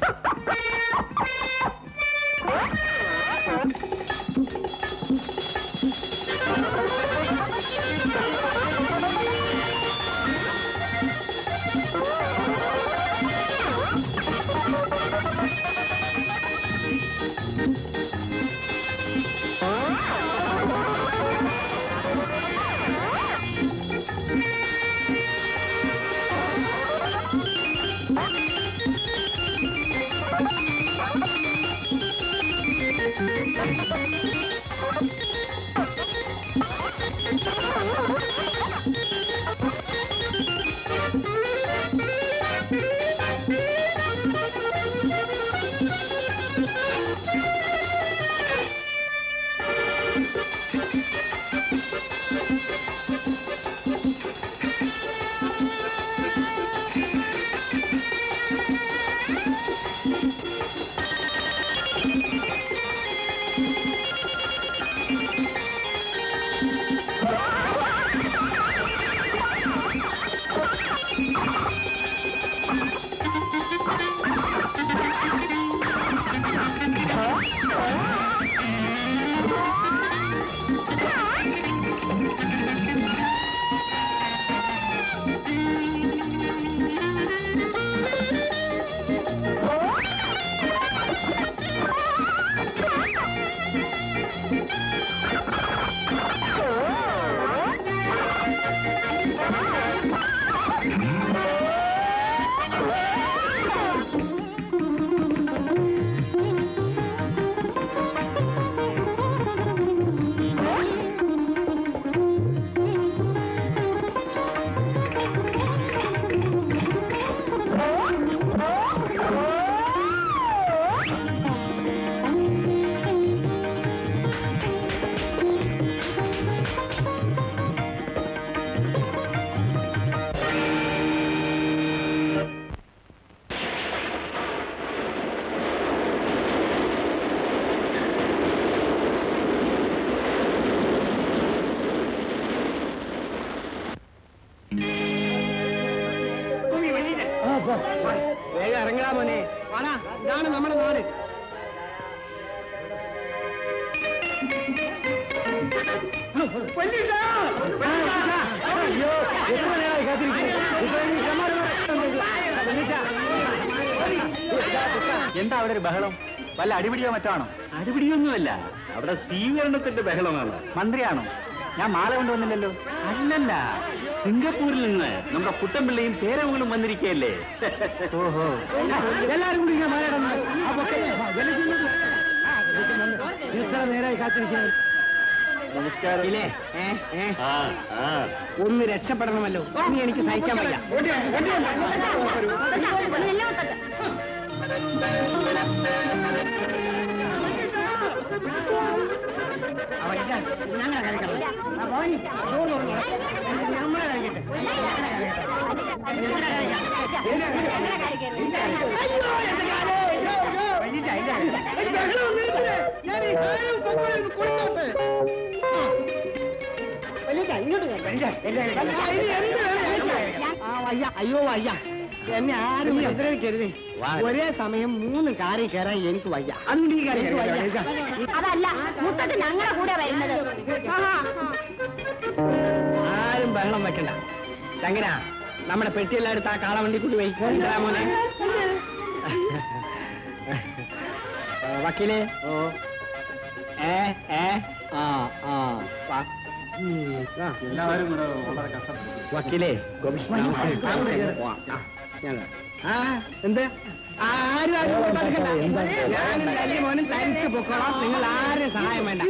വേഗം ഇറങ്ങടാ മോനെ വാടാ ഇതാണ് നമ്മുടെ നാട് അയ്യോ എത്ര നേരമായി എന്താ അവിടെ ഒരു ബഹളം വല്ല അടിപിടിയോ മറ്റാണോ അടിപിടിയൊന്നുമല്ല അവിടെ സ്വീകരണത്തിന്റെ ബഹളമാണ് മന്ത്രിയാണോ ഞാൻ മാല കൊണ്ടുവന്നില്ലല്ലോ അല്ലല്ല സിംഗപ്പൂരിൽ നിന്ന് നമ്മുടെ കുട്ടമ്പിള്ളയും പേരവുകളും വന്നിരിക്കുകയല്ലേ ഓഹോ എല്ലാരും കൂടി ഇങ്ങനെ മാറിയിടണം. ആ പൊക്കല്ലേ? ആ, എല്ലാം ചെയ്യുന്നത്. ആ, എത്ര നേരമായി കാത്തിരിക്കുന്നത് നമസ്കാരം ഇല്ലേ ഏ ഏ ആ ആ ഒന്ന് രക്ഷപ്പെടണമല്ലോ ഇനി എനിക്ക് സഹിക്കാൻ വയ്യ ഓടി വാ, ഓടി വാ. അവൻ ഇതാ, ഞങ്ങളെ കഴിക്കണം. ആ, ഭവാനി, ചോറ് തുറന്നോ. നമ്മളെ കഴിക്കട്ടെ. വൈകിട്ടാ, ഇതാ. ഒരു ബഹളവും നിർത്തരുത്. ഞാൻ ഈ സാധനം കൊണ്ടുവന്ന് കൊടുത്തോട്ടെ. ആ. വല്യച്ഛാ, ഇങ്ങോട്ട് വരൂ. വല്യച്ഛാ, എല്ലാവരും കഴിക്കാം. ഇനി എന്ത് വേണം കഴിക്കാം. ആ, വയ്യ. അയ്യോ വയ്യ എന്നെ ആരും ഉപദ്രവിക്കരുതേ ഒരേ സമയം മൂന്ന് കാറിൽ കയറാൻ എനിക്ക് വയ്യ അതുകൊണ്ട് ഈ കാര്യം വയ്യ അതല്ല മുത്തത്ത് ഞങ്ങളുടെ കൂടെ വരുന്നത് ആരും ബഹളം വെക്കണ്ട ചങ്ങന നമ്മുടെ പെട്ടിയെല്ലാം എടുത്ത് ആ കാളവണ്ടി കൂടി വയ്ക്കാ മോനെ ആ, വക്കീലേ ഓ ഏ ഏ ആ ആ വാ. ഉം, ആ. എല്ലാവരും കൂടെ വളരെ കഷ്ടപ്പെട്ടു വക്കീലേ ഗോപിഷ്ണ ആ എന്ത് ആ, ആരും ആരും ഇങ്ങോട്ട് അടുക്കണ്ട. ഞാനും തല്ലി മോനും തനിച്ച് പൊക്കോളാം നിങ്ങൾ ആരും സഹായം വേണ്ട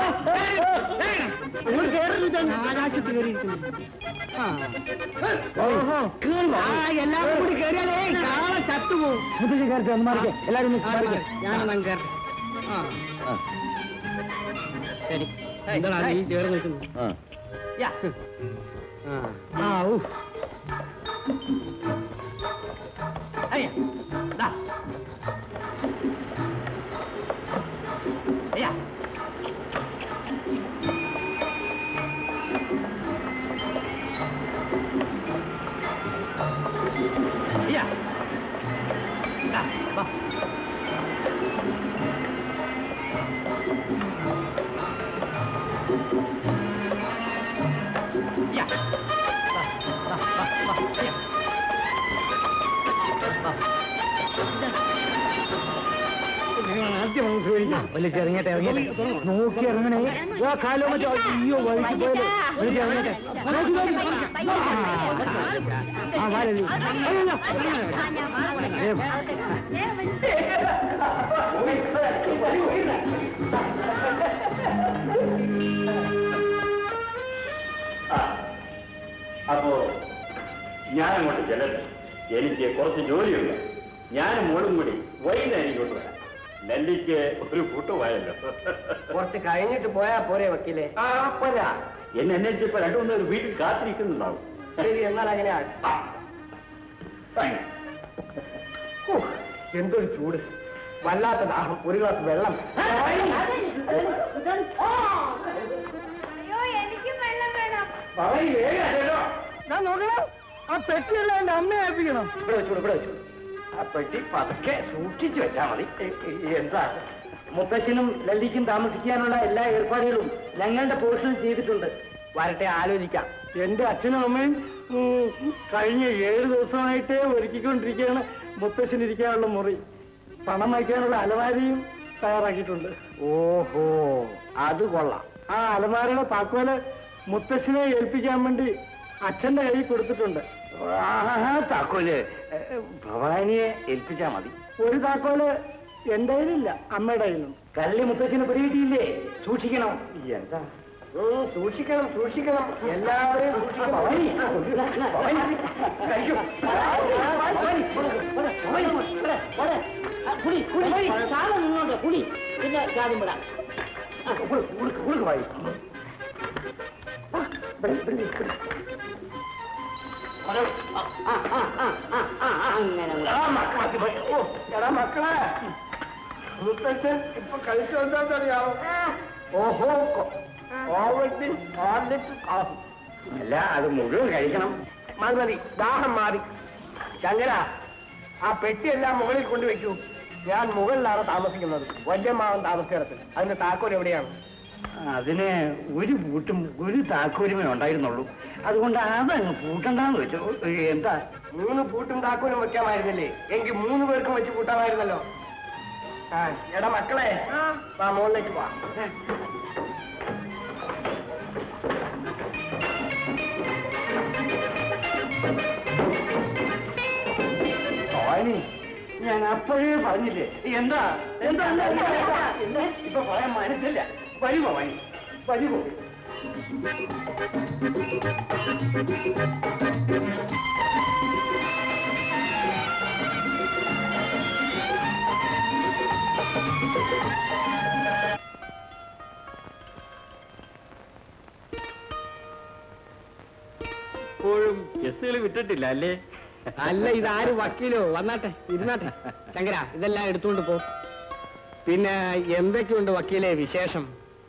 മനസ്സിലായോ? ആകാശത്ത് കയറിയിരിക്കുന്നു ആ. ഓഹോ ആ എല്ലാവരും കൂടി കയറിയാലേ കാള ചത്തുപോകും എല്ലാവരും ഞാനൊന്നും കയറി ആ ശരി എന്താണ് നീ ചേർന്ന് നിൽക്കുന്നത് യാ. ആ ഊ അയ്യ ദാ അയ്യ അയ്യ ദാ വലിച്ചിറങ്ങട്ടെ ഇറങ്ങട്ടെ നോക്കി ഇറങ്ങണേ ആ കാലോ മറ്റോ അയ്യോ വഴിക്ക് പോയല്ലോ വലിച്ചിറങ്ങട്ടെ ആ വാലി അപ്പോ ഞാൻ അങ്ങോട്ട് ചെല്ലട്ടെ എനിക്ക് കുറച്ച് ജോലിയുണ്ട് ഞാനും മോളും കൂടി വൈകുന്നേരം ഇങ്ങോട്ട് വരാം നെല്ലിക്ക് ഒരു കൂട്ടുപോയല്ലോ കുറച്ച് കഴിഞ്ഞിട്ട് പോയാ പോരെ വക്കീലെ ആ പോരാ എന്നെ അന്വേഷിച്ച് ഇപ്പൊ രണ്ടു മൂന്ന് പേര് വീട്ടിൽ കാത്തിരിക്കുന്നുണ്ടാവും ശരി എന്നാൽ അങ്ങനെ ആ. Thank you. എന്തൊരു ചൂട് വല്ലാത്ത ദാഹം ഒരു ഗ്ലാസ് വെള്ളം ഞാൻ നോക്കണം ആ പെട്ടിയല്ല എന്റെ അമ്മയെ ഏൽപ്പിക്കണം ഇവിടെ വെച്ചു ഇവിടെ വെച്ചു ആ പെട്ടി പതുക്കെ സൂക്ഷിച്ചു വെച്ചാ മതി എ- എ- എന്താ മുത്തശ്ശനും ലല്ലിക്കും താമസിക്കാനുള്ള എല്ലാ ഏർപ്പാടുകളും ഞങ്ങളുടെ പോർഷനിൽ ചെയ്തിട്ടുണ്ട് വരട്ടെ ആലോചിക്കാം എന്റെ അച്ഛനും അമ്മയും ഉം, കഴിഞ്ഞ ഏഴ് ദിവസമായിട്ട് ഒരുക്കിക്കൊണ്ടിരിക്കുകയാണ് മുത്തശ്ശൻ ഇരിക്കാനുള്ള മുറി പണം വയ്ക്കാനുള്ള അലമാരിയും തയ്യാറാക്കിയിട്ടുണ്ട് ഓഹോ അത് കൊള്ളാം ആ അലമാരയുടെ താക്കോല് മുത്തശ്ശനെ ഏൽപ്പിക്കാൻ വേണ്ടി അച്ഛന്റെ കയ്യിൽ കൊടുത്തിട്ടുണ്ട് ആ താക്കോല് എ, ഭവാനിയെ ഏൽപ്പിച്ചാ മതി ഒരു താക്കോല് എന്റെ കയ്യിലില്ല അമ്മയുടെ കയ്യിലുണ്ട് കല്ല് മുത്തച്ഛന് പിടികിട്ടിയില്ലേ സൂക്ഷിക്കണം എന്താ സൂക്ഷിക്കണം സൂക്ഷിക്കണം എല്ലാവരെയും സൂക്ഷിക്കണം ഭവാനി, ഭവാനി, കഴിക്കൂ. ഉടുക്ക്, ഉടുക്ക്, ഉടുക്ക് വായി. ആ, മക്ക- മക്ക- മക്ക- ഓ, എടാ മക്കളെ മുത്തച്ഛൻ ഇപ്പൊ കഴിച്ചു എന്താണെന്നറിയാവോ ഓഹോ ഓവർഡിൻ ഹോർലിക്സ് കോഫി അല്ല അത് മുഴുവൻ കഴിക്കണം മതി മതി ദാഹം മാറി ശങ്കര ആ പെട്ടിയെല്ലാം മുകളിൽ കൊണ്ടുവയ്ക്കൂ ഞാൻ മുകളിലാണ് താമസിക്കുന്നത് വല്യമ്മാവൻ താമസിക്കിടത്തിൽ അതിന്റെ താക്കോൽ എവിടെയാണ് അതിന് ഒരു പൂട്ടും ഒരു താക്കോലുമേ ഉണ്ടായിരുന്നുള്ളൂ അതുകൊണ്ട് അതങ്ങ് പൂട്ടണ്ടെന്ന് വെച്ചു എന്താ മൂന്ന് പൂട്ടും താക്കോലും വെക്കാമായിരുന്നില്ലേ എങ്കിൽ മൂന്ന് പേർക്കും വെച്ച് കൂട്ടാമായിരുന്നല്ലോ ആ എടാ മക്കളെ ആ മുകളിലേക്ക് പോവാം ഭവാനി ഞാൻ അപ്പോഴേ പറഞ്ഞില്ലേ എന്താ എന്താ എന്താ, എന്താ, എന്താ? എന്താ? ഇപ്പൊ പറയാൻ മനസ്സില്ല വരൂ ഭവാനി വരൂ ഇപ്പോഴും കേസുകൾ വിട്ടിട്ടില്ല അല്ലേ അല്ല ഇതാര് വക്കീലോ വന്നാട്ടെ ഇരുന്നാട്ടെ ശങ്കര ഇതെല്ലാം എടുത്തുകൊണ്ട് പോ പിന്നെ എന്തൊക്കെയുണ്ട് വക്കീലെ വിശേഷം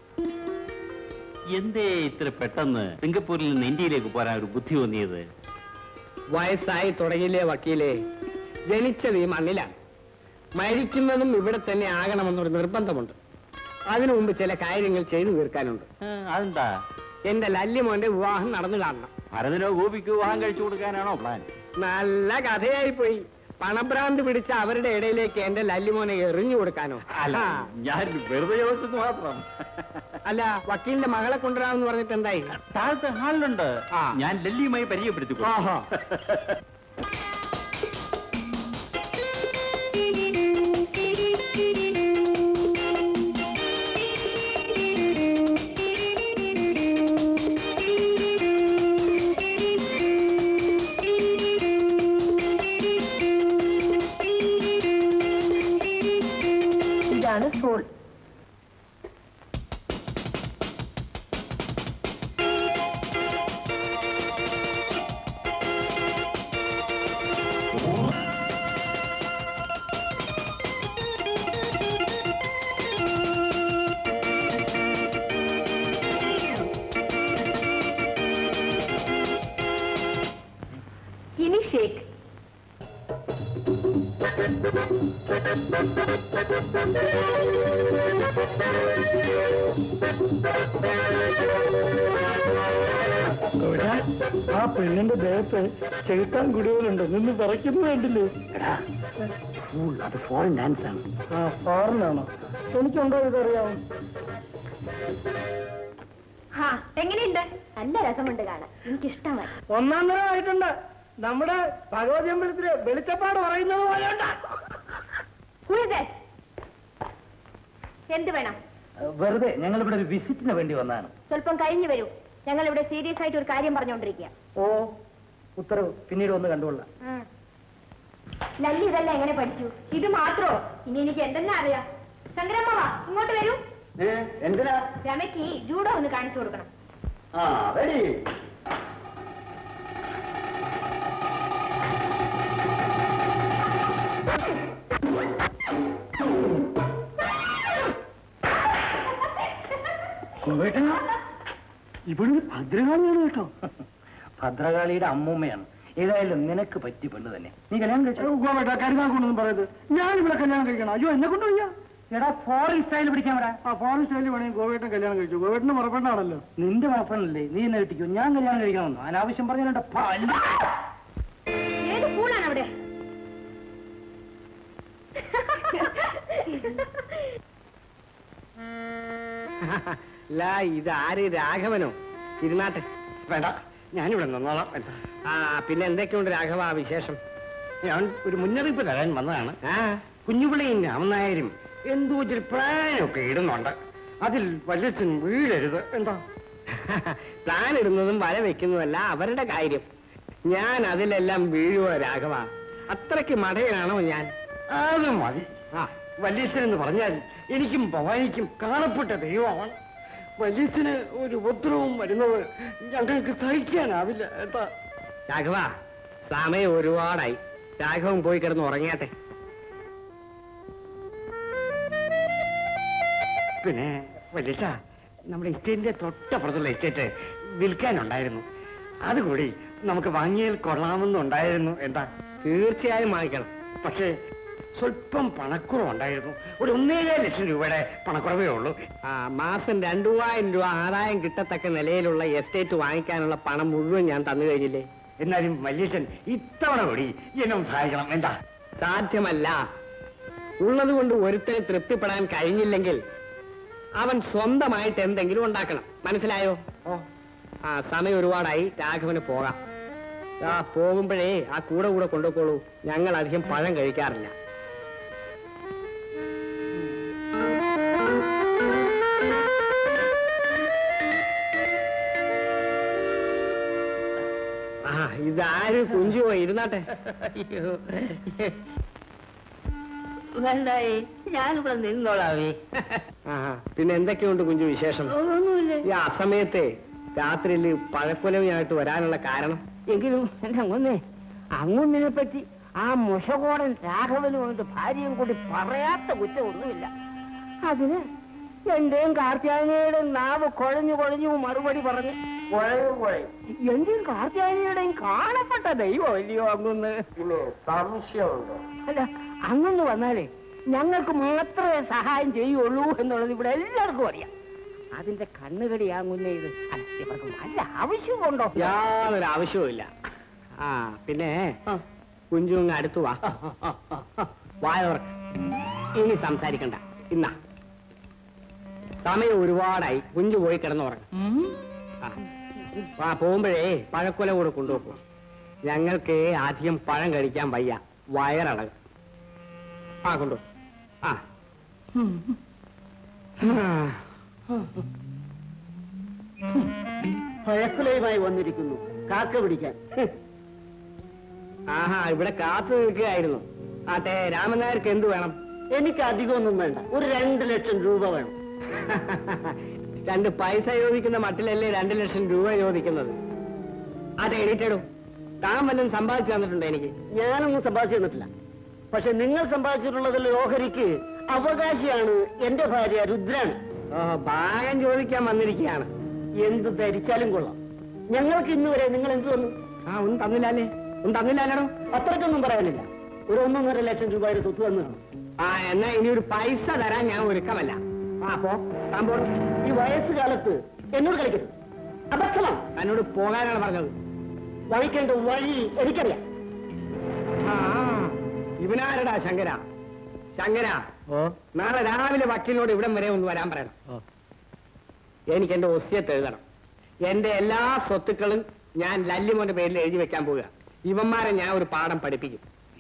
എന്തേ ഇത്ര പെട്ടെന്ന് സിംഗപ്പൂരിൽ നിന്ന് ഇന്ത്യയിലേക്ക് പോരാൻ ഒരു ബുദ്ധി തോന്നിയത് വയസ്സായി തുടങ്ങിയില്ലേ വക്കീലെ ജനിച്ചത് ഈ മണ്ണിലാണ് മരിക്കുന്നതും ഇവിടെ തന്നെ ആകണമെന്നൊരു നിർബന്ധമുണ്ട് അതിനു മുമ്പ് ചില കാര്യങ്ങൾ ചെയ്തു തീർക്കാനുണ്ട് ആ, അതെന്താ എന്റെ ലല്യമോന്റെ വിവാഹം നടന്നു കാണണം ഭരതനോ ഗോപിക്കോ വിവാഹം കഴിച്ചു കൊടുക്കാനാണോ പ്ലാൻ നല്ല കഥയായി പോയി പണഭ്രാന്ത് പിടിച്ച അവരുടെ ഇടയിലേക്ക് എന്റെ ലല്യമോനെ എറിഞ്ഞു കൊടുക്കാനോ അല്ല ആ. ഞാൻ വെറുതെ ചോദിച്ചത് മാത്രം അല്ല വക്കീലിന്റെ മകളെ കൊണ്ടുവരാമെന്ന് പറഞ്ഞിട്ട് എന്തായി താഴത്തെ ഹാളിലുണ്ട് ആ. ഞാൻ ഡൽഹിയുമായി പരിചയപ്പെടുത്തി ആഹാ. ഇതാണ് സോൾ ഇനി ഷേക്ക് ആ പെണ്ണിന്റെ ദേഹത്ത് ചെകുത്താൻ കുടികളുണ്ട് നിന്ന് പറയ്ക്കുന്നു വേണ്ടില്ലേ അത് ഫോറിൻ ഡാൻസ് ആണ് ആ ഫോറിനാണോ എനിക്കുണ്ടോ ഇതറിയാവും ഹാ എങ്ങനെയുണ്ട് നല്ല രസമുണ്ട് കാണാൻ എനിക്കിഷ്ടമായി ഒന്നാം തരം ആയിട്ടുണ്ട് നമ്മുടെ ഭഗവതി അമ്പലത്തില് വെളിച്ചപ്പാട് പറയുന്നത് പോലെ Who is that? എന്ത് വേണം വെറുതെ ഞങ്ങൾ ഇവിടെ ഒരു വിസിറ്റിന് വേണ്ടി വന്നതാണ് സ്വല്പം കഴിഞ്ഞു വരൂ ഞങ്ങൾ ഇവിടെ സീരിയസ് ആയിട്ട് ഒരു കാര്യം പറഞ്ഞുകൊണ്ടിരിക്കുക ഓ ഉത്തരവ് പിന്നീട് ഒന്ന് കണ്ടുകൊള്ളാം ലല്ലി ഇതെല്ലാം എങ്ങനെ പഠിച്ചു ഇത് മാത്രോ ഇനി എനിക്ക് എന്തെല്ലാം അറിയാം ശങ്കരമ്മ ഇങ്ങോട്ട് വരൂ എന്തിനാ രമയ്ക്ക് ജൂഡോ ഒന്ന് കാണിച്ചു കൊടുക്കണം ആ റെഡി ഇവിടെ ഭദ്രകാളിയാണ് കേട്ടോ ഭദ്രകാളിയുടെ അമ്മൂമ്മയാണ് ഏതായാലും നിനക്ക് പറ്റി പെണ്ണ് തന്നെ നീ കല്യാണം കഴിച്ചു ഗോവേട്ട കരുതാക്കൊണ്ടെന്ന് പറയുന്നത് ഞാനിവിടെ കല്യാണം കഴിക്കണം അയ്യോ എന്നെ കൊണ്ട് വയ്യ എടാ ഫോറിൻ സ്റ്റൈൽ പിടിക്കാൻ വരാ ആ ഫോറിൻ സ്റ്റൈലിൽ വേണമെങ്കിൽ ഗോവേട്ടൻ കല്യാണം കഴിച്ചു ഗോവേട്ടന് മറപ്പെട്ടാണല്ലോ നിന്റെ മാപ്പനല്ലേ നീ എന്നെ കിട്ടിക്കോ ഞാൻ കല്യാണം കഴിക്കണമെന്നോ അനാവശ്യം പറഞ്ഞാൽ പല്ല ഏത് പൂളാണ് അവിടെ അല്ല ഇത് ആര് രാഘവനോ ഇരുന്നാട്ടെ വേണ്ട ഞാനിവിടെ നിന്നോളാം ആ പിന്നെ എന്തൊക്കെയുണ്ട് രാഘവ വിശേഷം ഞാൻ ഒരു മുന്നറിയിപ്പ് തരാൻ വന്നതാണ് ആ കുഞ്ഞുപിള്ളിയും രാമനായരും എന്തോ ഒരു പ്ലാനൊക്കെ ഇടുന്നുണ്ട് അതിൽ വല്യച്ഛൻ വീഴരുത് എന്താ പ്ലാൻ ഇടുന്നതും വര വെക്കുന്നതല്ല അവരുടെ കാര്യം ഞാൻ അതിലെല്ലാം വീഴുവോ രാഘവ അത്രയ്ക്ക് മടയനാണോ ഞാൻ അത് മതി ആ വല്യച്ഛൻ എന്ന് പറഞ്ഞാൽ എനിക്കും ഭവാനിക്കും കാണപ്പെട്ട ദൈവമാണ് വല്യച്ഛന് ഒരു ഉപദ്രവം വരുന്നത് ഞങ്ങൾക്ക് സഹിക്കാനാവില്ല എന്താ രാഘവ സമയം ഒരുപാടായി രാഘവൻ പോയി കിടന്ന് ഉറങ്ങിയാട്ടെ പിന്നെ വല്യച്ഛ നമ്മുടെ എസ്റ്റേറ്റിന്റെ തൊട്ടപ്പുറത്തുള്ള എസ്റ്റേറ്റ് വിൽക്കാനുണ്ടായിരുന്നു അതുകൂടി നമുക്ക് വാങ്ങിയാൽ കൊള്ളാമെന്നുണ്ടായിരുന്നു എന്താ തീർച്ചയായും വാങ്ങിക്കണം പക്ഷേ സ്വല്പം പണക്കുറവുണ്ടായിരുന്നു ഒരു ഒന്നേകാൽ ലക്ഷം രൂപയുടെ പണക്കുറവേ ഉള്ളൂ ആ മാസം രണ്ടു മൂവായിരം രൂപ ആദായം കിട്ടത്തക്ക നിലയിലുള്ള എസ്റ്റേറ്റ് വാങ്ങിക്കാനുള്ള പണം മുഴുവൻ ഞാൻ തന്നു കഴിഞ്ഞില്ലേ എന്നാലും വല്യച്ഛൻ ഇത്തവണ കൂടി എന്നെ ഒന്ന് സഹായിക്കണം എന്താ സാധ്യമല്ല ഉള്ളത് കൊണ്ട് ഒരുത്തന് തൃപ്തിപ്പെടാൻ കഴിഞ്ഞില്ലെങ്കിൽ അവൻ സ്വന്തമായിട്ട് എന്തെങ്കിലും ഉണ്ടാക്കണം മനസ്സിലായോ ആ സമയം ഒരുപാടായി രാഘവന് പോകാം ആ പോകുമ്പോഴേ ആ കൂടെ കൂടെ കൊണ്ടുപോയിക്കോളൂ ഞങ്ങൾ അധികം പഴം കഴിക്കാറില്ല ആ ഇതാര് കുഞ്ചുവോ ഇരുന്നാട്ടെ വേണ്ടായി ഞാനിവിടെ നിന്നോളാവേ ആ പിന്നെ എന്തൊക്കെയുണ്ട് കുഞ്ചു വിശേഷം ഒന്നുമില്ല ഈ അസമയത്തെ രാത്രിയിൽ പഴക്കൊലവുമായിട്ട് വരാനുള്ള കാരണം എങ്കിലും എന്റെ അങ്ങൊന്നേ അങ്ങൊന്നിനെ പറ്റി ആ മുഷകോടൻ രാഘവനും അവന്റെ ഭാര്യയും കൂടി പറയാത്ത കുറ്റമൊന്നുമില്ല അതിന് എന്റെയും കാർത്യായനിയുടെയും നാവ് കുഴഞ്ഞു കുഴഞ്ഞു മറുപടി പറഞ്ഞ് കുഴഞ്ഞു കുഴയും എന്റെയും കാർത്യായനിയുടെയും കാണപ്പെട്ട ദൈവം ഇല്ലയോ അങ്ങൊന്ന് പിന്നെ സംശയമുണ്ടോ അല്ല അങ്ങൊന്ന് വന്നാലേ ഞങ്ങൾക്ക് മാത്രമേ സഹായം ചെയ്യുള്ളൂ എന്നുള്ളത് ഇവിടെ എല്ലാവർക്കും അറിയാം അതിന്റെ കണ്ണുകടിയാങ്ങുന്ന ഇത് അല്ല ഇവർക്ക് നല്ല ആവശ്യമുണ്ടോ യാതൊരു ആവശ്യവുമില്ല ആ പിന്നെ കുഞ്ചു അങ്ങ് അടുത്തു വാ വായോർക്ക് ഇനി സംസാരിക്കണ്ട ഇന്നാ സമയം ഒരുപാടായി കുഞ്ചു പോയി കിടന്നുറങ്ങും ആ ആ പോകുമ്പോഴേ പഴക്കൊല കൂടെ കൊണ്ടുപോകും ഞങ്ങൾക്ക് ആദ്യം പഴം കഴിക്കാൻ വയ്യ വയറടങ്ങും ആ കൊണ്ടു ആ പഴക്കുലയുമായി വന്നിരിക്കുന്നു കാക്ക പിടിക്കാൻ ആഹാ ഇവിടെ കാത്തു നിൽക്കുകയായിരുന്നു ആട്ടെ രാമനായർക്ക് എന്ത് വേണം എനിക്ക് അധികമൊന്നും വേണ്ട ഒരു രണ്ട് ലക്ഷം രൂപ വേണം രണ്ട് പൈസ ചോദിക്കുന്ന മട്ടിലല്ലേ രണ്ട് ലക്ഷം രൂപ ചോദിക്കുന്നത് അതെ എണീറ്റടൂ താൻ വല്ലതും സമ്പാദിച്ചു തന്നിട്ടുണ്ടോ എനിക്ക് ഞാനൊന്നും സമ്പാദിച്ചു തന്നിട്ടില്ല പക്ഷെ നിങ്ങൾ സമ്പാദിച്ചിട്ടുള്ളതിൽ ഓഹരിക്ക് അവകാശിയാണ് എന്റെ ഭാര്യ രുദ്രാണി ഓ ഭാഗം ചോദിക്കാൻ വന്നിരിക്കുകയാണ് എന്ത് ധരിച്ചാലും കൊള്ളാം ഞങ്ങൾക്ക് ഇന്ന് വരെ നിങ്ങൾ എന്ത് തന്നു ആ ഒന്നും തന്നില്ലല്ലേ ഒന്നും തന്നില്ലല്ലോ അത്രയ്ക്കൊന്നും പറയാനില്ല ഒരു ഒന്നൊന്നര ലക്ഷം രൂപയുടെ സ്വത്ത് തന്നു ആ എന്നാ ഇനി ഒരു പൈസ തരാൻ ഞാൻ ഒരുക്കമല്ല ആ പോ താൻ പോ ഈ വയസ്സുകാലത്ത് എന്നോട് കളിക്കരുത് അബദ്ധമാണ് തന്നോട് പോകാനാണ് പറഞ്ഞത് വഴിക്കേണ്ട വഴി എനിക്കറിയാം ആ ഇവനാരടാ ശങ്കര ശങ്കര നാളെ രാവിലെ വക്കീലിനോട് ഇവിടം വരെ ഒന്ന് വരാൻ പറയണം എനിക്ക് എന്റെ ഒസ്യത്ത് എഴുതണം എന്റെ എല്ലാ സ്വത്തുക്കളും ഞാൻ ലല്ലിമോന്റെ പേരിൽ എഴുതി വെക്കാൻ പോവുക ഇവന്മാരെ ഞാൻ ഒരു പാഠം പഠിപ്പിക്കും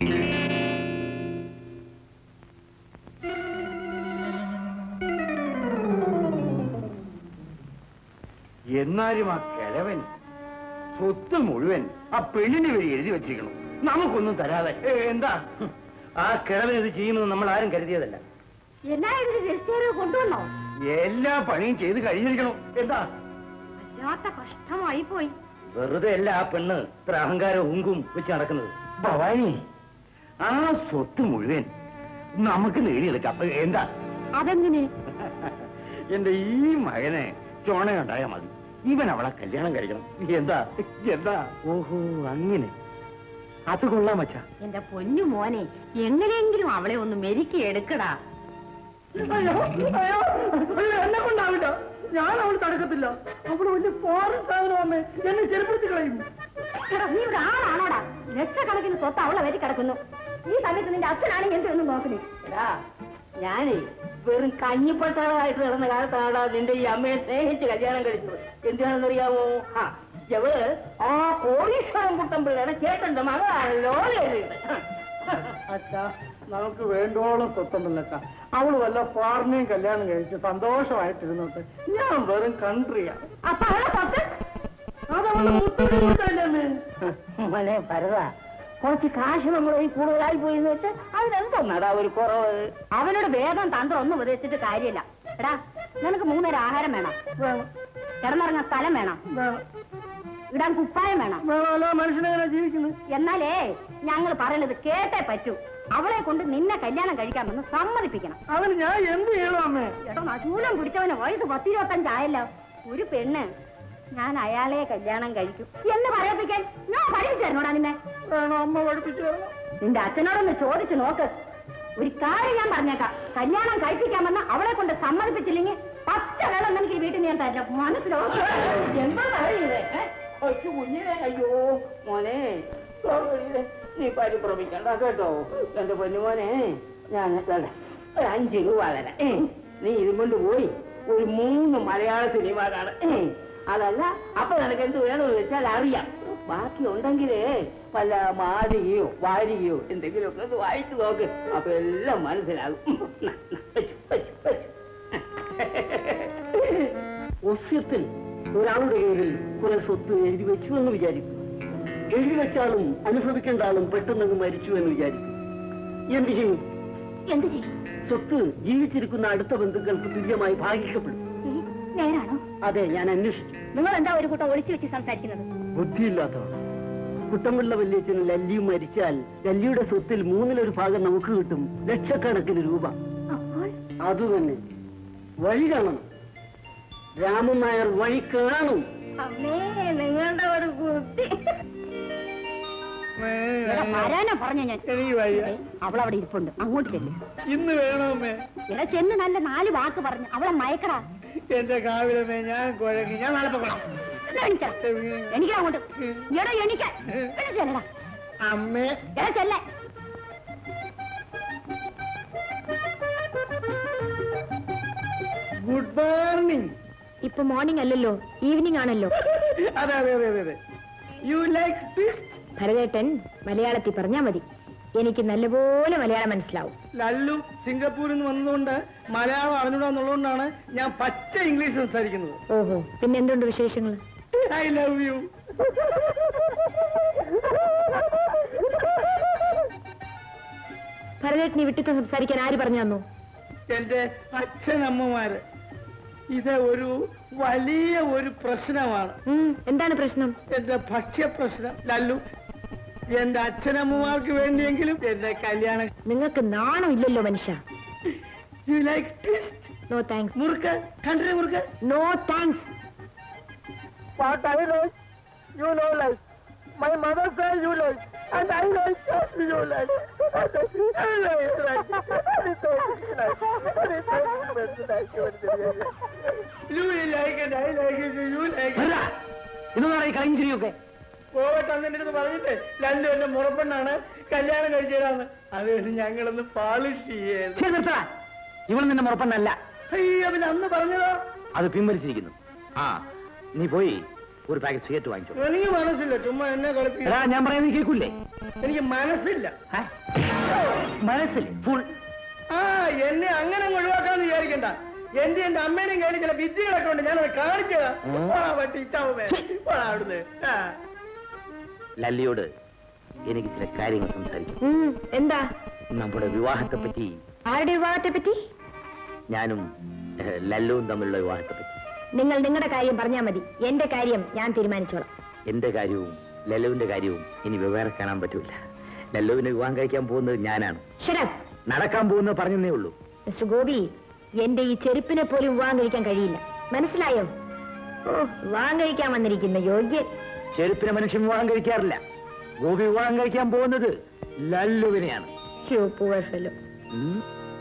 എന്നാലും ആ കിഴവൻ സ്വത്ത് മുഴുവൻ ആ പെണ്ണിന് വഴി എഴുതി വെച്ചിരിക്കണം നമുക്കൊന്നും തരാതെ ഏ, എന്താ ആ കിഴവൻ ഇത് ചെയ്യുമെന്ന് നമ്മൾ ആരും കരുതിയതല്ല എന്നാ ഇത് രജിസ്റ്റർ കൊണ്ടുവന്നോ എല്ലാ പണിയും ചെയ്ത് കഴിഞ്ഞിരിക്കണം എന്താ വല്ലാത്ത കഷ്ടമായി പോയി വെറുതെ അല്ല ആ പെണ്ണ് ഇത്ര അഹങ്കാരം ഉങ്കും വെച്ച് നടക്കുന്നത് ഭവാനി ആ സ്വത്ത് മുഴുവൻ നമുക്ക് നേടിയെടുക്കാം ഏ, എന്താ അതെങ്ങനെ എന്റെ ഈ മകനെ ചോണയുണ്ടായാൽ മതി ഇവൻ അവളെ കല്യാണം കഴിക്കണം എന്താ എന്താ ഓഹോ അങ്ങനെ അത് കൊള്ളാം മച്ചാ എന്റെ പൊന്നു മോനെ എങ്ങനെയെങ്കിലും അവളെ ഒന്ന് മെരുക്കി എടുക്കടാ അയ്യോ അയ്യോ അയ്യോ എന്നെ കൊണ്ടാവില്ല ഞാൻ അവൾ തടുക്കത്തില്ല അവള് വലിയ ഫോറിൻ സാധനമേ എന്നെ ചെറുപ്പത്തിൽ കളയും എടാ, നീ ഇവിടെ ആളാണോടാ ലക്ഷക്കണക്കിന് സ്വത്ത് അവളെ വരി കിടക്കുന്നു ഈ സമയത്ത് നിന്റെ അച്ഛനാണെങ്കിൽ എന്തൊന്നും നോക്കണേ എടാ ഞാനേ വെറും കഞ്ഞിപ്പട്ടാളായിട്ട് നടന്ന കാലത്താണ് നിന്റെ ഈ അമ്മയെ സ്നേഹിച്ച് കല്യാണം കഴിച്ചത് എന്തിനാണെന്നറിയാമോ ആ എവള് ആ കോടീശ്വരം കുട്ടമ്പിള്ളയുടെ ചേട്ടന്റെ മകളാണല്ലോ അച്ഛാ നമുക്ക് വേണ്ടോളം സ്വത്തമില്ലച്ചാ അവള് വല്ല ഫോറിനെയും കല്യാണം കഴിച്ച് സന്തോഷമായിട്ടിരുന്നോട്ടെ ഞാൻ വെറും കൺട്രിയാ അപ്പൊ അവളെ സ്വത്ത് അതവള് മുത്തല്ലേ മോനെ ഭരത കുറച്ച് കാശ് നമ്മൾ ഈ കൂടുതലായി പോയി എന്ന് വെച്ചാൽ അതിനെന്തോന്നാടാ ഒരു കുറവ് അവനോട് വേദം തന്ത്രം ഒന്നും ഉപദേശിച്ചിട്ട് കാര്യമില്ല എടാ നിനക്ക് മൂന്നേരം ആഹാരം വേണം കിടന്നിറങ്ങാൻ സ്ഥലം വേണം ഇടാൻ കുപ്പായം വേണം വേണമല്ലോ മനുഷ്യനെങ്ങനെ ജീവിക്കുന്നത് എന്നാലേ ഞങ്ങൾ പറയണത് കേട്ടേ പറ്റൂ അവളെ കൊണ്ട് നിന്നെ കല്യാണം കഴിക്കാമെന്ന് സമ്മതിപ്പിക്കണം അതിന് ഞാൻ എന്ത് ചെയ്യണം അമ്മേ എടോ നശൂലം പിടിച്ചവന് വയസ്സ് പത്തിരുപത്തഞ്ചായല്ലോ ഒരു പെണ്ണ് ഞാൻ അയാളെ കല്യാണം കഴിക്കും എന്ന് പറയിപ്പിക്കാൻ ഞാൻ പഠിപ്പിച്ചായിരുന്നോടാ നിന്നെ വേണോ അമ്മ പഠിപ്പിച്ചു തരണം. നിന്റെ അച്ഛനോടൊന്ന് ചോദിച്ചു നോക്ക് ഒരു കാര്യം ഞാൻ പറഞ്ഞേക്കാം കല്യാണം കഴിപ്പിക്കാമെന്ന് അവളെ കൊണ്ട് സമ്മതിപ്പിച്ചില്ലെങ്കിൽ പച്ച വെള്ളം എനിക്ക് ഈ വീട്ടിൽ നിന്ന് ഞാൻ തരാം മനസ്സിലോ എന്താ പറയുന്നത് ഒറ്റ കുഞ്ഞിനെ അയ്യോ മോനെ സോറി, നീ പരിഭ്രമിക്കണ്ട കേട്ടോ എന്റെ പൊന്നുമോനെ ഞാൻ ദാ, ഒരു അഞ്ച് രൂപ തരാം ഏ, നീ ഇതും കൊണ്ട് പോയി ഒരു മൂന്ന് മലയാള സിനിമ കാണാം ഏ, അതല്ല അപ്പൊ നിനക്ക് എന്ത് വേണമെന്ന് വെച്ചാൽ അറിയാം ബാക്കി ഉണ്ടെങ്കിലേ വല്ല മാലികയോ വാരികയോ എന്തെങ്കിലുമൊക്കെ ഒന്ന് വായിച്ചു നോക്ക് അപ്പൊ എല്ലാം മനസ്സിലാകും ഉം, ന, ന, വെച്ചു, വെച്ചു, വെച്ചു. ഒസ്യത്തിൽ ഒരാളുടെ കയ്യിൽ കുറെ സ്വത്ത് എഴുതി വെച്ചു എന്ന് വിചാരിക്കും എഴുതി വെച്ചാളും അനുഭവിക്കേണ്ട ആളും പെട്ടെന്ന് മരിച്ചു എന്ന് വിചാരിക്കും എന്ത് ചെയ്യും എന്ത് ചെയ്യും സ്വത്ത് ജീവിച്ചിരിക്കുന്ന അടുത്ത ബന്ധുക്കൾക്ക് തുല്യമായി ഭാഗിക്കപ്പെടും ഏ, നേരാണോ അതെ ഞാൻ അന്വേഷിച്ചു നിങ്ങൾ എന്താ ഒരു കൂട്ടം ഒളിച്ചു വെച്ച് സംസാരിക്കുന്നത് ബുദ്ധിയില്ലാത്തവർ കുട്ടമ്പിള്ള വല്യച്ഛന് ലല്ലിയും മരിച്ചാൽ ലല്ലിയുടെ സ്വത്തിൽ മൂന്നിലൊരു ഭാഗം നമുക്ക് കിട്ടും ലക്ഷക്കണക്കിന് രൂപ അപ്പോൾ അത് തന്നെ വഴി കാണണം രാമൻ നായർ വഴി കാണും അമ്മേ നിങ്ങളുടെ ഒരു ബുദ്ധി എടാ, വരാനാ പറഞ്ഞ ഞാൻ എനിക്ക് വയ്യ അവളവിടെ ഇരിപ്പുണ്ട് അങ്ങോട്ട് ചെല്ല് ഇന്ന് വേണമേ എടാ ചെന്ന് നല്ല നാല് വാക്ക് പറഞ്ഞു അവളെ മയക്കടാ എന്റെ കാവിലമേ ഞാൻ കുഴങ്ങി ഞാൻ നാളെ പോകണം എന്നാ എണീക്കടാ. എണീക്കടാ അങ്ങോട്ട് എടാ എണീക്ക എടാ ചെല്ലടാ അമ്മേ എടാ ചെല്ലേ ഗുഡ് മോർണിംഗ് ഇപ്പൊ മോർണിംഗ് അല്ലല്ലോ ഈവനിങ് ആണല്ലോ അതെ അതെ അതെ അതെ യു ലൈക്ക് ഫിഷ് ഭരതേട്ടൻ മലയാളത്തിൽ പറഞ്ഞാ മതി എനിക്ക് നല്ലപോലെ മലയാളം മനസ്സിലാവും ലല്ലു സിംഗപ്പൂരിൽ നിന്ന് വന്നതുകൊണ്ട് മലയാളം അറിഞ്ഞൂടാന്നുള്ളതുകൊണ്ടാണ് ഞാൻ പച്ച ഇംഗ്ലീഷ് സംസാരിക്കുന്നത് ഓഹോ പിന്നെ എന്തുണ്ട് വിശേഷങ്ങൾ ഐ ലവ് യു ഭരതേട്ടനെ വിട്ടിട്ട് സംസാരിക്കാൻ ആര് പറഞ്ഞു തന്നു എന്റെ അച്ഛനമ്മമാര് ഇത് ഒരു വലിയ ഒരു പ്രശ്നമാണ് ഉം, എന്താണ് പ്രശ്നം എന്റെ ഭക്ഷ്യ പ്രശ്നം ലല്ലു എന്റെ അച്ഛനമ്മമാർക്ക് വേണ്ടിയെങ്കിലും എന്റെ കല്യാണം നിങ്ങൾക്ക് നാണം ഇല്ലല്ലോ മനുഷ്യ you like twist no thanks മുറുക്ക് കണ്ടേ മുറുക്ക് no thanks What I like, you know like. My mother says you like, and I like you like. ഇതൊന്നാണ് ഈ കളയും ചിരിയൊക്കെ പോകട്ടെ അന്നെ അടുത്ത് പറഞ്ഞിട്ട് ലല്ലു എന്റെ മുറപ്പെണ്ണാണ് കല്യാണം കഴിച്ചതാന്ന് അത് കഴിഞ്ഞ് ഞങ്ങളൊന്ന് പാളിഷ് ചെയ്യത് ശരി നിർത്തടാ ഇവൾ നിന്റെ മുറപ്പെണ്ണല്ല അയ്യോ പിന്നെ അന്ന് പറഞ്ഞതോ അത് പിൻവലിച്ചിരിക്കുന്നു ആ നീ പോയി ഒരു പാക്കറ്റ് സിഗരറ്റ് വാങ്ങിച്ചോ എനിക്ക് മനസ്സില്ല ചുമ്മാ എന്നെ കളിപ്പിക്കും എടാ ഞാൻ പറയുന്നത് കേൾക്കൂലേ എനിക്ക് മനസ്സില്ല ഏ? മനസ്സിൽ ഫുൾ ആ എന്നെ അങ്ങനെ അങ്ങ് ഒഴിവാക്കാന്ന് വിചാരിക്കണ്ട എന്റെ എന്റെ അമ്മയുടെയും കയ്യിൽ ചില വിദ്യകളൊക്കെ ഉണ്ട് ഞാനത് കാണിച്ചതാ ഉം. പോടാ പട്ടി ഇട്ടാവുമേ പോടാ അവിടുന്ന് ആ. ലല്ലിയോട് എനിക്ക് ചില കാര്യങ്ങൾ സംസാരിക്കും എന്താ നമ്മുടെ വിവാഹത്തെ പറ്റി ആരുടെ വിവാഹത്തെ പറ്റി ഞാനും ഏഹ്, ലല്ലുവും തമ്മിലുള്ള വിവാഹത്തെ പറ്റി നിങ്ങൾ നിങ്ങളുടെ കാര്യം പറഞ്ഞാൽ മതി എന്റെ കാര്യം ഞാൻ തീരുമാനിച്ചോളാം എന്റെ കാര്യവും ലല്ലുവിന്റെ കാര്യവും ഇനി വെവ്വേറെ കാണാൻ പറ്റൂല ലല്ലുവിനെ വിവാഹം കഴിക്കാൻ പോകുന്നത് ഞാനാണ് ഷരഫ് നടക്കാൻ പോകുന്നത് പറഞ്ഞതേ ഉള്ളൂ മിസ്റ്റർ ഗോപി എന്റെ ഈ ചെരുപ്പിനെ പോലും വിവാഹം കഴിക്കാൻ കഴിയില്ല മനസ്സിലായോ ഓ വിവാഹം കഴിക്കാൻ വന്നിരിക്കുന്ന യോഗ്യൻ ചെരുപ്പിനെ മനുഷ്യൻ വിവാഹം കഴിക്കാറില്ല ഗോപി വിവാഹം കഴിക്കാൻ പോകുന്നത് ലല്ലുവിനെയാണ് യോ പൂവർ ഫെലോ ഉം.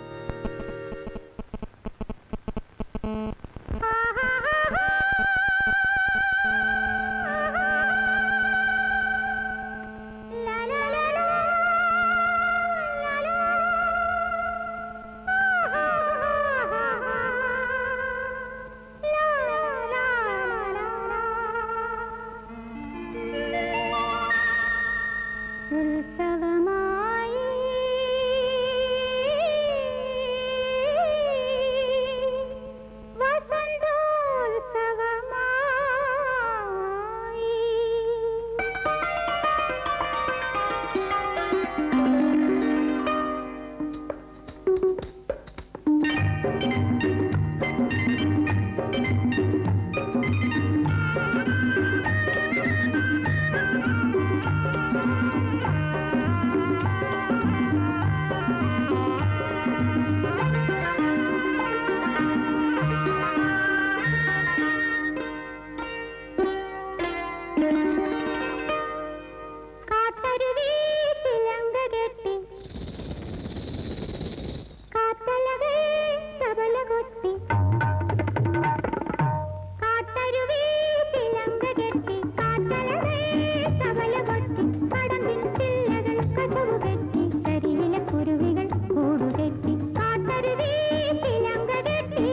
ഉത്സവമായി വസന്തോത്സവമായി കാട്ടരുവി ചിലങ്ക കെട്ടി കാത്തലകൾ തബല കൊട്ടി കാട്ടരുവി ചിലങ്ക കെട്ടി കാത്തലകൾ തബല കൊട്ടി കടമ്പിൻ ചില്ലകൾ കസവു കെട്ടി കരിയിലെ കുരുവികൾ കൂടുകെട്ടി കാട്ടരുവി ചിലങ്ക കെട്ടി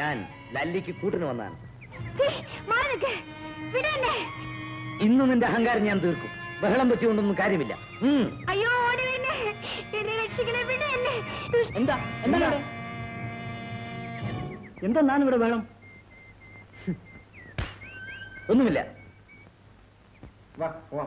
ഞാൻ ലല്ലിക്ക് കൂട്ടിന് വന്നാണ് മാനക്ക് വിടന്നെ ഇന്ന് നിന്റെ അഹങ്കാരം ഞാൻ തീർക്കും ബഹളം വെച്ചുകൊണ്ടൊന്നും കാര്യമില്ല ഉം. അയ്യോ ഓടി വരുന്നേ എന്നെ രക്ഷിക്കണേ വിടന്നെ എന്താ എന്താണ് ഇവിടെ എന്തെന്നാണ് ഇവിടെ വേണം ഒന്നുമില്ല വാ വാ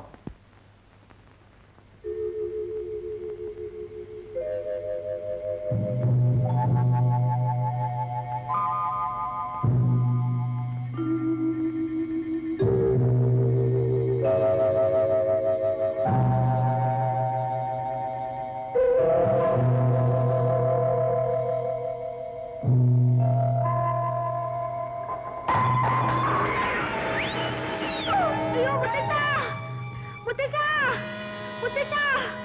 അയ്യോ മുത്തച്ഛ മുത്തച്ഛ മുത്തച്ഛ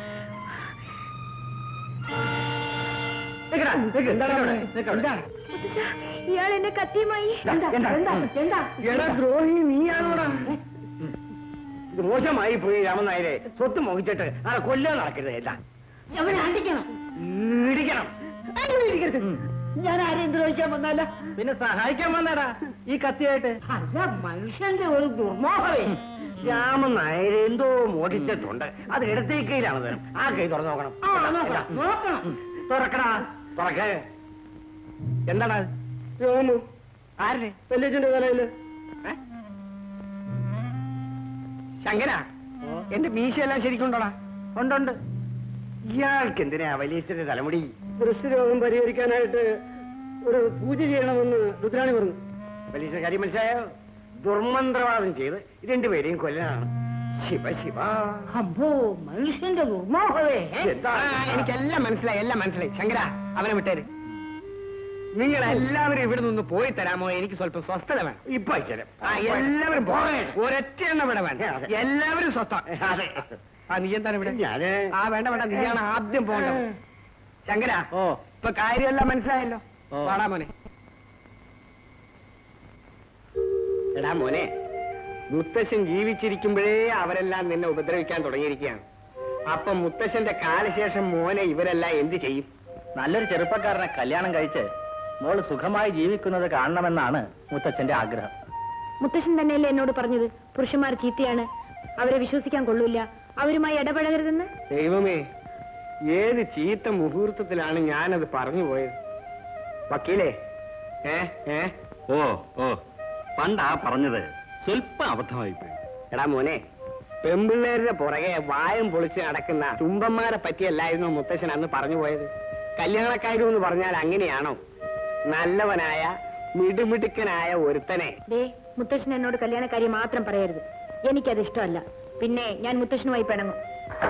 നിക്കടാ, നിക്ക്, എന്താണ് അവിടെ? നിക്ക് അവിടെ. മുത്തച്ഛ ഇയാൾ എന്നെ കത്തിയുമായി എന്താ, എന്താ, എന്താ, എന്താ എടാ ദ്രോഹി നീയാണോടാ ഇത് മോശമായി പോയി രാമനായരെ സ്വത്ത് മോഹിച്ചിട്ട് ആളെ കൊല്ലാൻ നടക്കരുത് എല്ലാം അവനെ അടിക്കണം ഇടിക്കണം ഇടിക്കരുത് ഞാൻ ആരെയും ദ്രോഹിക്കാൻ വന്നല്ല പിന്നെ സഹായിക്കാൻ വന്നടാ ഈ കത്തിയായിട്ട് അല്ല മനുഷ്യന്റെ ഒരു ദുർമോഹമേ രാമൻ നായരെ എന്തോ മോഷിച്ചിട്ടുണ്ട് അത് ഇടത്തേ കൈയിലാണ് തരും ആ കൈ തുറന്നു നോക്കണം ആ നോക്കണം നോക്കണം തുറക്കടാ തുറക്ക് എന്താണ് രോമു ആരുടെ വെല്ലേച്ചന്റെ തലയില് ശങ്കര എന്റെ മീശയെല്ലാം ശരിക്കുണ്ടോടാ ഉണ്ടുണ്ട് ഇയാൾക്ക് എന്തിനാ വലിയച്ഛന്റെ തലമുടി ദൃശ്യരോഗം പരിഹരിക്കാനായിട്ട് ഒരു പൂജ ചെയ്യണമെന്ന് രുദ്രാണി പറഞ്ഞു വലിയ കാര്യം മനസ്സിലായോ ദുർമന്ത്രവാദം ചെയ്ത് രണ്ടുപേരെയും കൊല്ലാനാണ് ശിവ ശിവ അമ്പോ മനുഷ്യന്റെ ദുർമോഹമേ എന്താ? എനിക്കെല്ലാം മനസ്സിലായി എല്ലാം മനസ്സിലായി ശങ്കര അവനെ വിട്ടേര് നിങ്ങൾ എല്ലാവരും ഇവിടെ നിന്ന് പോയി തരാമോ എനിക്ക് സ്വല്പം സ്വസ്ഥത വേണം ഇപ്പൊ അയച്ചുതരാം. ആ, എല്ലാവരും പോകേ ഒരൊറ്റ എണ്ണം ഇവിടെ വേണം എല്ലാവരും സ്വസ്ഥ അതെ ആ നീ എന്താണ് ഇവിടെ ഞാന് ആ വേണ്ട വേണ്ട നീയാണ് ആദ്യം പോകേണ്ടത് ശങ്കര ഓ ഇപ്പൊ കാര്യമെല്ലാം മനസ്സിലായല്ലോ പാടാ മോനെ എടാ മോനെ മുത്തശ്ശൻ ജീവിച്ചിരിക്കുമ്പോഴേ അവരെല്ലാം നിന്നെ ഉപദ്രവിക്കാൻ തുടങ്ങിയിരിക്കുകയാണ് അപ്പൊ മുത്തശ്ശന്റെ കാലശേഷം മോനെ ഇവരെല്ലാം എന്ത് ചെയ്യും നല്ലൊരു ചെറുപ്പക്കാരനെ കല്യാണം കഴിച്ച് മോള് സുഖമായി ജീവിക്കുന്നത് കാണണമെന്നാണ് മുത്തച്ഛന്റെ ആഗ്രഹം മുത്തശ്ശൻ തന്നെയല്ലേ എന്നോട് പറഞ്ഞത് പുരുഷന്മാർ ചീത്തയാണ് അവരെ വിശ്വസിക്കാൻ കൊള്ളൂല അവരുമായി ഇടപഴകരുതെന്ന് ദൈവമേ ഏത് ചീത്ത മുഹൂർത്തത്തിലാണ് ഞാനത് പറഞ്ഞു പോയത് വക്കീലേ ഏ ഏ ഓ ഓ പണ്ടാ പറഞ്ഞത് സ്വല്പം അബദ്ധമായിപ്പോയി എടാ മോനെ പെമ്പിള്ളേരുടെ പുറകെ വായം പൊളിച്ച് നടക്കുന്ന തുമ്പന്മാരെ പറ്റിയല്ലായിരുന്നു മുത്തശ്ശൻ അന്ന് പറഞ്ഞു പോയത് കല്യാണക്കാരും എന്ന് പറഞ്ഞാൽ അങ്ങനെയാണോ നല്ലവനായ മിടുമിടുക്കനായ ഒരുത്തനെ ദേ മുത്തശ്ശൻ എന്നോട് കല്യാണക്കാരി മാത്രം പറയരുത് എനിക്കത് ഇഷ്ടമല്ല പിന്നെ ഞാൻ മുത്തശ്ശനുമായി പിണങ്ങും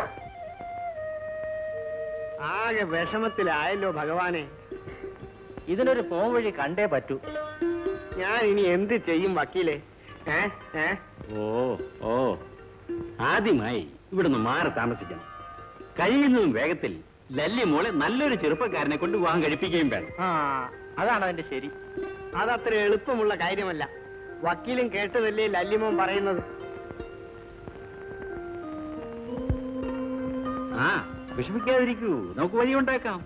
ആകെ വിഷമത്തിലായല്ലോ ഭഗവാനെ ഇതിനൊരു പോം വഴി കണ്ടേ പറ്റൂ ഞാൻ ഇനി എന്ത് ചെയ്യും വക്കീലെ ഏ ഏ ഓ ഓ ആദ്യമായി ഇവിടുന്ന് മാറി താമസിക്കണം കഴിയുന്നതും വേഗത്തിൽ ലല്ലി മോളെ നല്ലൊരു ചെറുപ്പക്കാരനെ കൊണ്ട് വിവാഹം കഴിപ്പിക്കുകയും വേണം ആ അതാണ് അതിന്റെ ശരി അതത്ര എളുപ്പമുള്ള കാര്യമല്ല വക്കീലും കേട്ടതല്ലേ ലല്ലിമോൻ പറയുന്നത് ആ വിഷമിക്കാതിരിക്കൂ നമുക്ക് വഴിയുണ്ടാക്കാം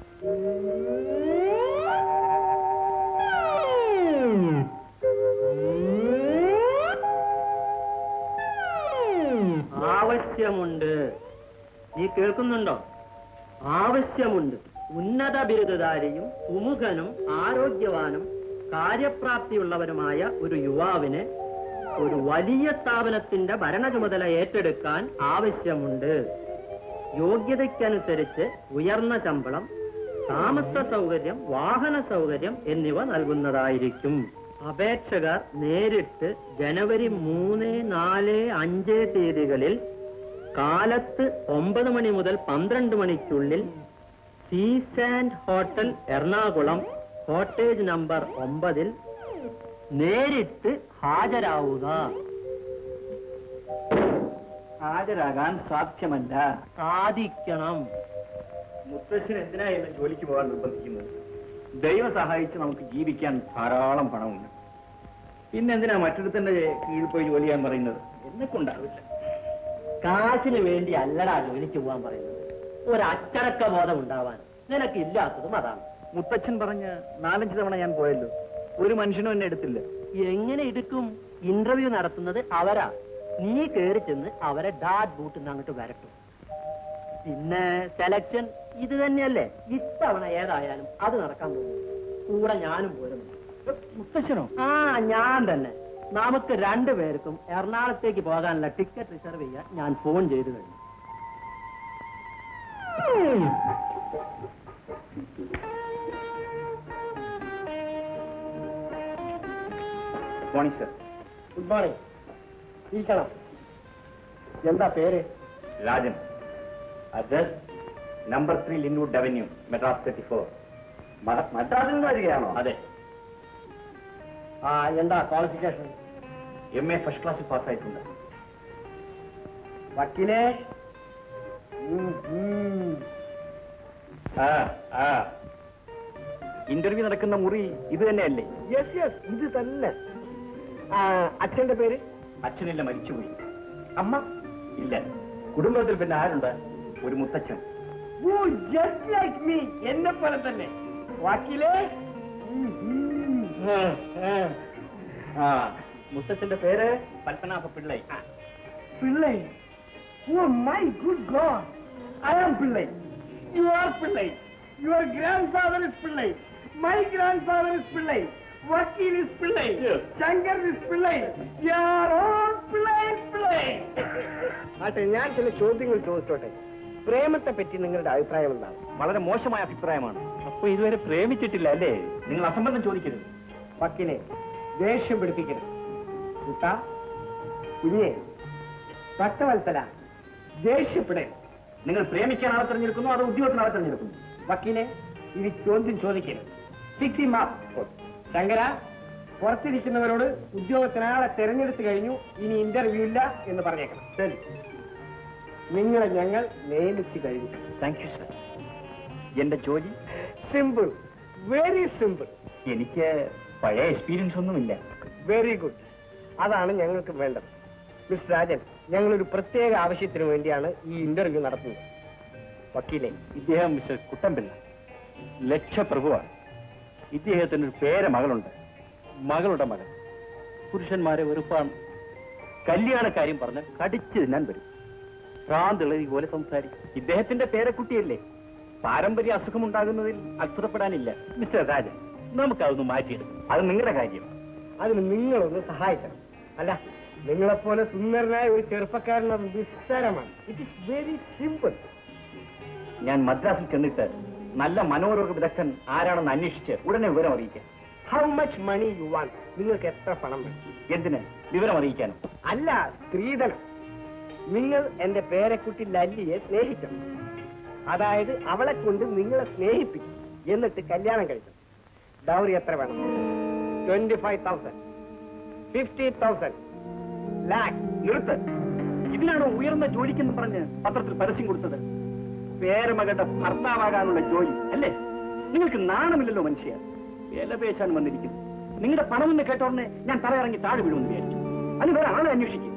ആവശ്യമുണ്ട് നീ കേൾക്കുന്നുണ്ടോ ആവശ്യമുണ്ട് ഉന്നത ബിരുദധാരിയും സുമുഖനും ആരോഗ്യവാനും കാര്യപ്രാപ്തിയുള്ളവനുമായ ഒരു യുവാവിന് ഒരു വലിയ സ്ഥാപനത്തിന്റെ ഭരണ ചുമതല ഏറ്റെടുക്കാൻ ആവശ്യമുണ്ട് യോഗ്യതയ്ക്കനുസരിച്ച് ഉയർന്ന ശമ്പളം താമസ സൗകര്യം വാഹന സൗകര്യം എന്നിവ നൽകുന്നതായിരിക്കും അപേക്ഷകർ നേരിട്ട് ജനുവരി മൂന്ന് നാല് അഞ്ച് തീയതികളിൽ കാലത്ത് ഒമ്പത് മണി മുതൽ പന്ത്രണ്ട് മണിക്കുള്ളിൽ seas and hotel Ernakulam cottage number ഒമ്പതിൽ നേരിട്ട് ഹാജരാവുക ഹാജരാകാൻ സാധ്യമല്ല സാധിക്കണം മുത്തശ്ശൻ എന്തിനാ എന്നെ ജോലിക്ക് പോകാൻ നിർബന്ധിക്കുന്നത് ദൈവം സഹായിച്ച് നമുക്ക് ജീവിക്കാൻ ധാരാളം പണമുണ്ട് പിന്നെ എന്തിനാ മറ്റൊരുത്തന്റെ കീഴിൽ പോയി ജോലി ചെയ്യാൻ പറയുന്നത് എന്നെ കൊണ്ടാവില്ല കാശിന് വേണ്ടി അല്ലടാ ജോലിക്ക് പോകാൻ പറയുന്നത് ഒരു അച്ചടക്ക ബോധം ഉണ്ടാവാൻ നിനക്ക് ഇല്ലാത്തതും അതാണ് മുത്തച്ഛൻ പറഞ്ഞ് നാലഞ്ച് തവണ ഞാൻ പോയല്ലോ ഒരു മനുഷ്യനും എന്നെ എടുത്തില്ല എങ്ങനെ എടുക്കും ഇന്റർവ്യൂ നടത്തുന്നത് അവരാ നീ കേറി ചെന്ന് അവരെ ഡാറ്റ് ബൂട്ടിൽ നിന്ന് അങ്ങോട്ട് വരട്ടും പിന്നെ സെലക്ഷൻ ഇത് തന്നെയല്ലേ ഇത്തവണ ഏതായാലും അത് നടക്കാൻ പോകുന്നു കൂടെ ഞാനും പോരുന്നു മുത്തശ്ശനോ ആ ഞാൻ തന്നെ നമുക്ക് രണ്ടുപേർക്കും എറണാകുളത്തേക്ക് പോകാനുള്ള ടിക്കറ്റ് റിസർവ് ചെയ്യാൻ ഞാൻ ഫോൺ ചെയ്തു കഴിഞ്ഞു മോർണിംഗ് സർ ഗുഡ് മോർണിംഗ് ഇരിക്കണം എന്താ പേര് Rajan address number three Linwood avenue Madras thirty four മദ്രാസിൽ നിന്ന് വരികയാണോ അതെ ആ എന്താ ക്വാളിഫിക്കേഷൻ എം എ ഫസ്റ്റ് ക്ലാസ്സിൽ പാസ്സായിട്ടുണ്ട് വക്കീലേ ആ ആ ഇന്റർവ്യൂ നടക്കുന്ന മുറി ഇത് തന്നെയല്ലേ യെസ് യെസ് ഇത് തന്നെ അച്ഛന്റെ പേര് അച്ഛനില്ല മരിച്ചുപോയി അമ്മ ഇല്ല കുടുംബത്തിൽ പിന്നെ ആരുണ്ട് ഒരു മുത്തച്ഛൻ ഓ ജസ്റ്റ് ലൈക്ക് മീ എന്നെ പോലെ തന്നെ വക്കീലേ ആ മുത്തച്ഛന്റെ പേര് Padmanabha Pillai Pillai oh my good god I am Pillai you are Pillai your grandfather is Pillai my grandfather is Pillai വക്കീൽ is Pillai Shankar is Pillai you're all Pillai Pillai ആട്ടെ ഞാൻ ചില ചോദ്യങ്ങൾ ചോദിച്ചോട്ടെ പ്രേമത്തെ പറ്റി നിങ്ങളുടെ അഭിപ്രായം എന്താണ് വളരെ മോശമായ അഭിപ്രായമാണ് അപ്പൊ ഇതുവരെ പ്രേമിച്ചിട്ടില്ല അല്ലേ നിങ്ങൾ അസംബന്ധം ചോദിക്കരുത് വക്കീലെ ദേഷ്യം പിടിപ്പിക്കരുത് കുട്ടാ കുഞ്ഞെ ഭക്തവത്സല ദേഷ്യപ്പെടരുത് നിങ്ങൾ പ്രേമിക്കാൻ ആളെ തിരഞ്ഞെടുക്കുന്നു അതോ ഉദ്യോഗത്തിന് ആളെ തിരഞ്ഞെടുക്കുന്നു വക്കീലെ ഇനി ചോദ്യം ചോദിക്കരുത് ഫിക്സി മാപ്പ് ശങ്കര പുറത്തിരിക്കുന്നവരോട് ഉദ്യോഗത്തിനാളെ തെരഞ്ഞെടുത്തു കഴിഞ്ഞു ഇനി ഇന്റർവ്യൂ ഇല്ല എന്ന് പറഞ്ഞേക്കണം ശരി നിങ്ങളെ ഞങ്ങൾ നിയമിച്ചു കഴിഞ്ഞു താങ്ക് യു സർ എന്റെ ജോലി സിമ്പിൾ വെരി സിമ്പിൾ എനിക്ക് പഴയ എക്സ്പീരിയൻസ് ഒന്നുമില്ല വെരി ഗുഡ് അതാണ് ഞങ്ങൾക്ക് വേണ്ടത് മിസ്റ്റർ രാജൻ ഞങ്ങളൊരു പ്രത്യേക ആവശ്യത്തിന് വേണ്ടിയാണ് ഈ ഇന്റർവ്യൂ നടത്തുന്നത് വക്കീലെ ഇദ്ദേഹം മിസ്റ്റർ കുട്ടമ്പിള്ള ലക്ഷപ്രഭുവാണ് ഇദ്ദേഹത്തിന് ഒരു പേര മകളുണ്ട് മകളുടെ മകൻ പുരുഷന്മാരെ വെറുപ്പാണ് കല്യാണക്കാര്യം പറഞ്ഞ് കടിച്ചു തിന്നാൻ വരും ഭ്രാന്തിളകി പോലെ സംസാരിക്കും ഇദ്ദേഹത്തിന്റെ പേരക്കുട്ടിയല്ലേ പാരമ്പര്യ അസുഖമുണ്ടാകുന്നതിൽ അത്ഭുതപ്പെടാനില്ല മിസ്റ്റർ രാജൻ നമുക്കതൊന്ന് മാറ്റിയെടുക്കാം അത് നിങ്ങളുടെ കാര്യം അതിന് നിങ്ങളൊന്ന് സഹായിക്കണം അല്ല നിങ്ങളെപ്പോലെ സുന്ദരനായ ഒരു ചെറുപ്പക്കാരനത് നിസ്സാരമാണ് ഇറ്റ് ഇസ് വെരി സിമ്പിൾ ഞാൻ മദ്രാസിൽ ചെന്നിട്ട് നല്ല മനോരോഗ വിദഗ്ധൻ ആരാണെന്ന് അന്വേഷിച്ച് ഉടനെ വിവരം അറിയിക്കാം how much money you want നിങ്ങൾക്ക് എത്ര പണം വേണം എന്തിന് വിവരം അറിയിക്കാനും അല്ല സ്ത്രീധനം നിങ്ങൾ എന്റെ പേരക്കുട്ടി ലല്ലിയെ സ്നേഹിക്കണം അതായത് അവളെ കൊണ്ട് നിങ്ങളെ സ്നേഹിപ്പിക്കും എന്നിട്ട് കല്യാണം കഴിക്കണം ഡൗറി എത്ര വേണം twenty five thousand fifty thousand lakh നിർത്ത് ഇതിനാണോ ഉയർന്ന ജോലിക്കെന്ന് പറഞ്ഞ് പത്രത്തിൽ പരസ്യം കൊടുത്തത് പേരമകളുടെ ഭർത്താവാകാനുള്ള ജോലി അല്ലേ നിങ്ങൾക്ക് നാണമില്ലല്ലോ മനുഷ്യ വില പേശാൻ വന്നിരിക്കുന്നു നിങ്ങളുടെ പണമെന്ന് കേട്ടോടനെ ഞാൻ തലയിറങ്ങി താഴെ വീഴുമെന്ന് വിചാരിച്ചു അത് വേറെ ആളെ അന്വേഷിക്കും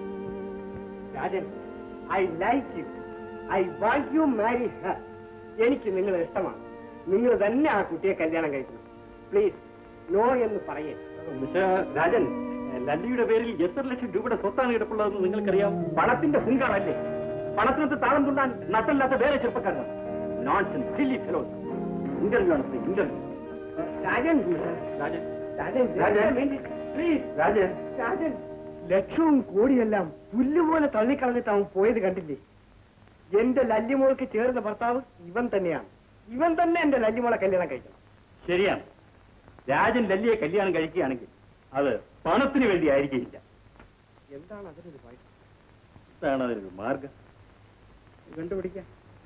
Rajan I like you I want you marry her എനിക്ക് നിങ്ങളെ ഇഷ്ടമാണ് നിങ്ങൾ തന്നെ ആ കുട്ടിയെ കല്യാണം കഴിക്കണം പ്ലീസ് നോ എന്ന് പറയേ മിസ്റ്റർ രാജൻ ലല്ലിയുടെ പേരിൽ എത്ര ലക്ഷം രൂപയുടെ സ്വത്താണ് കിടപ്പുള്ളതെന്ന് നിങ്ങൾക്കറിയാം പണത്തിന്റെ ഹുങ്കാറല്ലേ പണത്തിനകത്ത് താളം തുണ്ടാൻ നട്ടല്ലാത്ത വേറെ ചെറുപ്പക്കാരാണ് നോൺസൺ സില്ലി ഫെലോസ് ഇന്റർവ്യൂ ആണ് ഇന്റർവ്യൂ രാജൻ രാജൻ രാജൻ രാജൻ. പ്ലീസ് രാജൻ രാജൻ ലക്ഷവും കോടിയെല്ലാം പുല്ലുപോലെ തള്ളിക്കളഞ്ഞിട്ട് അവൻ പോയത് കണ്ടില്ലേ എന്റെ ലല്ലിമോൾക്ക് ചേർന്ന ഭർത്താവ് ഇവൻ തന്നെയാണ് ഇവൻ തന്നെ എന്റെ ലല്ലിമോളെ കല്യാണം കഴിക്കണം ശരിയാണ് രാജൻ ലല്ലിയെ കല്യാണം കഴിക്കുകയാണെങ്കിൽ അത് പണത്തിന് വേണ്ടി ആയിരിക്കില്ല എന്താണ് അതിനൊരു വഴി ഇതാണ് അതിനൊരു മാർഗം കണ്ടുപിടിക്കാം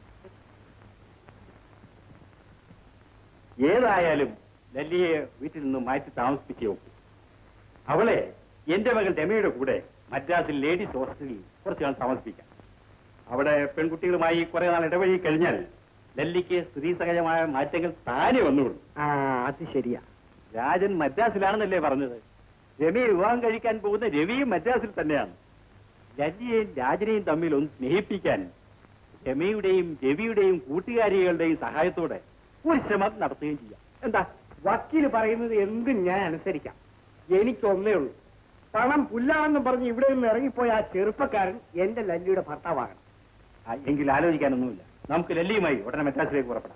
ഏതായാലും ലല്ലിയെ വീട്ടിൽ നിന്ന് മാറ്റി താമസിപ്പിച്ചേ ഒക്കൂ അവളെ എന്റെ മകൾ രമയുടെ കൂടെ മദ്രാസിൽ ലേഡീസ് ഹോസ്റ്റലിൽ കുറച്ചു നാൾ താമസിപ്പിക്കാം അവിടെ പെൺകുട്ടികളുമായി കുറെ നാൾ ഇടവഴി കഴിഞ്ഞാൽ ലല്ലിക്ക് സ്ത്രീ സഹജമായ മാറ്റങ്ങൾ താനെ വന്നുകൊള്ളു ആ അത് ശരിയാ രാജൻ മദ്രാസിലാണെന്നല്ലേ പറഞ്ഞത് രവിയെ വിവാഹം കഴിക്കാൻ പോകുന്ന രവിയും മദ്രാസിൽ തന്നെയാണ് ലല്ലിയെയും രാജനെയും തമ്മിൽ ഒന്ന് സ്നേഹിപ്പിക്കാൻ രമയുടെയും രവിയുടെയും കൂട്ടുകാരികളുടെയും സഹായത്തോടെ ഒരു ശ്രമം നടത്തുകയും ചെയ്യാം എന്താ വക്കീല് പറയുന്നത് എന്തും ഞാൻ അനുസരിക്കാം എനിക്കൊന്നേ ഉള്ളൂ പണം പുല്ലാണെന്ന് പറഞ്ഞ് ഇവിടെ നിന്ന് ഇറങ്ങിപ്പോയ ആ ചെറുപ്പക്കാരൻ എന്റെ ലല്ലിയുടെ ഭർത്താവാകണം ആ, എങ്കിൽ ആലോചിക്കാനൊന്നുമില്ല നമുക്ക് ലല്ലിയുമായി ഉടനെ മെറ്റാസിലേക്ക് പുറപ്പെടാം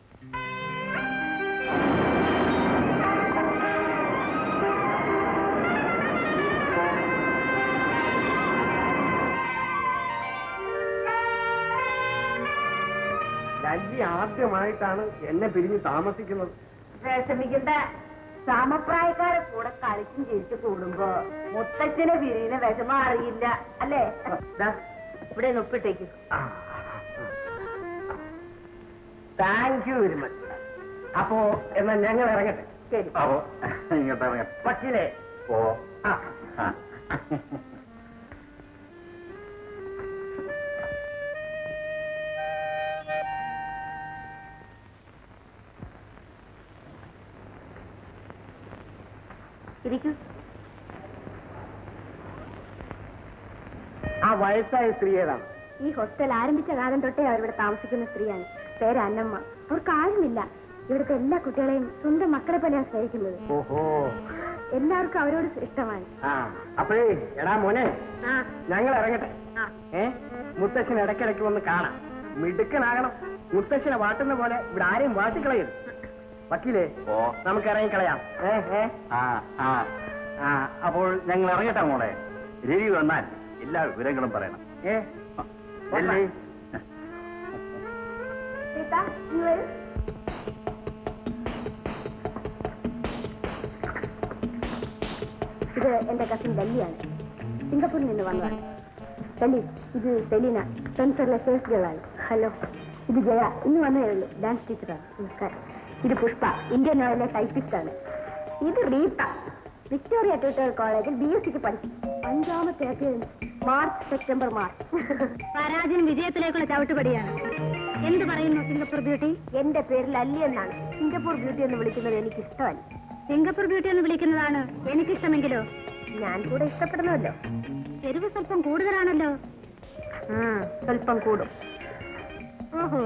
ലല്ലി ആദ്യമായിട്ടാണ് എന്നെ പിരിഞ്ഞ് താമസിക്കുന്നത് വിഷമിക്കണ്ട സമപ്രായക്കാരെ കൂടെ കളിച്ചും ചിരിച്ചു കൂടുമ്പോ മുത്തച്ഛനെ പിരിയുന്ന വിഷമം അറിയില്ല അല്ലേ ദാ, ഇവിടെ ഒന്ന് ഒപ്പിട്ടേക്ക് താങ്ക് യു വെരി മച്ച് അപ്പോ എന്നാ ഞങ്ങൾ ഇറങ്ങട്ടെ ശരി അപ്പോ ഇങ്ങോട്ട് ഇറങ്ങാം വക്കീലേ ഓ ആ ആ. ഇരിക്കൂ ആ വയസ്സായ സ്ത്രീ ഏതാണ് ഈ ഹോസ്റ്റൽ ആരംഭിച്ച കാലം തൊട്ടേ അവരിവിടെ താമസിക്കുന്ന സ്ത്രീയാണ് പേര് അന്നമ്മ അവർക്ക് ആരുമില്ല ഇവിടുത്തെ എല്ലാ കുട്ടികളെയും സ്വന്തം മക്കളെ പോലെയാണ് സ്നേഹിക്കുന്നത് ഓഹോ എല്ലാവർക്കും അവരോട് ഇഷ്ടമാണ് ആ അപ്പഴേ എടാ മോനെ ആ ഞങ്ങൾ ഇറങ്ങട്ടെ ആ ഏ മുത്തച്ഛൻ ഇടയ്ക്കിടയ്ക്ക് വന്ന് കാണാം മിടുക്കനാകണം മുത്തച്ഛനെ വാട്ടുന്ന പോലെ ഇവിടെ ആരെയും വാട്ടിക്കളയരുത് വക്കീലേ ഓ നമുക്ക് ഇറങ്ങിക്കളയാം ഏ ഏ ആ ആ ആ അപ്പോൾ ഞങ്ങൾ ഇറങ്ങട്ടെ മോളെ രവി വന്നാൽ എല്ലാ വിവരങ്ങളും പറയണം ഏ ലല്ലി സീത, നീ വരൂ. ഇത് എന്റെ കസിൻ ഡൽഹിയാണ് സിംഗപ്പൂരിൽ നിന്ന് വന്നതാണ് ഡൽഹി ഇത് സെലീന സ്പെൻസറിലെ ഫേസ് ഗേളാണ് ഹലോ ഇത് ജയ ഇന്ന് വന്നേ ഉള്ളൂ ഡാൻസ് ടീച്ചറാണ് നമസ്കാരം ഇത് പുഷ്പ ഇന്ത്യൻ ഓയിലെ ടൈപ്പിസ്റ്റ് ആണ് ഇത് റീത്ത വിക്ടോറിയ ട്യൂട്ടോറിയൽ കോളേജിൽ ബി എസ് സിക്ക് പഠിച്ചു അഞ്ചാമത്തെ അറ്റൻഡൻസ് മാർച്ച് സെപ്റ്റംബർ മാർച്ച് പരാജയം വിജയത്തിലേക്കുള്ള ചവിട്ടുപടിയാണ് എന്ത് പറയുന്നു സിംഗപ്പൂർ ബ്യൂട്ടി എന്റെ പേര് ലല്ലി എന്നാണ് സിംഗപ്പൂർ ബ്യൂട്ടി എന്ന് വിളിക്കുന്നത് എനിക്ക് ഇഷ്ടമല്ല സിംഗപ്പൂർ ബ്യൂട്ടി എന്ന് വിളിക്കുന്നതാണ് എനിക്കിഷ്ടമെങ്കിലോ ഞാൻ കൂടെ ഇഷ്ടപ്പെടുന്നുവല്ലോ എരിവ് സ്വല്പം കൂടുതലാണല്ലോ സ്വല്പം കൂടും ഓഹോ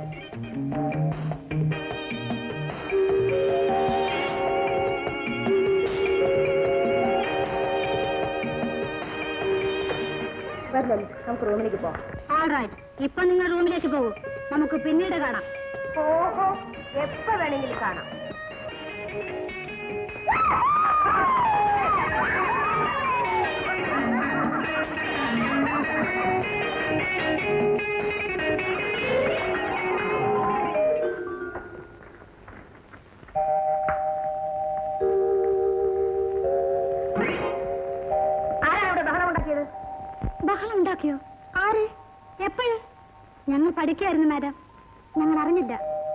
വരില്ല നമുക്ക് റൂമിലേക്ക് പോകാം ഇപ്പൊ നിങ്ങൾ റൂമിലേക്ക് പോകൂ നമുക്ക് പിന്നീട് കാണാം ഓഹോ എപ്പോ വേണമെങ്കിലും കാണാം ആരാ അവിടെ ബഹളം ഉണ്ടാക്കിയത് ബഹളം ഉണ്ടാക്കിയോ ആര് എപ്പോഴ് ഞങ്ങൾ പഠിക്കായിരുന്നു മാഡം ഞങ്ങൾ അറിഞ്ഞില്ല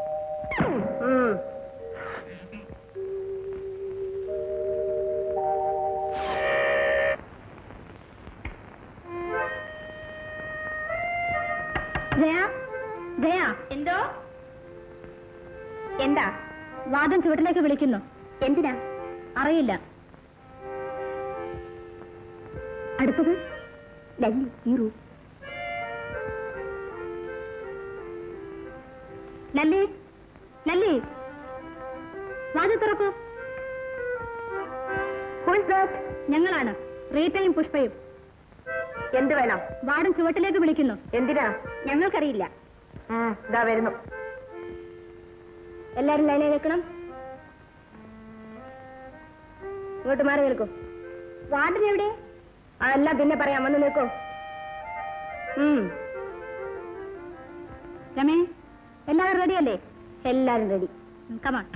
ജയ ജയ എന്തോ എന്താ വാദം ചുവട്ടിലേക്ക് വിളിക്കുന്നു എന്തിനാ അറിയില്ല അടുത്തത് ലല്ലി ഈ റൂം ലല്ലി ലല്ലി വാതിൽ തുറക്കൂ ഞങ്ങളാണ് റീറ്റയും പുഷ്പയും എന്ത് വേണം വാർഡൻ ചുവട്ടിലേക്ക് വിളിക്കുന്നു എന്തിനാ ഞങ്ങൾക്കറിയില്ല ഇതാ വരുന്നു എല്ലാരും ലൈനിൽ നിൽക്കണം ഇങ്ങോട്ട് മാറി നിൽക്കൂ വാർഡൻ എവിടെ അല്ല പിന്നെ പറയാം വന്ന് നിൽക്കൂ രമേ എല്ലാവരും റെഡി അല്ലേ എല്ലാരും റെഡി കമാൺ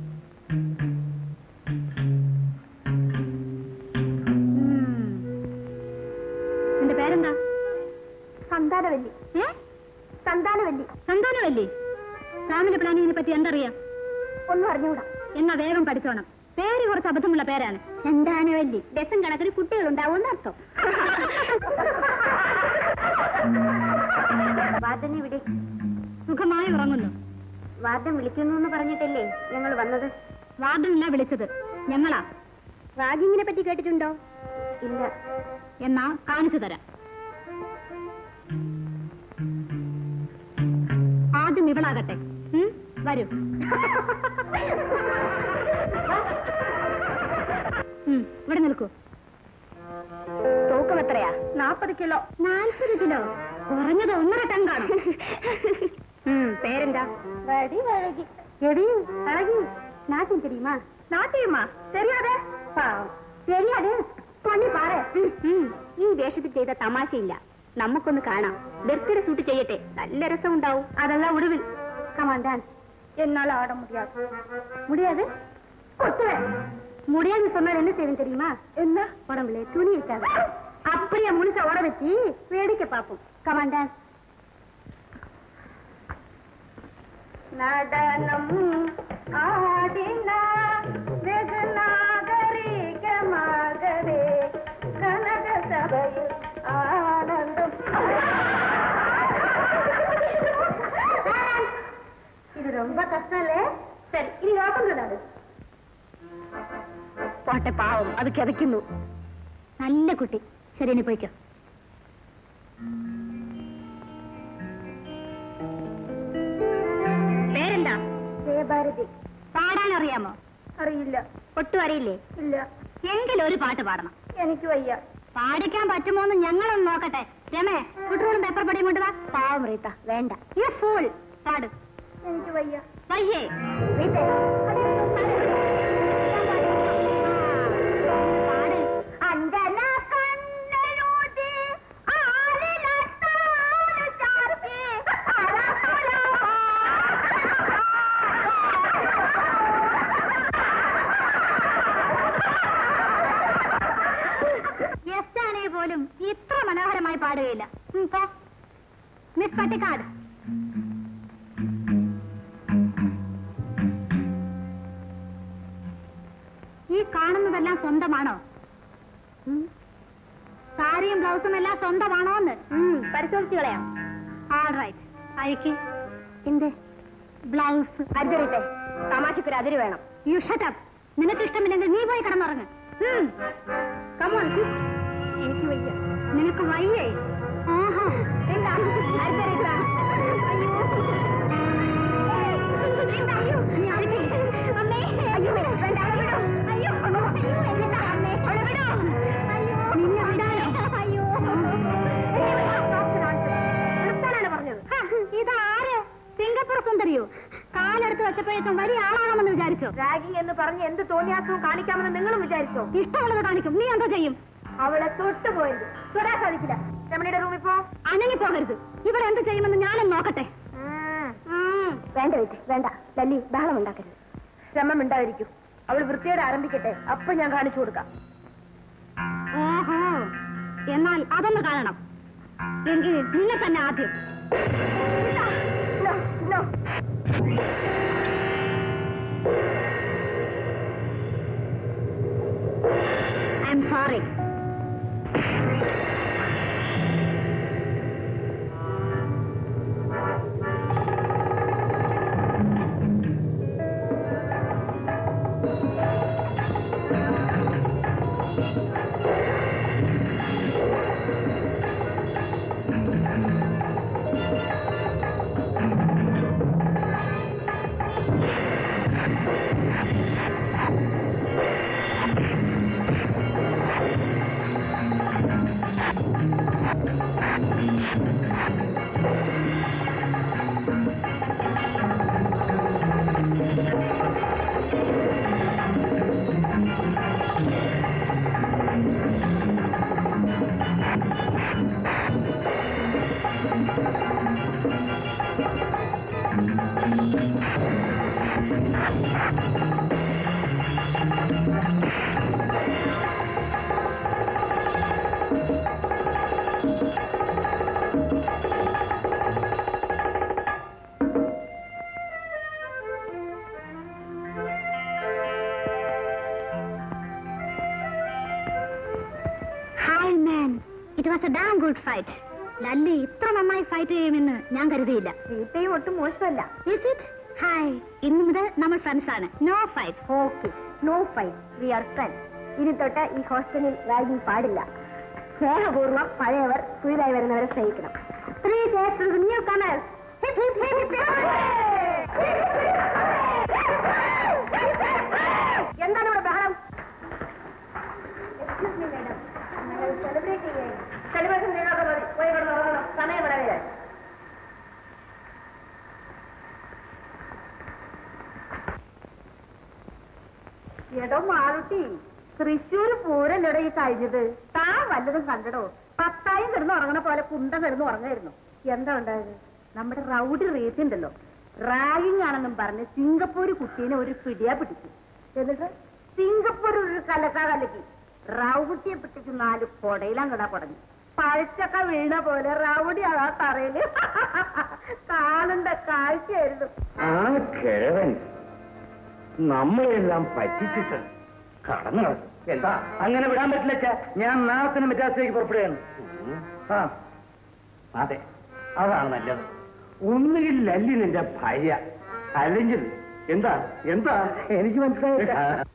നിന്റെ പേരെന്താ സന്താനവല്ലി ഏ സന്താനവല്ലി സന്താനവല്ലി ഫാമിലി പ്ലാനിങ്ങിനെ പറ്റി എന്തറിയാം ഒന്നും അറിഞ്ഞൂടാ എന്നാ വേഗം പഠിച്ചോണം പേര് കുറച്ച് അബദ്ധമുള്ള പേരാണ് സന്താനവല്ലി ഡസൻ കണക്കിന് കുട്ടികളുണ്ടാവും അർത്ഥം വാർഡൻ ഇവിടെ സുഖമായി ഉറങ്ങുന്നു വാർഡൻ വിളിക്കുന്നു എന്ന് പറഞ്ഞിട്ടല്ലേ ഞങ്ങൾ വന്നത് വാർഡനല്ല വിളിച്ചത് ഞങ്ങളാ റാഗിങ്ങിനെ പറ്റി കേട്ടിട്ടുണ്ടോ ഇല്ല എന്നാ കാണിച്ചു തരാം ആദ്യം ഇവളാകട്ടെ ഉം? വരൂ ഉം, ഇവിടെ നിൽക്കൂ തൂക്കം എത്രയാ നാൽപ്പത് കിലോ നാൽപ്പത് കിലോ കുറഞ്ഞത് ഒന്നര ടൺ കാണും ഉം, പേരെന്താ വടി വഴകി എടി അഴകി നാട്ടിൻ தெரியுமா നാട്ടിയുമാ தெரியாதே പാവം தெரியாதே പണി പാറ ഈ വേഷത്തിൽ ചെയ്ത തമാശയില്ല നമുക്കൊന്ന് കാണാം ബർത്ത്ഡേ ഷൂട്ട് ചെയ്യട്ടെ നല്ല രസം ഉണ്ടാവും അതെല്ലാം ഒടുവിൽ കമാൻ ഡാൻസ് എന്നാൽ ആട മുടിയാது முடியாது கொத்துவேன் முடியாது சொன்னால் என்ன செய்வேன் தெரியுமா என்ன உடம்புல துணி இருக்காது அப்படியே முழுச உட வச்சு வேடிக்கை பார்ப்போம் கமான் டான்ஸ் நடனம் ஆடினார் வெகு நாகரிகமாகவே கனக சபையில் ஆனந்தம் இது ரொம்ப கஷ்டம் இல்ல சரி இனி யோகம் சொல்லாது പോട്ടെ പാവം അത് കിതയ്ക്കുന്നു നല്ല കുട്ടി ശരി ഇനി പോയിക്കോ പേരെന്താ ജയഭാരതി പാടാൻ അറിയാമോ അറിയില്ല ഒട്ടും അറിയില്ലേ ഇല്ല എങ്കിലും ഒരു പാട്ട് പാടണം എനിക്ക് വയ്യ പാടിക്കാൻ പറ്റുമോ എന്ന് ഞങ്ങളൊന്ന് നോക്കട്ടെ രമേ കുട്ടികളും പേപ്പർ പടിയും കൊണ്ട് വാ പാവം റീത്ത വേണ്ട യു ഫൂൾ പാട് എനിക്ക് വയ്യ വയ്യേ റീത്തേ പാട് അഞ്ജന കണ്ണനൂതി ആലിലത്താന ചാർത്തി ഗസ്റ്റ് ആണെങ്കിൽ പോലും ഇത്ര മനോഹരമായി പാടുകയില്ല ഉം, പോ. മിസ് പട്ടിക്കാട് ഈ കാണുന്നതെല്ലാം സ്വന്തമാണോ ഉം. സാരിയും ബ്ലൗസും എല്ലാം സ്വന്തമാണോ എന്ന് പരിശോധിച്ചു കളയാം ആൾ റൈറ്റ് അയക്ക് എന്ത് ബ്ലൗസ് അരിതറിട്ടെ തമാശക്കൊരു അതിര് വേണം യു ഷട്ടപ്പ് നിനക്ക് ഇഷ്ടമില്ലെങ്കിൽ നീ പോയി കിടന്നുറങ്ങ് കമോൺ എനിക്ക് വയ്യ നിനക്ക് വയ്യേ ആഹാ എന്താ അരിതറിട്ട അയ്യോ എന്താ, അയ്യോ, നീ അഴിക്ക്. അമ്മേ, അയ്യോ, വേണ്ട, അവളെ വിടൂ. അയ്യോ, അയ്യോ, എന്നിട്ടാ അമ്മേ, അവളെ വിടൂ. അയ്യോ, നിന്നെ വിടാനോ? അയ്യോ. നിർത്താനാണ് പറഞ്ഞത്. ഹ, ഇതാര്? സിംഗപ്പൂർ സുന്ദരിയോ കാലെടുത്ത് വെച്ചപ്പോഴേക്കും വലിയ ആളാണെന്ന് വിചാരിച്ചോ റാഗിംഗ് എന്ന് പറഞ്ഞ് എന്ത് തോന്നിയാസവും കാണിക്കാമെന്ന് നിങ്ങളും വിചാരിച്ചോ ഇഷ്ടമുള്ളത് കാണിക്കും നീ എന്താ ചെയ്യും അവളെ തൊട്ടുപോയത് തൊടാൻ സാധിക്കില്ല രമണിയുടെ റൂമിൽ പോ അനങ്ങി പോകരുത് ഇവരെന്ത് ചെയ്യുമെന്ന് ഞാനും നോക്കട്ടെ വേണ്ട വീട്ടി വേണ്ട ലല്ലി ബഹളം ഉണ്ടാക്കരുത് ശ്രമം ഉണ്ടായിരിക്കും അവൾ വൃത്തിയോടെ ആരംഭിക്കട്ടെ അപ്പൊ ഞാൻ കാണിച്ചു കൊടുക്കാം ഓഹോ എന്നാൽ അതൊന്ന് കാണണം എങ്കിൽ നിന്നെ തന്നെ ആദ്യം I'm sorry hi man it was a damn good fight Lalli ഇത്ര നന്നായി ഫൈറ്റ് ചെയ്യുമെന്ന് ഞാൻ കരുതിയില്ല വീട്ടയും ഒട്ടും മോശമല്ല ഇസ് ഇറ്റ് ഹായ് ഇന്നു മുതൽ നമ്മൾ ഫ്രണ്ട്സ് ആണ് no fight okay no fight we are friends ഇനി തൊട്ട് ഈ ഹോസ്റ്റലിൽ റാഗിംഗ് പാടില്ല സ്നേഹപൂർവ്വം പഴയവർ പുതിയതായി വരുന്നവരെ സ്നേഹിക്കണം ത്രീ ന്യൂ കമേഴ്സ് എന്താണ് ഇവിടെ ബഹളം എടോ മാളുട്ടി തൃശ്ശൂര് പൂരല്ലടോ ഈ കഴിഞ്ഞത് താൻ വല്ലതും കണ്ടടോ പത്തായും കിടന്ന് ഉറങ്ങണ പോലെ കുന്തം കിടന്ന് ഉറങ്ങായിരുന്നു എന്താ ഉണ്ടായത് നമ്മുടെ റൗഡി റേറ്റ് ഉണ്ടല്ലോ റാഗിങ് ആണെന്നും പറഞ്ഞ് സിംഗപ്പൂര് കുട്ടീനെ ഒരു പിടിയാ പിടിച്ചു എന്നിട്ട് സിംഗപ്പൂർ ഒരു കലക്കാ കലക്കി റൗഡിയെ പിടിച്ച് നാല് കൊടയിലങ്ങടാ കുടഞ്ഞു പഴച്ചക്ക വീണ പോലെ റൗഡി ആ തറയില് കാണണ്ട കാഴ്ചയായിരുന്നു ആ കിഴവൻ നമ്മളെല്ലാം പറ്റിച്ചിട്ട് കടന്നു കളഞ്ഞു. എന്താ അങ്ങനെ വിടാൻ പറ്റില്ല അച്ഛാ. ഞാൻ നാളെ തന്നെ മെറ്റാസിലേക്ക് പുറപ്പെടുകയാണ് ആ അതെ അതാണ് നല്ലത് ഒന്നുകിൽ ലല്ലി നിന്റെ ഭാര്യ അല്ലെങ്കിൽ എന്താ എന്താ എനിക്ക് മനസ്സിലായില്ല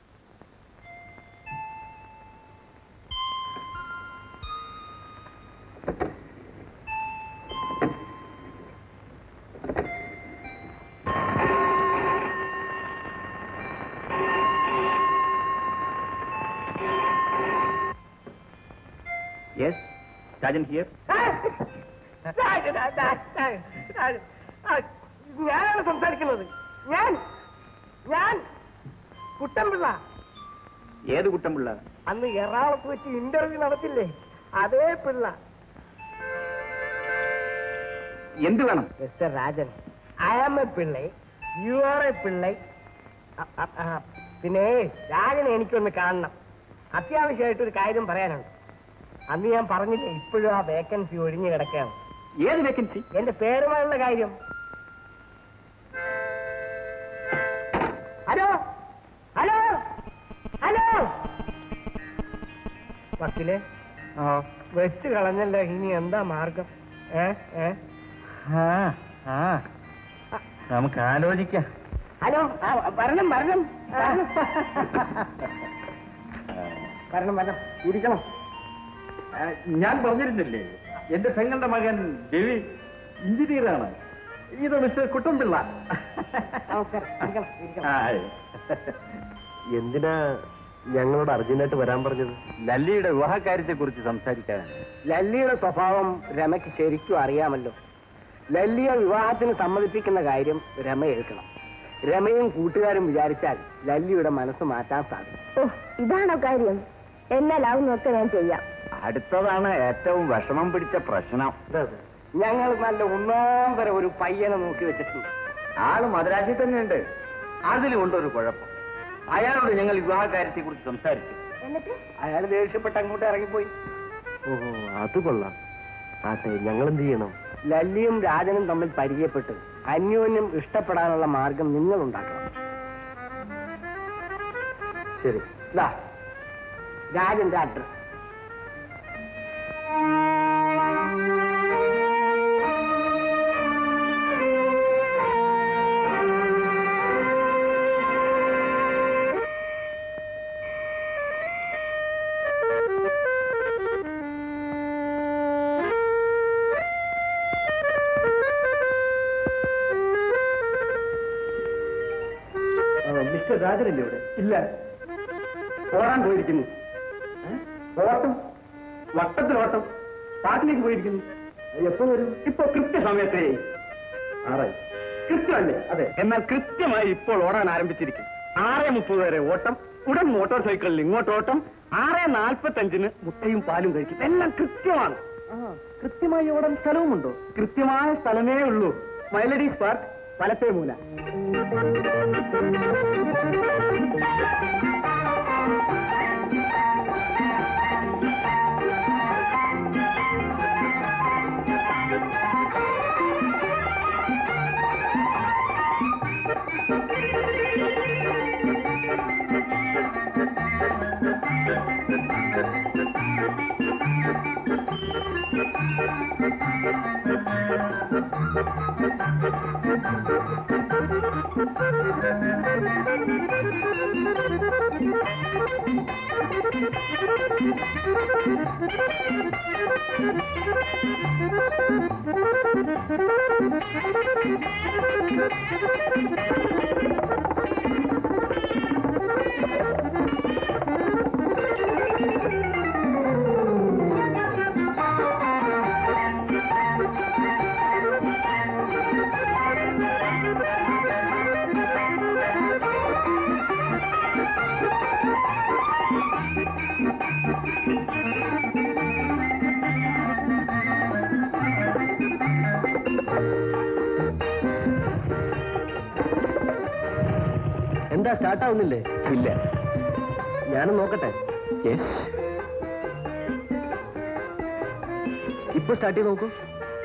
യെസ് രാജൻ ഹിയർ ഞാനാണ് സംസാരിക്കുന്നത് ഞാൻ ഞാൻ കുട്ടൻപിള്ള ഏത് കുട്ടൻപിള്ള അന്ന് എറണാകുളത്ത് വെച്ച് ഇന്റർവ്യൂ നടത്തില്ലേ അതേ പിള്ള എന്ത് വേണം mister Rajan I am a Pillai you are a Pillai അ- അ- ആ, പിന്നെ രാജനെ എനിക്കൊന്ന് കാണണം അത്യാവശ്യമായിട്ട് ഒരു കാര്യം പറയാനുണ്ട് അന്ന് ഞാൻ പറഞ്ഞില്ലേ ഇപ്പോഴും ആ വേക്കൻസി ഒഴിഞ്ഞു കിടക്കുകയാണ് ഏത് വേക്കൻസി എന്റെ പേരുമായുള്ള കാര്യം ഹലോ ഹലോ ഹലോ വക്കീലെ വെച്ച് കളഞ്ഞല്ലോ ഇനി എന്താ മാർഗം ഏ ഏ ആ ആ നമുക്ക് ആലോചിക്കാം ഹലോ ആ, വരണം വരണം വരണം. വരണം വരണം ഇരിക്കണം ആ, ഞാൻ പറഞ്ഞിരുന്നില്ലേ എന്റെ പെങ്ങളുടെ മകൻ രവി എഞ്ചിനീയറാണ് ഇത് മിസ്റ്റർ കുട്ടൻപിള്ള നമസ്കാരം ഇരിക്കണം ഇരിക്കണം ആ, എന്തിനാ ഞങ്ങളോട് അർജന്റായിട്ട് വരാൻ പറഞ്ഞത് ലല്ലിയുടെ വിവാഹകാര്യത്തെ കുറിച്ച് സംസാരിക്കാനാണ് ലല്ലിയുടെ സ്വഭാവം രമയ്ക്ക് ശരിക്കും അറിയാമല്ലോ ലല്ലിയെ വിവാഹത്തിന് സമ്മതിപ്പിക്കുന്ന കാര്യം രമ എടുക്കണം രമയും കൂട്ടുകാരും വിചാരിച്ചാൽ ലല്ലിയുടെ മനസ്സ് മാറ്റാൻ സാധിക്കും ഓ ഇതാണോ കാര്യം എന്നാലാവുന്നൊക്കെ ഞാൻ ചെയ്യാം അടുത്തതാണ് ഏറ്റവും വിഷമം പിടിച്ച പ്രശ്നം ഞങ്ങൾ നല്ല ഒന്നാം വരെ ഒരു പയ്യനെ നോക്കി വെച്ചിട്ടുണ്ട് ആള് മദ്രാശി തന്നെയുണ്ട് അതിലുണ്ട് ഒരു കുഴപ്പം അയാളോട് ഞങ്ങൾ വിവാഹകാര്യത്തെ കുറിച്ച് സംസാരിച്ചു എന്നിട്ട് അയാൾ ദേഷ്യപ്പെട്ട് അങ്ങോട്ട് ഇറങ്ങിപ്പോയി ഓഹോ അത് കൊള്ളാം ആട്ടെ ഞങ്ങൾ എന്ത് ചെയ്യണം ലല്ലിയും രാജനും തമ്മിൽ പരിചയപ്പെട്ട് അന്യോന്യം ഇഷ്ടപ്പെടാനുള്ള മാർഗം നിങ്ങൾ ഉണ്ടാക്കണം ശരി ഇതാ രാജന്റെ അഡ്രസ് മിസ്റ്റർ രാജനല്ലേ ഇവിടെ ഇല്ല ഓടാൻ പോയിരിക്കുന്നു ഏ? ഓട്ടം വട്ടത്തിൽ ഓട്ടം പാട്ടിലേക്ക് പോയിരിക്കുന്നു എപ്പോ വരും ഇപ്പൊ കൃത്യസമയത്തേ ആറായി കൃത്യമല്ലേ അതെ എന്നാൽ കൃത്യമായി ഇപ്പോൾ ഓടാൻ ആരംഭിച്ചിരിക്കും ആറ് മുപ്പത് വരെ ഓട്ടം ഉടൻ മോട്ടോർ സൈക്കിളിൽ ഇങ്ങോട്ട് ഓട്ടം ആറ് നാൽപ്പത്തഞ്ചിന് മുട്ടയും പാലും കഴിക്കും എല്ലാം കൃത്യമാണ് കൃത്യമായി ഓടാൻ സ്ഥലവുമുണ്ടോ കൃത്യമായ സ്ഥലമേ ഉള്ളൂ മൈലഡീസ് പാർക്ക് വലത്തേ മൂല Thank you. എന്താ സ്റ്റാർട്ട് ആവുന്നില്ലേ ഇല്ല ഞാനും നോക്കട്ടെ യെസ് ഇപ്പൊ സ്റ്റാർട്ട് ചെയ്ത് നോക്കൂ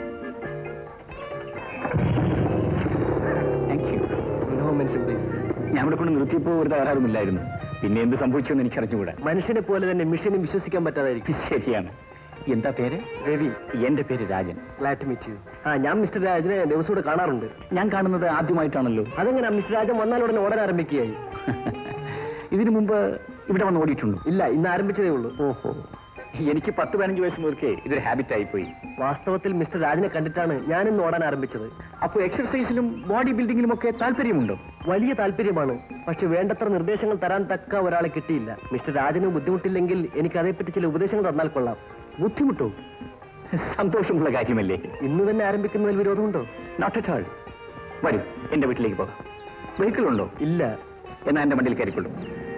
thank you no mention please ഞാൻ ഇവിടെ കൊണ്ട് നിർത്തിയപ്പോൾ ഒരു തകരാറുമില്ലായിരുന്നു പിന്നെ എന്ത് സംഭവിച്ചെന്ന് എനിക്ക് അറിഞ്ഞുകൂടാ മനുഷ്യനെ പോലെ തന്നെ മിഷനും വിശ്വസിക്കാൻ പറ്റാതായിരിക്കും ശരിയാണ് എന്താ പേര് രവി എന്റെ പേര് Rajan glad to meet you ആ ഞാൻ മിസ്റ്റർ രാജനെ ദിവസം കൂടെ കാണാറുണ്ട് ഞാൻ കാണുന്നത് ആദ്യമായിട്ടാണല്ലോ അതെങ്ങനെ മിസ്റ്റർ രാജൻ വന്നാൽ ഉടനെ ഓടാൻ ആരംഭിക്കുകയായി ഇതിനു മുമ്പ് ഇവിടെ വന്ന് ഓടിയിട്ടുണ്ടോ ഇല്ല ഇന്ന് ആരംഭിച്ചതേ ഉള്ളൂ ഓഹോ എനിക്ക് പത്ത് പതിനഞ്ച് വയസ്സ് മുതൽക്കേ ഇതൊരു ഹാബിറ്റ് ആയിപ്പോയി വാസ്തവത്തിൽ മിസ്റ്റർ രാജനെ കണ്ടിട്ടാണ് ഞാൻ ഇന്ന് ഓടാൻ ആരംഭിച്ചത് അപ്പോൾ എക്സർസൈസിലും ബോഡി ബിൽഡിങ്ങിലും ഒക്കെ താല്പര്യമുണ്ടോ വലിയ താല്പര്യമാണ് പക്ഷെ വേണ്ടത്ര നിർദ്ദേശങ്ങൾ തരാൻ തക്ക ഒരാളെ കിട്ടിയില്ല മിസ്റ്റർ രാജന് ബുദ്ധിമുട്ടില്ലെങ്കിൽ എനിക്ക് അതേപ്പറ്റി ചില ഉപദേശങ്ങൾ തന്നാൽ കൊള്ളാം ബുദ്ധിമുട്ടോ സന്തോഷമുള്ള കാര്യമല്ലേ ഇന്ന് തന്നെ ആരംഭിക്കുന്നതിൽ വിരോധമുണ്ടോ നോട്ട് അറ്റ് ആൾ വരൂ എന്റെ വീട്ടിലേക്ക് പോകാം വെഹിക്കിൾ ഉണ്ടോ ഇല്ല എന്നാ എന്റെ വണ്ടിയിൽ കയറിക്കൊള്ളൂ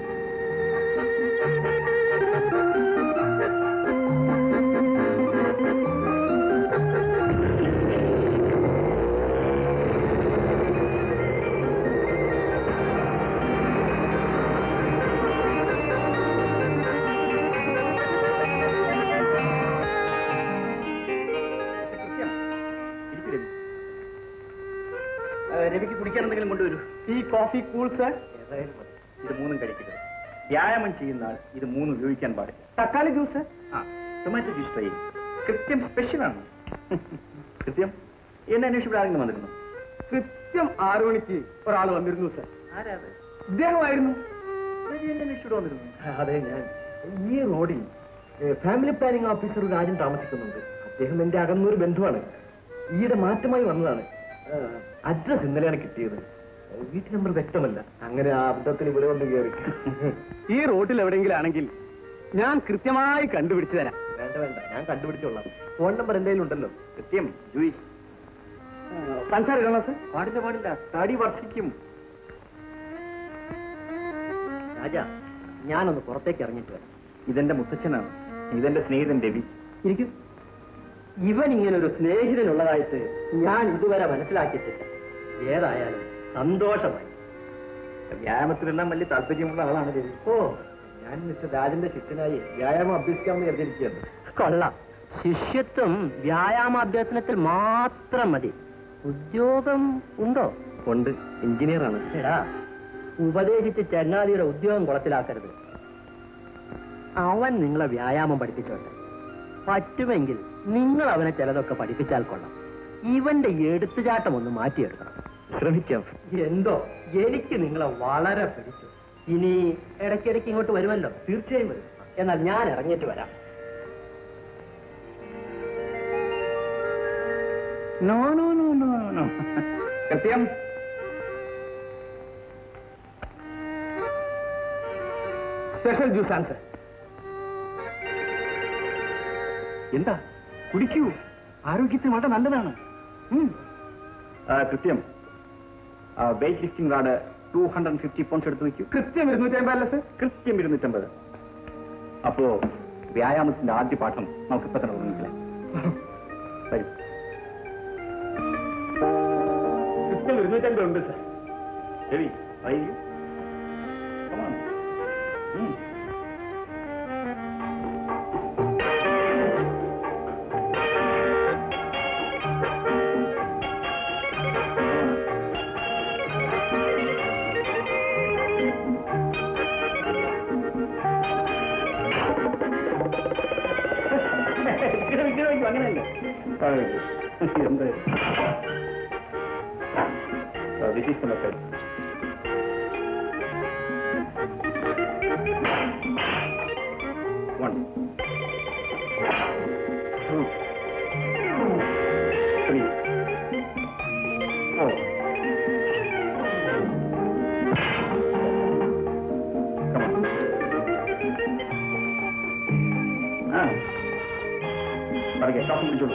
രവിക്ക് കുടിക്കാൻ എന്തെങ്കിലും കൊണ്ടുവരൂ ഈ കോഫി കൂൾ സർ ഏതായാലും മതി. ഇത് മൂന്നും കഴിക്കരുത് വ്യായാമം ചെയ്യുന്ന ആൾ ഇത് മൂന്നും ഉപയോഗിക്കാൻ പാടില്ല തക്കാളി ജ്യൂസ് ആ ടൊമാറ്റോ ജ്യൂസ് ട്രൈ കൃത്യം സ്പെഷ്യലാണ് കൃത്യം എന്നെ അന്വേഷിച്ച് ആരെങ്കിലും വന്നിരുന്നു കൃത്യം ആറു മണിക്ക് ഒരാൾ വന്നിരുന്നു സർ ആരാ അത് ഇദ്ദേഹമായിരുന്നു രവി എന്നെ അന്വേഷിച്ചിട്ട് വന്നിരുന്നു അതെ ഞാൻ ഈ റോഡിൽ ഫാമിലി പ്ലാനിംഗ് ഓഫീസർ ഒരു ആരും താമസിക്കുന്നുണ്ട് അദ്ദേഹം എന്റെ അകന്നൊരു ബന്ധുവാണ് ഈയിടെ മാറ്റമായി വന്നതാണ് അഡ്രസ് ഇന്നലെയാണ് കിട്ടിയത് വീട്ടു നമ്പർ വ്യക്തമല്ല അങ്ങനെ ആ അബദ്ധത്തിൽ ഇവിടെ വന്ന് കയറി ഈ റോഡിൽ എവിടെയെങ്കിലും ആണെങ്കിൽ ഞാൻ കൃത്യമായി കണ്ടുപിടിച്ചു തരാം വേണ്ട വേണ്ട ഞാൻ കണ്ടുപിടിച്ചോളാം ഫോൺ നമ്പർ എന്തെങ്കിലും ഉണ്ടല്ലോ കൃത്യം ജൂയിസ് പഞ്ചാര കാണാം സർ പാടില്ല പാടില്ല തടി വർദ്ധിക്കും രാജ ഞാനൊന്ന് പുറത്തേക്ക് ഇറങ്ങിയിട്ട് വരാം ഇതെന്റെ മുത്തച്ഛനാണ് ഇതെന്റെ സ്നേഹിതൻ രവി ഇരിക്കും ഇവൻ ഇങ്ങനെ ഒരു സ്നേഹിതനുള്ളതായിട്ട് ഞാൻ ഇതുവരെ മനസ്സിലാക്കിയിട്ടില്ല ഏതായാലും സന്തോഷമായി വ്യായാമത്തിലെല്ലാം വലിയ താല്പര്യമുള്ള ആളാണ് രവി ഓ ഞാൻ മിസ്റ്റർ രാജന്റെ ശിഷ്യനായി വ്യായാമം അഭ്യസിക്കാമെന്ന് കരുതിയിരിക്കുകയാണ് കൊള്ളാം ശിഷ്യത്വം വ്യായാമാഭ്യസനത്തിൽ മാത്രം മതി ഉദ്യോഗം ഉണ്ടോ ഉണ്ട് എഞ്ചിനീയറാണ് എടാ ഉപദേശിച്ച് ചങ്ങാതിയുടെ ഉദ്യോഗം കുളത്തിലാക്കരുത് അവൻ നിങ്ങളെ വ്യായാമം പഠിപ്പിച്ചോട്ടെ പറ്റുമെങ്കിൽ നിങ്ങൾ അവനെ ചിലതൊക്കെ പഠിപ്പിച്ചാൽ കൊള്ളാം ഇവന്റെ എടുത്തുചാട്ടം ഒന്ന് മാറ്റിയെടുക്കണം ശ്രമിക്കാം എന്തോ എനിക്ക് നിങ്ങളെ വളരെ പിടിച്ചു ഇനി ഇടയ്ക്കിടയ്ക്ക് ഇങ്ങോട്ട് വരുമല്ലോ തീർച്ചയായും വരും എന്നാൽ ഞാൻ ഇറങ്ങിയിട്ട് വരാം no no no no no കൃത്യം സ്പെഷ്യൽ ജ്യൂസ് ആൻസർ എന്താ കുടിക്കൂ ആരോഗ്യത്തിന് വളരെ നല്ലതാണ് ഉം. ആ, കൃത്യം weight lifting card two hundred fifty pounds എടുത്ത് വയ്ക്കൂ കൃത്യം ഇരുന്നൂറ്റി അമ്പതല്ല സർ കൃത്യം ഇരുന്നൂറ്റമ്പത് അപ്പോ വ്യായാമത്തിന്റെ ആദ്യ പാഠം നമുക്ക് ഇപ്പൊ തന്നെ തുടങ്ങിക്കില്ല വരൂ കൃത്യം ഇരുന്നൂറ്റമ്പത് ഉണ്ട് സർ രവി വൈകി Come on. ഉം. ഇങ്ങനെ ഇങ്ങനെ വയ്ക്കൂ, അങ്ങനെയല്ല എന്ത് this is method One. Two. Three. Four. Come on. Ah. പതുക്കെ ശ്വാസം പിടിച്ചോളൂ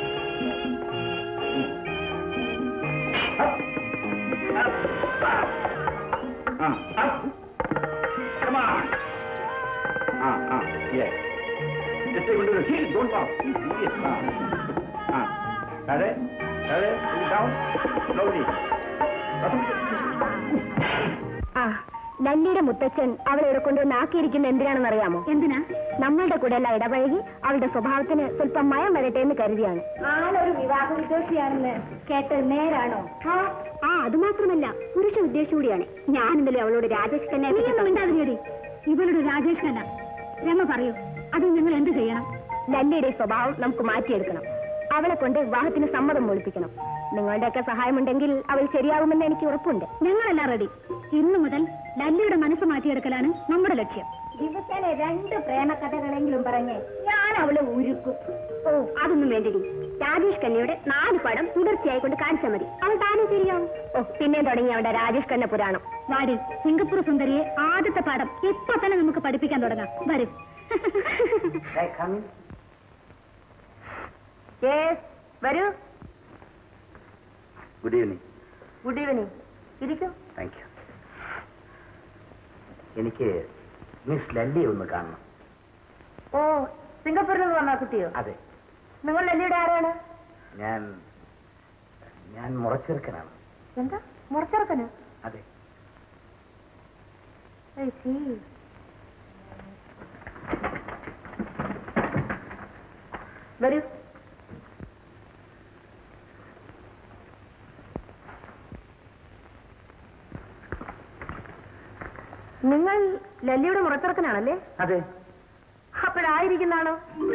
ഉം. Up. Up. Up. Ah, up. Come on. Ah, ah, yes. Just stay under the heel, don't walk. Yes, ah. Ah. Got it? Got it? Put it down. Slowly. ആ ലല്ലിയുടെ മുത്തച്ഛൻ അവളെ ഇവിടെ കൊണ്ടുവന്ന് ആക്കിയിരിക്കുന്ന എന്തിനാണെന്ന് അറിയാമോ എന്തിനാ നമ്മളുടെ കൂടെ എല്ലാം ഇടപഴകി അവളുടെ സ്വഭാവത്തിന് സ്വല്പം മയം വരട്ടെ എന്ന് കരുതിയാണ് ആളൊരു വിവാഹ ഉദ്ദേശിയാണെന്ന് കേട്ടത് നേരാണോ ആ അത് മാത്രമല്ല പുരുഷ ഉദ്ദേശം കൂടിയാണ് ഞാൻ ഇന്നലെ അവളോട് രാജേഷ് ഖന്ന ഇവളുടെ രാജേഷ് ഖന്ന രമ പറയൂ അത് നിങ്ങൾ എന്ത് ചെയ്യണം ലല്ലിയുടെ സ്വഭാവം നമുക്ക് മാറ്റിയെടുക്കണം അവളെ കൊണ്ട് വിവാഹത്തിന് സമ്മതം മൂളിപ്പിക്കണം നിങ്ങളുടെയൊക്കെ സഹായമുണ്ടെങ്കിൽ അവൾ ശരിയാകുമെന്ന് എനിക്ക് ഉറപ്പുണ്ട് ഞങ്ങളെല്ലാം റെഡി ഇന്നു മുതൽ ലല്ലിയുടെ മനസ്സ് മാറ്റിയെടുക്കലാണ് നമ്മുടെ ലക്ഷ്യം ദിവസേന രണ്ട് പ്രേമകഥകളെങ്കിലും പറഞ്ഞ് ഞാൻ അവളെ ഉരുക്കും ഓ അതൊന്നും വേണ്ടടി രാജേഷ് കന്നയുടെ നാല് പടം തുടർച്ചയായി കൊണ്ട് കാണിച്ചാൽ മതി അവൾ താനും ശരിയാവും ഓ പിന്നെ തുടങ്ങി അവളുടെ രാജേഷ് കന്ന പുരാണം വാടി സിംഗപ്പൂർ സുന്ദരിയെ ആദ്യത്തെ പാഠം ഇപ്പൊ തന്നെ നമുക്ക് പഠിപ്പിക്കാൻ തുടങ്ങാം വരും വരൂ ഗുഡ് ഈവനിങ് ഗുഡ് ഈവനിങ് ഇരിക്കും താങ്ക് യു എനിക്ക് മിസ് ലല്ലിയെ ഒന്ന് കാണണം ഓ സിംഗപ്പൂരിൽ നിന്ന് വന്ന കുട്ടിയോ അതെ നിങ്ങൾ ലല്ലിയുടെ ആരാണ് ഞാൻ ഞാൻ മുറച്ചെറുക്കനാണ് എന്താ മുറച്ചിറക്കന് അതെ വരൂ നിങ്ങൾ ലല്ലിയുടെ മുറച്ചിറക്കനാണല്ലേ അതെ അപ്പോഴായിരിക്കുന്നാണോ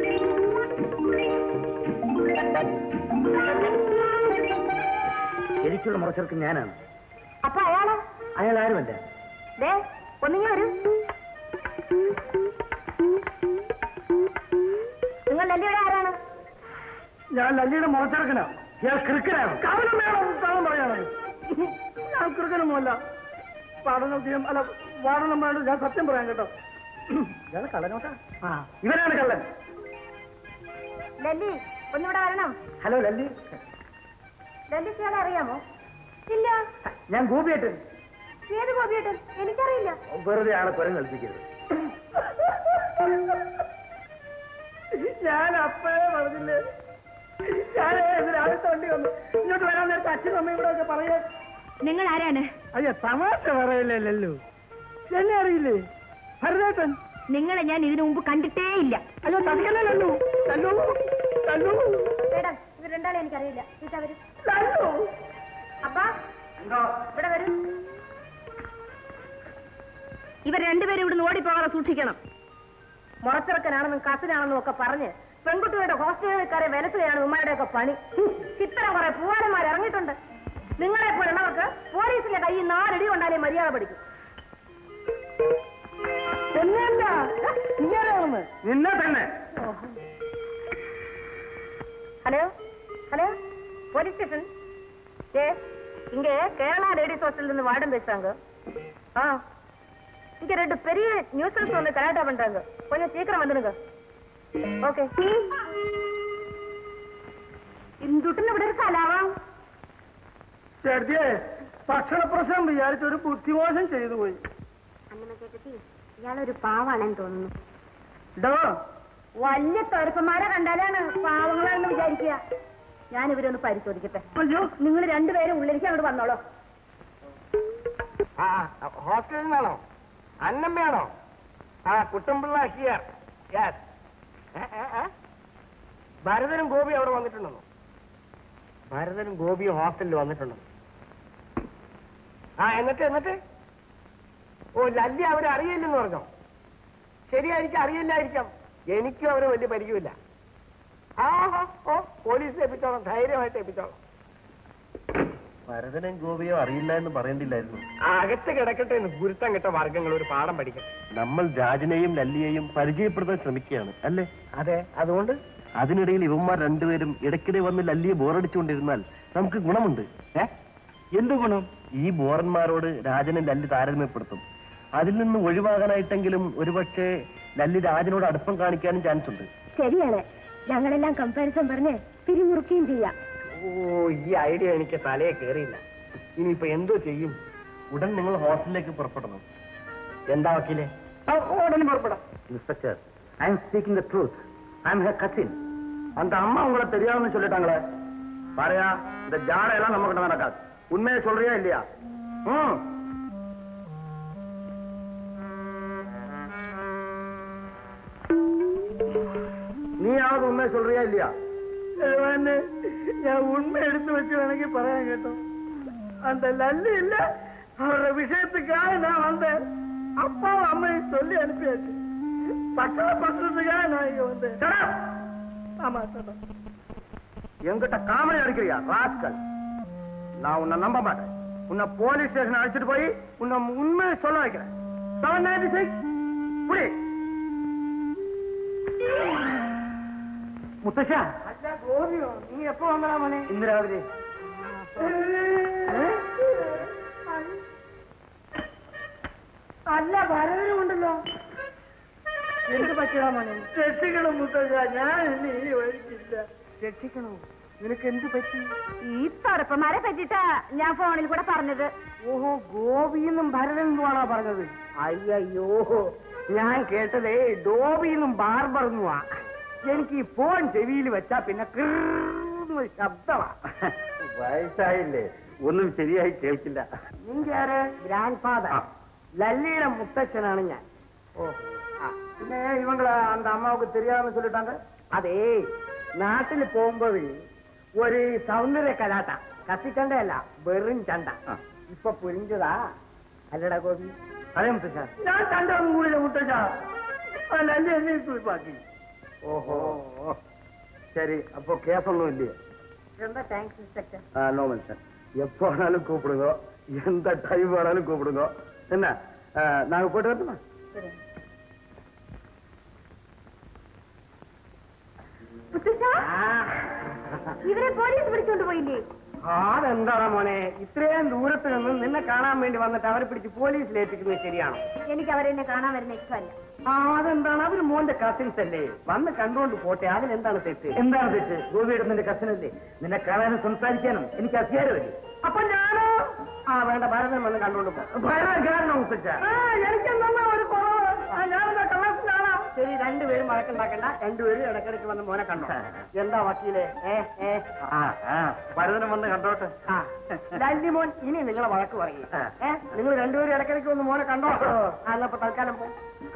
എനിക്കുള്ള മുറച്ചെറുക്കൻ ഞാനാണ് അപ്പൊ അയാള് അയാൾ ആരുമല്ല ദേ ഒന്നിങ്ങി വരൂ നിങ്ങൾ ലല്ലിയുടെ ആരാണ് ഞാൻ ലല്ലിയുടെ മുറച്ചെറുക്കനാ ഇയാൾ ക്രിക്കനാണ് കാവലം വേണം കാവലം പറയാണ് ഞാൻ കൃക്കനൊന്നുമല്ല പഠനം ചെയ്യും അല്ല വാടനം വേണ്ട ഞാൻ സത്യം പറയാം കേട്ടോ ഇയാള് കള്ളനോട്ടാ ആ ഇവനാണ് കള്ളൻ ലല്ലി ഒന്നിവിടെ വരണം ഹലോ ലല്ലി ലല്ലിക്ക് ഇയാളെ അറിയാമോ ഇല്ല ഞാൻ ഗോപിയേട്ടൻ ഏത് ഗോപിയേട്ടൻ എനിക്കറിയില്ല വെറുതെ ആളെ കുരം കളിപ്പിക്കരുത് ഞാൻ അപ്പോഴേ പറഞ്ഞില്ലേ ഞാൻ രാവിലത്തെ വണ്ടി വന്നു ഇങ്ങോട്ട് വരാൻ നേരത്തെ അച്ഛനും അമ്മയും കൂടെ ഒക്കെ പറയാ നിങ്ങൾ ആരാണ് അയ്യോ തമാശ പറയില്ലല്ലോ എന്നെ അറിയില്ലേ ഭരതേട്ടൻ നിങ്ങളെ ഞാൻ ഇതിനു മുമ്പ് കണ്ടിട്ടേ ഇല്ല അയ്യോ തടിക്കല്ലേ ലല്ലു ലല്ലു ലല്ലു മേഡം ഇത് രണ്ടാളെ എനിക്കറിയില്ല വീട്ടാ വരും ലല്ലു അപ്പാ ഇവിടെ വരും ഇവർ രണ്ടുപേരും ഇവിടുന്ന് ഓടിപ്പോകാതെ സൂക്ഷിക്കണം മുറച്ചിറക്കനാണെന്നും കസിനാണെന്നും ഒക്കെ പറഞ്ഞ് പെൺകുട്ടികളുടെ ഹോസ്റ്റലുകളിൽ കയറി വിലസുകയാണ് ഉമ്മയുടെ ഒക്കെ പണി ഇത്തരം കുറെ പൂവാലന്മാർ ഇറങ്ങിയിട്ടുണ്ട് നിങ്ങളെ പോലുള്ളവർക്ക് പോലീസിന്റെ കയ്യിൽ നാലടി കൊണ്ടാലേ മര്യാദ പഠിക്കും എന്നെയല്ല ഇങ്ങനെയാണെന്ന് നിന്നെ തന്നെ ஹலோ ஹலோ போலீஸ் ஸ்டேஷன் ஏ இங்க கேரளா லேடிஸ் ஹாஸ்டல்ல இருந்து வார்டன் பேசுறாங்க ஆ இங்க ரெண்டு பெரிய நியூசன்ஸ் வந்து கலாட்டா பண்றாங்க கொஞ்சம் சீக்கிரம் வந்துடுங்க ஓகே ഇന്തുട്ടിന് ഇവിടെ ഒരു കലാവാം ചേട്ടിയെ ഭക്ഷണപ്രശ്നം വിചാരിച്ച ഒരു ബുദ്ധിമോശം ചെയ്തു പോയി അന്നമ്മ ചേട്ടത്തി ഇയാളൊരു പാവാണെന്ന് തോന്നുന്നു ഡോ വലിയ തെറുപ്പന്മാരെ കണ്ടാലാണ് പാവങ്ങളാണെന്ന് വിചാരിക്കുക ഞാൻ ഇവരൊന്ന് പരിശോധിക്കട്ടെ അയ്യോ നിങ്ങൾ രണ്ടുപേരും ഉള്ളിലേക്ക് അങ്ങോട്ട് വന്നോളൂ ആ ഹോസ്റ്റലിൽ നിന്നാണോ അന്നമ്മയാണോ ആ കുട്ടമ്പിള്ള ഹിയർ യെസ് ഭരതനും ഗോപി അവിടെ വന്നിട്ടുണ്ടെന്നോ ഭരതനും ഗോപിയും ഹോസ്റ്റലിൽ വന്നിട്ടുണ്ടോ ആ എന്നിട്ട് എന്നിട്ട് ഓ ലല്ലി അവരെ അറിയില്ലെന്ന് പറഞ്ഞോ ശരിയായിരിക്കും അറിയില്ലായിരിക്കാം എനിക്കും അവരെ വലിയ പരിചയമില്ല ആ ആ, ഓ പോലീസ് ഏൽപ്പിച്ചോളാം ധൈര്യമായിട്ട് ഏൽപ്പിച്ചോളാം ഭരതനും ഗോപിയോ അറിയില്ല എന്ന് പറയേണ്ടില്ലായിരുന്നു ആ, അകത്ത് കിടക്കട്ടെ എന്ന് ഗുരുത്തം കെട്ട വർഗങ്ങൾ ഒരു പാഠം പഠിക്കട്ടെ നമ്മൾ രാജനെയും ലല്ലിയെയും പരിചയപ്പെടുത്താൻ ശ്രമിക്കുകയാണ് അല്ലേ അതെ അതുകൊണ്ട് അതിനിടയിൽ ഇവന്മാർ രണ്ടുപേരും ഇടയ്ക്കിടെ വന്ന് ലല്ലിയെ ബോറടിച്ചുകൊണ്ടിരുന്നാൽ നമുക്ക് ഗുണമുണ്ട് ഏ എന്ത് ഗുണം ഈ ബോറന്മാരോട് രാജനെ ലല്ലി താരതമ്യപ്പെടുത്തും അതിൽ നിന്ന് ഒഴിവാകാനായിട്ടെങ്കിലും ഒരുപക്ഷെ ലല്ലി രാജനോട് അടുപ്പം കാണിക്കാനും ചാൻസ് ഉണ്ട് ശരിയാണ് ഞങ്ങളെല്ലാം കമ്പാരിസൺ പറഞ്ഞ് പിരിമുറുക്കുകയും ചെയ്യാം ഓ ഈ ഐഡിയ എനിക്ക് തലയെ കയറിയില്ല ഇനിയിപ്പോ എന്തോ ചെയ്യും ഉടൻ നിങ്ങൾ ഹോസ്റ്റലിലേക്ക് പുറപ്പെടണം എന്താ വക്കീലെ ഉടനെ പുറപ്പെടാം inspector I am speaking the truth I am her cousin அந்த அம்மா உங்களை தெரியாதுன்னு சொல்லிட்டாங்களே பாருயா இந்த ஜாடையெல்லாம் நம்ம கிட்ட நடக்காது உண்மையை சொல்றியா இல்லையா ம் நீயாவது உண்மை சொல்றியா இல்லையா வந்து என் உண்மை எடுத்து வச்சு வேണമെങ്കിൽ പറയാൻ കേട്ടോ அந்த லல்லு இல்ல அவரோட விஷயத்துக்காக நான் வந்தேன் அப்பாவும் அம்மையும் சொல்லி அனுப்பியாச்சு பட்டண பண்றதுக்காக நான் இங்க வந்தேன் Shut up! ஆமா சார் என்கிட்ட காமெடி அடிக்கிறியா ராஸ்கல் நான் உன்னை நம்ப மாட்டேன் உன்னை போலீஸ் ஸ்டேஷன் அழைச்சிட்டு போய் உன்னை உண்மையை சொல்ல வைக்கிறேன் செவன் நைன்டி சிக்ஸ் புடி முத்தஷா ஓவியம் நீ எப்போ வந்தா மணி இந்திராவதி അല്ല ഭരതനും ഉണ്ടല്ലോ എന്ത് പറ്റിയതാ മോനെ രക്ഷിക്കണം മുത്തച്ഛ ഞാൻ ഇനി ഈ വഴിക്കില്ല രക്ഷിക്കണോ നിനക്ക് എന്ത് പറ്റി ഈ തുറപ്പന്മാരെ പറ്റിട്ടാ ഞാൻ ഫോണിൽ കൂടെ പറഞ്ഞത് ഓഹോ ഗോപിയെന്നും ഭരതനെന്നുമാണോ പറഞ്ഞത് അയ്യോ ഞാൻ കേട്ടതേ ഡോബിയെന്നും ബാർബറെന്നുമാ എനിക്ക് ഈ ഫോൺ ചെവിയിൽ വെച്ചാ പിന്നെ കീർന്ന് ശബ്ദമാ വയസ്സായില്ലേ ഒന്നും ശരിയായി കേൾക്കില്ല നിന്റെ ആര് ഗ്രാൻഡ് ഫാദർ ലല്ലിയുടെ മുത്തച്ഛനാണ് ഞാൻ ഓ ആ പിന്നെ ഇവങ്ങള് அந்த அம்மாவுக்கு தெரியாதுன்னு சொல்லிட்டாங்க അതേ നാട്ടിൽ പോകുമ്പോൾ ഒരു സൗന്ദര്യ കലാട്ട കത്തിച്ചണ്ടയല്ല വെറും ചണ്ട ഇപ്പൊ പുരിഞ്ചതാ അല്ലടാ ഗോപി അതേ മുത്തശ്ശ ഞാൻ ചണ്ട ഒന്നും കൂടില്ല മുത്തച്ഛ ലല്ലി എന്നെ കുളിപ്പാക്കി ഓഹോ சரி அப்போ கேசொன்னும் இல்லையே ரொம்ப தேங்க்ஸ் இன்ஸ்பெக்டர் ஆ, நோ மென்ஷன் எப்போ வேணாலும் கூப்பிடுங்க எந்த டைம் வேணாலும் கூப்பிடுங்க என்ன ஆ, நாங்க போயிட்டு வரட்டுமா ഇവരെ പോലീസ് പിടിച്ചോണ്ട് പോയില്ലേ അതെന്താടാ മോനെ ഇത്രയും ദൂരത്ത് നിന്ന് നിന്നെ കാണാൻ വേണ്ടി വന്നിട്ട് അവരെ പിടിച്ച് പോലീസിൽ ഏൽപ്പിക്കുന്നത് ശരിയാണോ എനിക്ക് അവരെന്നെ കാണാൻ വരുന്ന ഇഷ്ടമല്ല ആ അതെന്താണ് അവര് മോന്റെ കസിൻസ് അല്ലേ വന്ന് കണ്ടുകൊണ്ട് പോട്ടെ അതിലെന്താണ് തെറ്റ് എന്താണ് തെറ്റ് ഗോപിയുടെ നിന്റെ കസിനല്ലേ നിന്നെ കാണാനും സംസാരിക്കാനും എനിക്ക് അധികാരമല്ലേ അപ്പൊ ഞാനോ ആ വേണ്ട ഭരതൻ വന്ന് കണ്ടുകൊണ്ട് പോ ഭരണം കാരണം മുത്തച്ഛ എനിക്കെന്താ ഒരു കുറവ് ഞാനെന്താ കള്ളസിലാണോ ശരി രണ്ടുപേരും വഴക്കുണ്ടാക്കണ്ട രണ്ടുപേരും ഇടയ്ക്കിടയ്ക്ക് വന്ന് മോനെ കണ്ടോ എന്താ വക്കീലെ ഏ ഏ ആ ആ ഭരതനം വന്ന് കണ്ടോട്ടെ ആ ലല്ലിമോൻ ഇനി നിങ്ങളെ വഴക്ക് പറയും ഏ നിങ്ങൾ രണ്ടുപേരും ഇടയ്ക്കിടയ്ക്ക് ഒന്ന് മോനെ കണ്ടോ ആ എന്നപ്പോ തൽക്കാലം പോ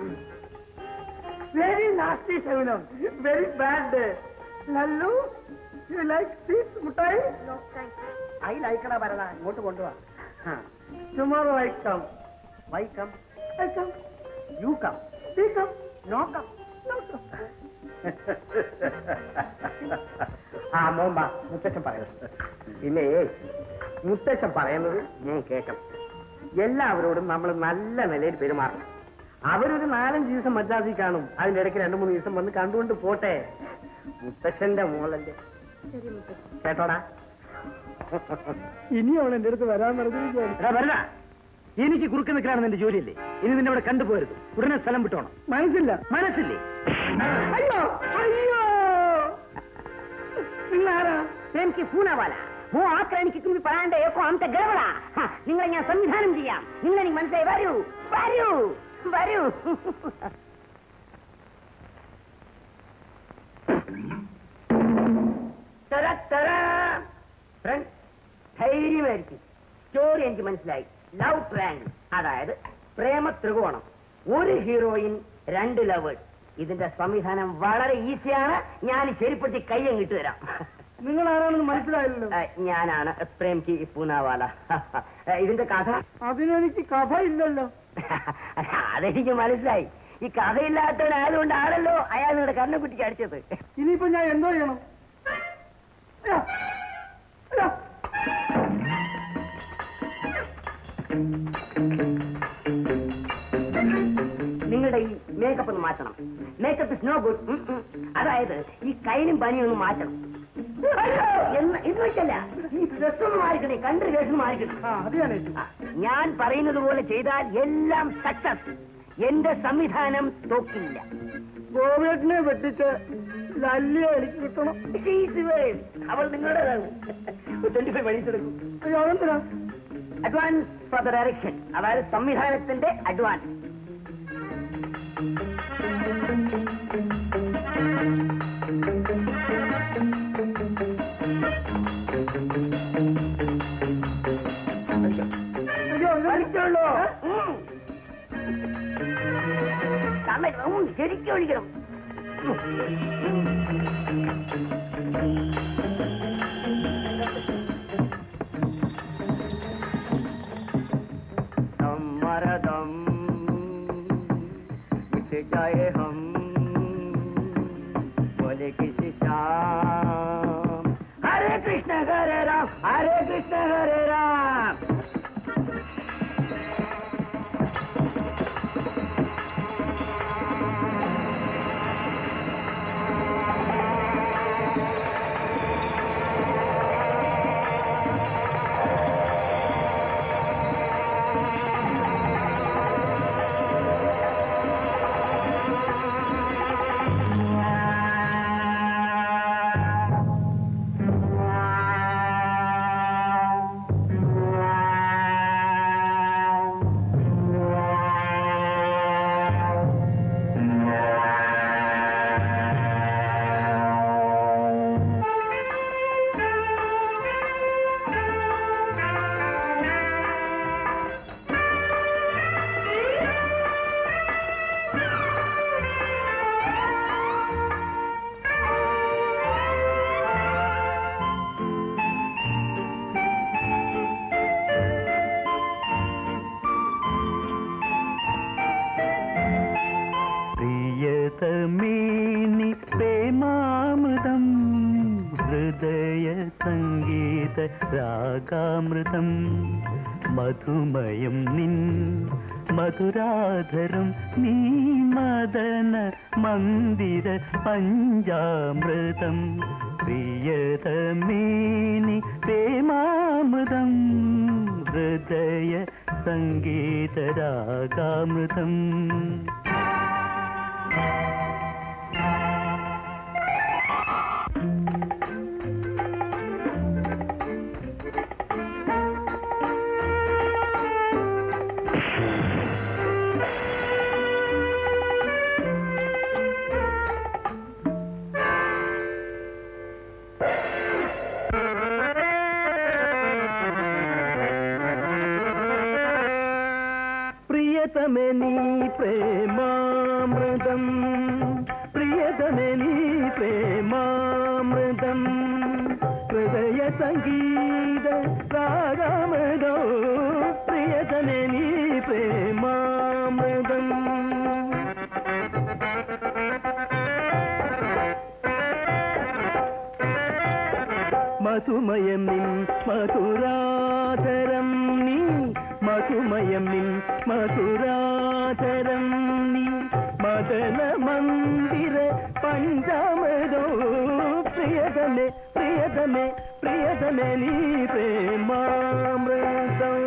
വെരി നാസ്റ്റി ശകുനം very bad Lallu you like sweet മുട്ടായി ഐ ലൈക്കടാ ഭരണ ഇങ്ങോട്ട് കൊണ്ടുവാ tomorrow I come why come I come you come we come no come no come ആ മോമ്പ മുത്തച്ഛൻ പറയുന്നത് പിന്നെ മുത്തച്ഛൻ പറയുന്നത് ഞാൻ കേൾക്കണം എല്ലാവരോടും നമ്മൾ നല്ല നിലയിൽ പെരുമാറണം അവരൊരു നാലഞ്ച് ദിവസം മദ്രാസിൽ കാണും അതിന്റെ ഇടയ്ക്ക് രണ്ടു മൂന്ന് ദിവസം വന്ന് കണ്ടുകൊണ്ട് പോട്ടെ മുത്തച്ഛന്റെ മോളല്ലേ കേട്ടോടാ ഇനി അവൾ എന്റെ അടുത്ത് വരാൻ പറഞ്ഞിരിക്കുകയാണ് എടാ ഭരത എനിക്ക് കുറുക്ക് നിൽക്കലാണ് നിന്റെ ജോലിയല്ലേ ഇനി നിന്നെ ഇവിടെ കണ്ടുപോരുത് ഉടനെ സ്ഥലം വിട്ടോണം മനസ്സില്ല മനസ്സില്ലേ അയ്യോ അയ്യോ നിങ്ങളാരാ എനിക്ക് പൂനവാല മോ ആക്രമിക്കുന്നു പറയാണ്ട് ഏക്കോ അന്ത ഗർവള നിങ്ങളെ ഞാൻ സംവിധാനം ചെയ്യാം നിങ്ങൾ എനിക്ക് മനസ്സിലായി വരൂ വരൂ വരൂ തര, തര. Friends, ധൈര്യമായിരിക്കും സ്റ്റോറി എനിക്ക് മനസ്സിലായി ലവ് ട്രാങ്കിൾ അതായത് പ്രേമ ത്രികോണം ഒരു ഹീറോയിൻ രണ്ട് ലവേഴ്സ് ഇതിന്റെ സംവിധാനം വളരെ ഈസിയാണ് ഞാൻ ശരിപ്പെടുത്തി കയ്യങ്ങിട്ട് തരാം നിങ്ങൾ ആരാണെന്ന് മനസ്സിലായില്ലല്ലോ ഏ, ഞാനാണ് പ്രേം കി പൂനാവാല ഏ, ഇതിന്റെ കഥ അതിനെനിക്ക് കഥ ഇല്ലല്ലോ അതെനിക്ക് മനസ്സിലായി ഈ കഥയില്ലാത്തവനായതുകൊണ്ടാണല്ലോ അയാൾ നിങ്ങളുടെ കണ്ണുകുട്ടിക്ക് അടിച്ചത് ഇനിയിപ്പോ ഞാൻ എന്തോ ചെയ്യണം അയ്യോ, അയ്യോ. നിങ്ങളുടെ ഈ മേക്കപ്പ് ഒന്ന് മാറ്റണം മേക്കപ്പ് ഇസ് നോ ഗുഡ് അതായത് ഈ കൈനും പനിയും ഒന്ന് മാറ്റണം അയ്യോ, എന്ന് ഇത് വെച്ചല്ല ഈ ഡ്രസ് ഒന്ന് മാറിക്കണേ കണ്ടു കേസ് മാറിക്കണം ആ അത് ഞാൻ ഏറ്റു. ആ, ഞാൻ പറയുന്നത് പോലെ ചെയ്താൽ എല്ലാം സക്സസ് എന്റെ സംവിധാനം തോക്കില്ല ഗോവേട്ടിനെ വെട്ടിച്ച് ലല്ലിയെ എനിക്ക് കിട്ടണം She is yours. അവൾ നിങ്ങളുടേതാകും ട്വന്റി ഫൈവ് മണീസ് എടുക്കും അയ്യോ അതെന്തിനാ അഡ്വാൻസ് ഫോർ ദ ഡയറക്ഷൻ അതായത് സംവിധാനത്തിന്റെ അഡ്വാൻസ് അയ്യോ വലിച്ചോളൂ ശരിക്കും ഒഴിക്കണം मरदम मिट जाए हम बोले किसी शाम हरे कृष्ण हरे राम हरे कृष्ण हरे राम പ്രിയതമേനി പ്രേമാമൃതം ഹൃദയ സംഗീത രാഗാമൃതം മധുമയം നിൻ മധുരാധരം നീ മദന മന്ദിര പഞ്ചാമൃതം പ്രിയതമേനി പ്രേമാമൃതം ഹൃദയ സംഗീത രാഗാമൃതം പ്രിയതമേ നീ പ്രേമാമൃതം പ്രിയതമേ നീ പ്രേമാമൃതം ഹൃദയ സംഗീത രാഗാമൃതോ പ്രിയതമേ നീ പ്രേമാമൃതം മധുമയം നിൻ മധുരാധരം നീ മധുമയം നിൻ മധുരാധരം നീ മദന മന്ദിര പഞ്ചാമൃതോ പ്രിയതമേ പ്രിയതമേ പ്രിയതമേ നീ പ്രേമാമൃതം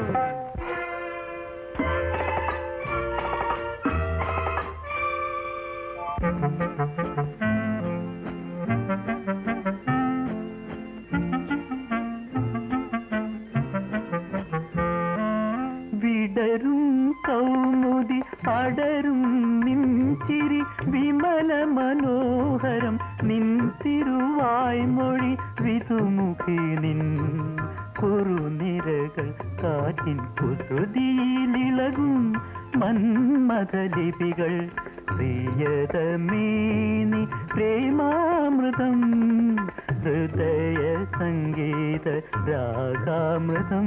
വിടരും കൗമുദി അടരും നിൻചിരി വിമല മനോഹരം നിൻ തിരുവായ്മൊഴി വിതുമുഖി നിൻ കുറുനിരകൾ കാറ്റിൻ കുസുതിയിലിളകും മന്മഥലിപികൾ പ്രിയതമേനി പ്രേമാമൃതം ഹൃദയ സംഗീത രാഗാമൃതം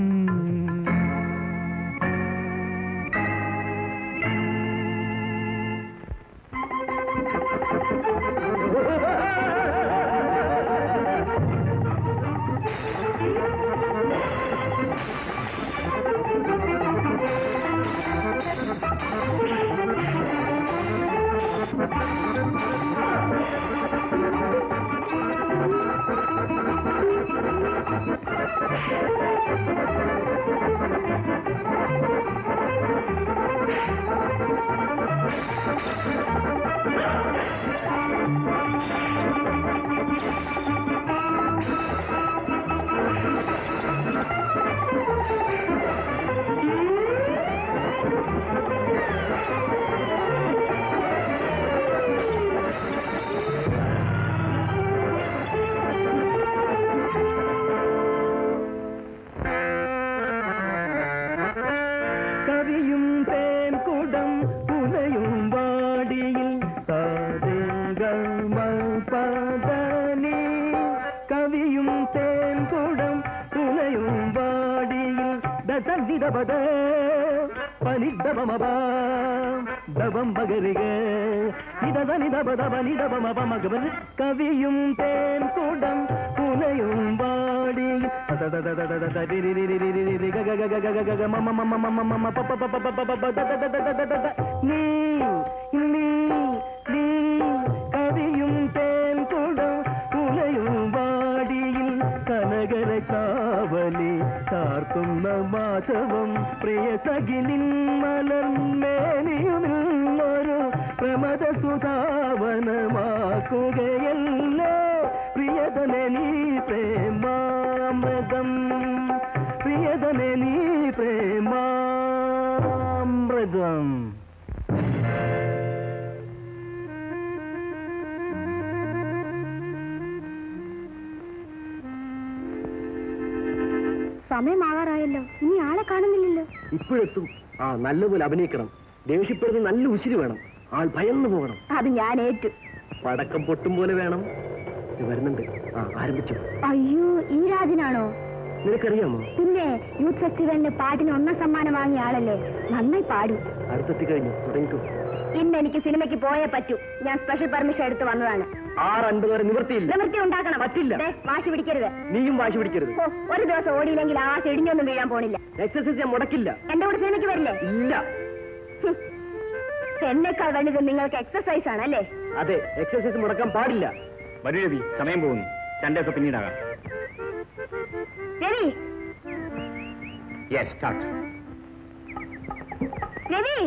Thank you. ദബദ പനി ദബമബ ദബം ബഗരിക നിദ നിദബ ദബ നിദബമ പമഗബ കവിയും തേൻ കൂടം പുലയും വാടി നീ നീ നീ കവിയും തേൻ കൂടം പുലയും വാടിയിൽ കനകര കാവലി കാർക്കുന്ന മാധവം പ്രിയ സഖിനിൻ മലർമേനിയുമില്ലൊരു പ്രമദ സുധാവനമാക്കുകയല്ലോ പ്രിയതനെ നീ പ്രേമാമൃതം പ്രിയതനെ നീ പ്രേമാമൃതം സമയമാകാറായല്ലോ ഇനി ആളെ കാണുന്നില്ലല്ലോ ഇപ്പോഴെത്തും ആ നല്ലപോലെ അഭിനയിക്കണം ദേഷ്യപ്പെടുന്ന നല്ല ഉശിരി വേണം ആൾ ഭയന്നു പോകണം അത് ഞാൻ ഏറ്റു പടക്കം പൊട്ടും പോലെ വേണം ഇത് വരുന്നുണ്ട് ആ ആരംഭിച്ചു അയ്യോ ഈ രാജനാണോ നിനക്കറിയാമോ പിന്നെ യൂത്ത് ഫെസ്റ്റിവലിന് പാട്ടിന് ഒന്നാം സമ്മാനം വാങ്ങിയ ആളല്ലേ നന്നായി പാടി അടുത്തെത്തി കഴിഞ്ഞു തുടങ്ങിക്കോ ഇന്ന് എനിക്ക് സിനിമയ്ക്ക് പോയേ പറ്റൂ ഞാൻ സ്പെഷ്യൽ പെർമിഷൻ എടുത്ത് വന്നതാണ് ആറ് അൻപത് വരെ നിവൃത്തിയില്ല നിവൃത്തി ഉണ്ടാക്കണം പറ്റില്ല. ദേ, വാശി പിടിക്കരുത് നീയും വാശി പിടിക്കരുത് ഓ, ഒരു ദിവസം ഓടിയില്ലെങ്കിൽ ആ ചെടിഞ്ഞൊന്നും വീഴാൻ പോണില്ല എക്സസൈസ് ഞാൻ മുടക്കില്ല എന്റെ കൂടെ സിനിമയ്ക്ക് വരില്ലേ ഇല്ല ഹും. എന്നെക്കാൾ വലുത് നിങ്ങൾക്ക് എക്സസൈസ് ആണ് അല്ലേ അതെ എക്സസൈസ് മുടക്കാൻ പാടില്ല വരൂ രവി സമയം പോകുന്നു ചണ്ടയൊക്കെ പിന്നീടാകാം രവി യെസ് സ്റ്റാർട്ട് രവി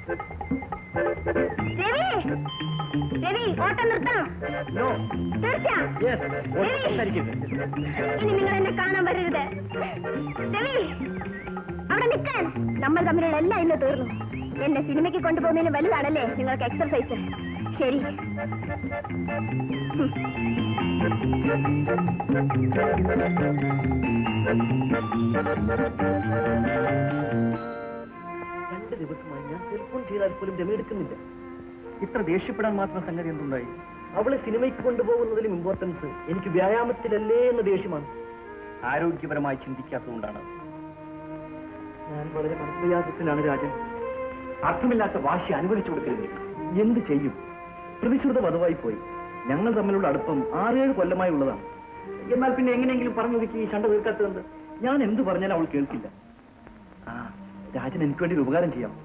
രവി രവി ഓട്ടം നിർത്തണം നോ തീർച്ച യെസ് ഇനി നിങ്ങൾ എന്നെ കാണാൻ വരരുത് രവി അവിടെ നിൽക്കാൻ നമ്മൾ തമ്മിലുള്ള എല്ലാം ഇന്ന് തീർന്നു എന്നെ സിനിമയ്ക്ക് കൊണ്ടുപോകുന്നതിന് വലുതാണല്ലേ നിങ്ങൾക്ക് എക്സർസൈസ് ശരി രണ്ട് ദിവസമായി ഞാൻ ടെലിഫോൺ ചെയ്താൽ പോലും രമ എടുക്കുന്നില്ല ഇത്ര ദേഷ്യപ്പെടാൻ മാത്രം സംഗതി എന്തുണ്ടായി അവളെ സിനിമയ്ക്ക് കൊണ്ടുപോകുന്നതിലും ഇമ്പോർട്ടൻസ് എനിക്ക് വ്യായാമത്തിലല്ലേ എന്ന ദേഷ്യമാണ് ആരോഗ്യപരമായി ചിന്തിക്കാത്തതുകൊണ്ടാണ് ഞാൻ വളരെ മനപ്രയാസത്തിലാണ് രാജൻ അർത്ഥമില്ലാത്ത വാശി അനുവദിച്ചു കൊടുക്കരുത് എന്ത് ചെയ്യും പ്രതിശ്രുത വധവായി പോയി ഞങ്ങൾ തമ്മിലുള്ള അടുപ്പം ആറേഴ് കൊല്ലമായി ഉള്ളതാണ് എന്നാൽ പിന്നെ എങ്ങനെയെങ്കിലും പറഞ്ഞു ഒതുക്കി ഈ ശണ്ട തീർക്കാത്തത് ഞാൻ എന്ത് പറഞ്ഞാലും അവൾ കേൾക്കില്ല ആ രാജൻ എനിക്ക് വേണ്ടി ഒരു ഉപകാരം ചെയ്യാം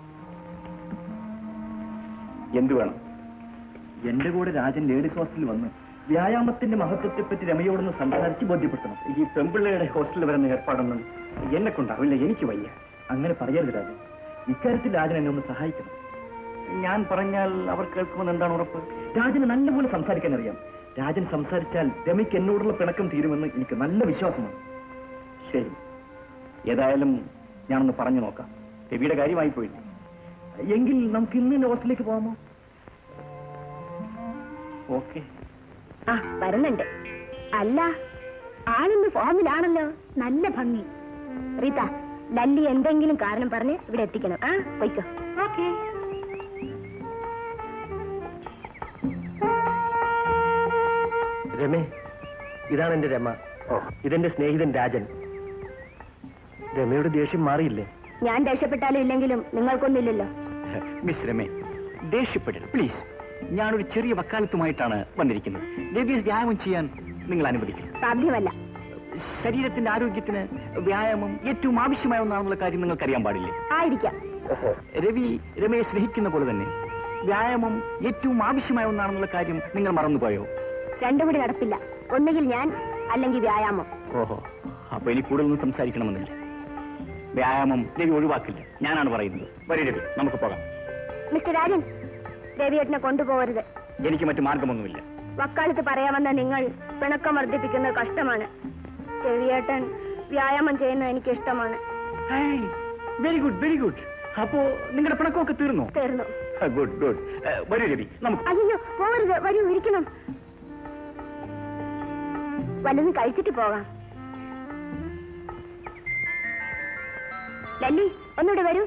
എന്തു വേണം എന്റെ കൂടെ രാജൻ ലേഡീസ് ഹോസ്റ്റലിൽ വന്ന് വ്യായാമത്തിന്റെ മഹത്വത്തെപ്പറ്റി രമയോടൊന്ന് സംസാരിച്ച് ബോധ്യപ്പെടുത്തണം ഈ പെമ്പിള്ളയുടെ ഹോസ്റ്റലിൽ വരുന്ന ഏർപ്പാടൊന്നും എന്നെ കൊണ്ടാവില്ല എനിക്ക് വയ്യ അങ്ങനെ പറയരുത് രാജൻ ഇക്കാര്യത്തിൽ രാജൻ എന്നെ ഒന്ന് സഹായിക്കണം ഞാൻ പറഞ്ഞാൽ അവർ കേൾക്കുമെന്ന് എന്താണ് ഉറപ്പ് രാജന് നല്ലപോലെ സംസാരിക്കാൻ അറിയാം രാജൻ സംസാരിച്ചാൽ രമയ്ക്ക് എന്നോടുള്ള പിണക്കം തീരുമെന്ന് എനിക്ക് നല്ല വിശ്വാസമാണ് ശരി ഏതായാലും ഞാനൊന്ന് പറഞ്ഞു നോക്കാം രവിയുടെ കാര്യമായി പോയില്ല എങ്കിൽ നമുക്ക് ഇന്ന് തന്നെ ഹോസ്റ്റലിലേക്ക് പോകാമോ ഓക്കെ ആ വരുന്നുണ്ട് അല്ല ആളിന്ന് ഫോമിലാണല്ലോ നല്ല ഭംഗി റീത്ത ലല്ലി എന്തെങ്കിലും കാരണം പറഞ്ഞ് ഇവിടെ എത്തിക്കണം ആ പോയിക്കോ ഓക്കേ രമേ ഇതാണ് എന്റെ രമ ഇതെന്റെ സ്നേഹിതൻ രാജൻ രമയുടെ ദേഷ്യം മാറിയില്ലേ ഞാൻ രക്ഷപ്പെട്ടാലും ഇല്ലെങ്കിലും നിങ്ങൾക്കൊന്നുമില്ലല്ലോ മിസ് രമേ ദേഷ്യപ്പെടരുത് പ്ലീസ് ഞാനൊരു ചെറിയ വക്കാലത്തുമായിട്ടാണ് വന്നിരിക്കുന്നത് രവിയെ വ്യായാമം ചെയ്യാൻ നിങ്ങൾ അനുവദിക്കണം സാധ്യമല്ല ശരീരത്തിന്റെ ആരോഗ്യത്തിന് വ്യായാമം ഏറ്റവും ആവശ്യമായ ഒന്നാണെന്നുള്ള കാര്യം നിങ്ങൾക്ക് അറിയാൻ പാടില്ലേ ആയിരിക്കാം രവി രമയെ സ്നേഹിക്കുന്ന പോലെ തന്നെ വ്യായാമം ഏറ്റവും ആവശ്യമായ ഒന്നാണെന്നുള്ള കാര്യം നിങ്ങൾ മറന്നുപോയോ രണ്ടും കൂടി നടപ്പില്ല ഒന്നുകിൽ ഞാൻ അല്ലെങ്കിൽ വ്യായാമം ഓഹോ അപ്പൊ ഇനി കൂടുതലൊന്നും സംസാരിക്കണമെന്നില്ല വ്യായാമം രവി ഒഴിവാക്കില്ല ഞാനാണ് പറയുന്നത് വരൂ രവി നമുക്ക് പോകാം മിസ്റ്റർ രാജൻ രവിയേട്ടനെ കൊണ്ടുപോകരുത് എനിക്ക് മറ്റു മാർഗമൊന്നുമില്ല വക്കാലത്ത് പറയാമെന്ന നിങ്ങൾ പിണക്കം വർദ്ധിപ്പിക്കുന്നത് കഷ്ടമാണ് രവിയേട്ടൻ വ്യായാമം ചെയ്യുന്നത് എനിക്ക് ഇഷ്ടമാണ് വെരി ഗുഡ് വെരി ഗുഡ് അപ്പോ നിങ്ങളുടെ പിണക്കമൊക്കെ തീർന്നോ തീർന്നു ഗുഡ് ഗുഡ് വരൂ രവി നമുക്ക് അയ്യോ പോകരുത് വരൂ ഇരിക്കണം വല്ലതും കഴിച്ചിട്ട് പോകാം ലല്ലി ഒന്നുകൂടെ വരൂ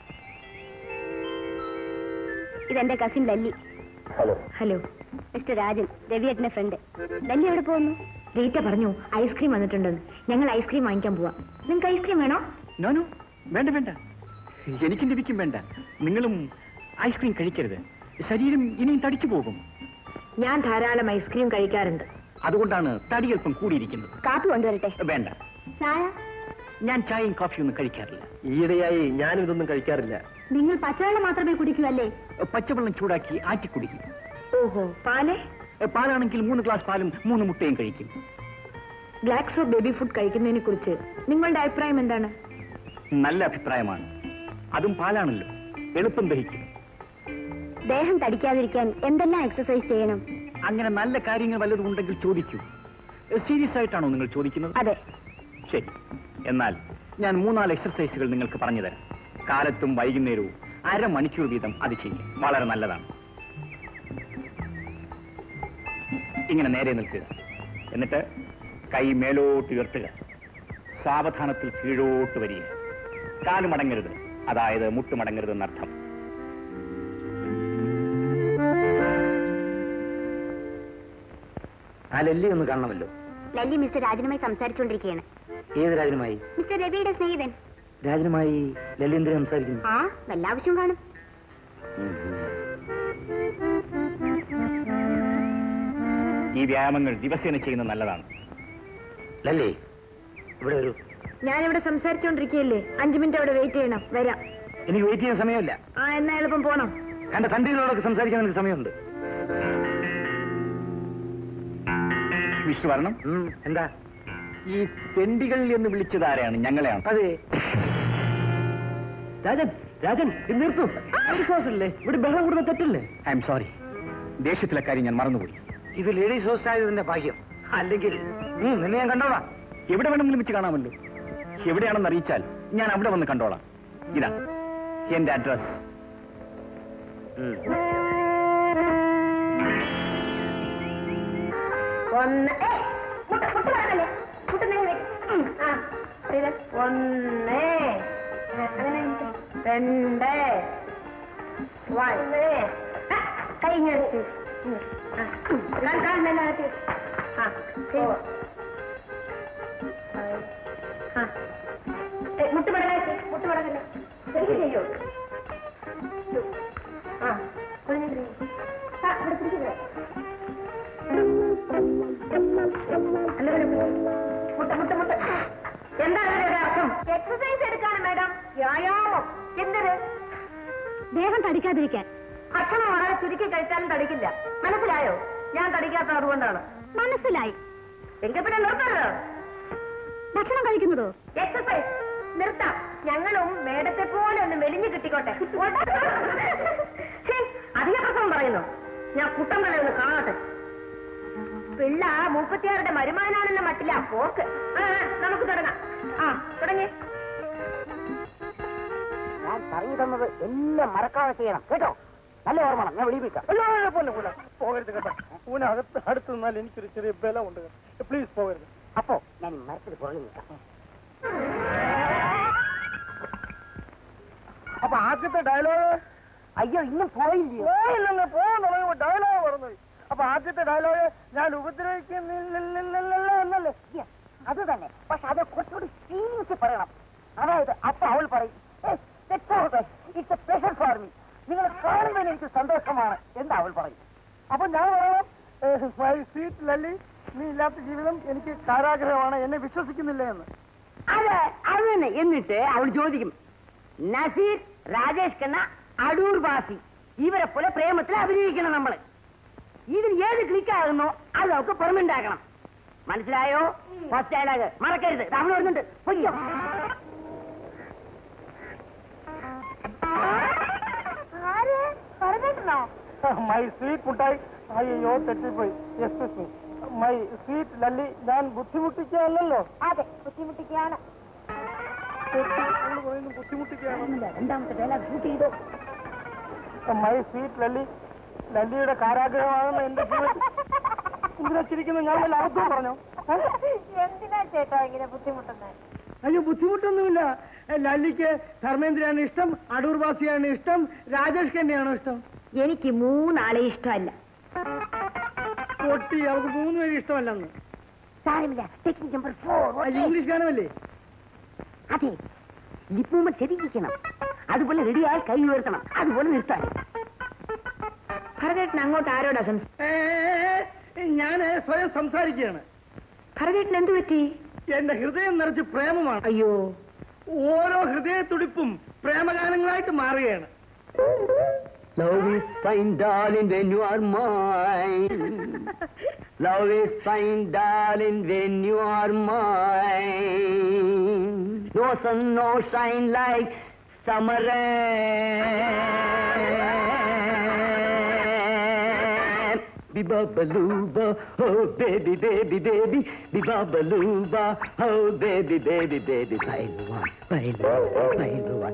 ഇതെന്റെ cousin Lalli hello hello mister Rajan രവിയേട്ടന്റെ ഫ്രണ്ട് ലല്ലി എവിടെ പോകുന്നു റീറ്റ പറഞ്ഞു ഐസ്ക്രീം വന്നിട്ടുണ്ടെന്ന് ഞങ്ങൾ ഐസ്ക്രീം വാങ്ങിക്കാൻ പോവാം നിങ്ങൾക്ക് ഐസ്ക്രീം വേണോ നോ നോ വേണ്ട വേണ്ട എനിക്കും ലഭിക്കും വേണ്ട നിങ്ങളും ഐസ്ക്രീം കഴിക്കരുത് ശരീരം ഇനിയും തടിച്ചു പോകും ഞാൻ ധാരാളം ഐസ്ക്രീം കഴിക്കാറുണ്ട് അതുകൊണ്ടാണ് തടി അല്പം കൂടിയിരിക്കുന്നത് കാപ്പി കൊണ്ടുവരട്ടെ വേണ്ട ചായ ഞാൻ ചായയും കോഫിയും ഒന്നും കഴിക്കാറില്ല ഈയിടെയായി ഞാനും ഇതൊന്നും കഴിക്കാറില്ല നിങ്ങൾ പച്ചവെള്ളം മാത്രമേ കുടിക്കൂ അല്ലേ പച്ചവെള്ളം ചൂടാക്കി ആറ്റി കുടിക്കും ഓഹോ പാല് പാലാണെങ്കിൽ മൂന്ന് ഗ്ലാസ് പാലും മൂന്ന് മുട്ടയും കഴിക്കും ബ്ലാക്ക് സോപ്പ് ബേബി ഫുഡ് കഴിക്കുന്നതിനെ കുറിച്ച് നിങ്ങളുടെ അഭിപ്രായം എന്താണ് നല്ല അഭിപ്രായമാണ് അതും പാലാണല്ലോ എളുപ്പം ദഹിക്കും ദേഹം തടിക്കാതിരിക്കാൻ എന്തെല്ലാം എക്സസൈസ് ചെയ്യണം അങ്ങനെ നല്ല കാര്യങ്ങൾ വല്ലതും ഉണ്ടെങ്കിൽ ചോദിക്കൂ സീരിയസ് ആയിട്ടാണോ നിങ്ങൾ ചോദിക്കുന്നത് അതെ ശരി എന്നാൽ ഞാൻ മൂന്നാല് എക്സർസൈസുകൾ നിങ്ങൾക്ക് പറഞ്ഞു തരാം കാലത്തും വൈകുന്നേരവും അരമണിക്കൂർ വീതം അത് ചെയ്യും വളരെ നല്ലതാണ് ഇങ്ങനെ നേരെ നിൽക്കുക എന്നിട്ട് കൈ മേലോട്ട് ഉയർത്തുക സാവധാനത്തിൽ കീഴോട്ട് വരിക കാല് മടങ്ങരുത് അതായത് മുട്ട് മടങ്ങരുത് എന്നർത്ഥം ആ ലല്ലി ഒന്ന് കാണണമല്ലോ ലല്ലി മിസ്റ്റർ രാജനുമായി സംസാരിച്ചുകൊണ്ടിരിക്കുകയാണ് ഏത് രാജനുമായി മിസ്റ്റർ രവിയുടെ സ്നേഹിതൻ രാജനുമായി ലല്ലി എന്തിനു സംസാരിക്കുന്നു ആ വല്ല ആവശ്യം കാണും ഈ വ്യായാമങ്ങൾ ദിവസേന ചെയ്യുന്നത് നല്ലതാണ് ലല്ലി ഇവിടെ ഒരു ഞാനിവിടെ സംസാരിച്ചുകൊണ്ടിരിക്കുകയല്ലേ അഞ്ചു മിനിറ്റ് അവിടെ വെയിറ്റ് ചെയ്യണം വരാം എനിക്ക് വെയിറ്റ് ചെയ്യാൻ സമയമില്ല ആ എന്നാ എളുപ്പം പോണം എന്റെ തന്റെകളോടൊക്കെ സംസാരിക്കാൻ എനിക്ക് സമയമുണ്ട് വിഷ്ണു വരണം ഉം, എന്താ ഈ തെണ്ടികൾ എന്ന് വിളിച്ചത് ആരെയാണ് ഞങ്ങളെയാണ് അതെ രാജൻ രാജൻ ഇത് നിർത്തൂ അല്ലേ ഇവിടെ ബഹളം കൂടുന്ന തെറ്റല്ലേ ഐ എം സോറി ദേഷ്യത്തിലെ കാര്യം ഞാൻ മറന്നുപോയി ഇത് ലേഡീസ് ഹോസ്റ്റ് ആയതിന്റെ ഭാഗ്യം അല്ലെങ്കിൽ ഉം, നിന്നെ ഞാൻ കണ്ടോളാം എവിടെ വേണമെങ്കിലും വെച്ച് കാണാമല്ലോ എവിടെയാണെന്ന് അറിയിച്ചാൽ ഞാൻ അവിടെ വന്ന് കണ്ടോളാം ഇതാ എന്റെ അഡ്രസ് ഒന്ന് ഏയ്, മുട്ട മുട്ട വേണമല്ലേ മുട്ട നേരെ വെക്ക്. ഉം, ആ ഇത് ഒന്ന് ആ, അങ്ങനെ നിക്ക്. രണ്ട് ഒന്ന് ആ, കൈ ഇങ്ങനെ വെക്ക്. ഉം, ആ, ഉം, കാൽ കാൽ മേലെ ആക്കി വെക്ക്. ആ ശരി. ആ ഏയ്, മുട്ട് മടങ്ങാക്കി മുട്ട് മടങ്ങല്ലേ ശരിക്കും ചെയ്യോ ആ കുഴഞ്ഞിട്ട് ആ ഇവിടെ പിടിക്കുന്നത് അല്ല, മുട്ട മുട്ട മുട്ട എന്താണ് ഇതിന്റെ അർത്ഥം എക്സസൈസ് എടുക്കാണ് മാഡം വ്യായാമം എന്തിന് ദേഹം തടിക്കാതിരിക്കാൻ ഭക്ഷണം വളരെ ചുരുക്കി കഴിച്ചാലും തടിക്കില്ല മനസ്സിലായോ ഞാൻ തടിക്കാത്ത അതുകൊണ്ടാണ് മനസ്സിലായി എങ്കിൽ പിന്നെ നിർത്തരുത് ഭക്ഷണം കഴിക്കുന്നതോ എക്സസൈസ് നിർത്താം ഞങ്ങളും മേടത്തെ പോലെ ഒന്ന് മെലിഞ്ഞു കിട്ടിക്കോട്ടെ ഛേ, അധിക പ്രസവം പറയുന്നു ഞാൻ കുട്ടം കളി ഒന്ന് കാണട്ടെ പിള്ള മൂപ്പത്തിയാറുടെ മരുമാനാണെന്ന മട്ടില്ല പോക്ക് ആ ആ, നമുക്ക് തുടങ്ങാം ആ തുടങ്ങി ഞാൻ പറഞ്ഞു തന്നത് എല്ലാം മറക്കാതെ ചെയ്യണം കേട്ടോ നല്ല ഓർമ്മ ഞാൻ വിളിപ്പിക്കാം പോകരുത് കേട്ടോ ഊന അകത്ത് അടുത്ത് നിന്നാൽ എനിക്കൊരു ചെറിയ ബലമുണ്ട് പ്ലീസ് പോകരുത് അപ്പോ ഞാൻ ഈ മരത്തിൽ പുറകെ നിൽക്കാം അപ്പൊ ആദ്യത്തെ ഡയലോഗ് അയ്യോ ഇന്നും പോയില്ലയോ പോയില്ലെന്ന് പോകുന്ന ഡയലോഗ് പറഞ്ഞു അപ്പൊ ആദ്യത്തെ ഡയലോഗ് ഞാൻ ഉപദ്രവിക്കുന്നില്ലല്ലോ എന്നല്ലേ Yes, അത് തന്നെ പക്ഷെ അത് കുറച്ചുകൂടി ഫീലിങ്സ് പറയണം അതായത് അപ്പൊ അവൾ പറയും it's a pleasure for me നിങ്ങളെ കാണുന്നതിന് എനിക്ക് സന്തോഷമാണ് എന്ന് അവൾ പറയും അപ്പൊ ഞാൻ പറയണം മൈ സ്വീറ്റ് ലല്ലി നീ ഇല്ലാത്ത ജീവിതം എനിക്ക് കാരാഗ്രഹമാണ് എന്നെ വിശ്വസിക്കുന്നില്ല എന്ന് അത് അത് തന്നെ എന്നിട്ട് അവൾ ചോദിക്കും നസീർ രാജേഷ് ഖന്ന അടൂർ ബാസി ഇവരെ പോലെ പ്രേമത്തിൽ അഭിനയിക്കണം നമ്മള് ഇതിൽ ഏത് ക്ലിക്ക് ആകുന്നോ അത് നമുക്ക് പെർമനന്റ് ആക്കണം മനസ്സിലായോ ഫസ്റ്റ് ഡയലോഗ് മറക്കരുത് ഇത് അവൾ വരുന്നുണ്ട് പൊയ്ക്കോ ആര് പറഞ്ഞിട്ടുണ്ടോ മൈ സ്വീറ്റ് മുട്ടായി അയ്യോ തെറ്റിപ്പോയി excuse me my sweet Lalli ഞാൻ ബുദ്ധിമുട്ടിക്കാനല്ലോ അതെ ബുദ്ധിമുട്ടിക്കാണ് ബുദ്ധിമുട്ടിക്കാണ് രണ്ടാമത്തെ ഡയലോഗ് ഷൂട്ട് ചെയ്തോ മൈ സ്വീറ്റ് ലല്ലി ലല്ലിയുടെ കാരാഗ്രഹമാണെന്ന് എന്റെ ജീവിതത്തിൽ ഇതിനെ ചിരിക്കുന്ന ഞാൻ വല്ല അബദ്ധവും പറഞ്ഞോ എന്തിനാ ചേട്ടാ ഇങ്ങനെ ബുദ്ധിമുട്ടുന്നത് അയ്യോ ബുദ്ധിമുട്ടൊന്നുമില്ല ലല്ലിക്ക് ധർമ്മേന്ദ്രയാണ് ഇഷ്ടം അടൂർ ബാസിയാണ് ഇഷ്ടം രാജേഷ് ഖന്നയാണോ ഇഷ്ടം എനിക്ക് മൂന്നാളെ ഇഷ്ടമല്ല പൊട്ടി അവർക്ക് മൂന്ന് പേര് സാരമില്ല ടെക്നിക് നമ്പർ ഫോർ ഇംഗ്ലീഷ് ഗാനമല്ലേ അതെ ലിപ് മൂവ്മെന്റ് ശരിക്കണം അതുപോലെ റെഡിയായി കൈ ഉയർത്തണം അതുപോലെ നിർത്താൻ ഭരതേട്ടൻ അങ്ങോട്ട് ആരോടാ സംസാരിക്കും ഞാൻ സ്വയം സംസാരിക്കുകയാണ് ഭരതേട്ടൻ എന്ത് പറ്റി എന്റെ ഹൃദയം നിറച്ച് പ്രേമമാണ് അയ്യോ ഓരോ ഹൃദയത്തുടിപ്പും പ്രേമഗാനങ്ങളായിട്ട് മാറുകയാണ് Love is fine, darling, when you are mine. Love is fine, darling, when you are mine. No sun, no shine like summer rain. Biba baluba, oh baby, baby, baby, biba baluba, oh baby, baby, baby, bailuwa, bailuwa, bailuwa.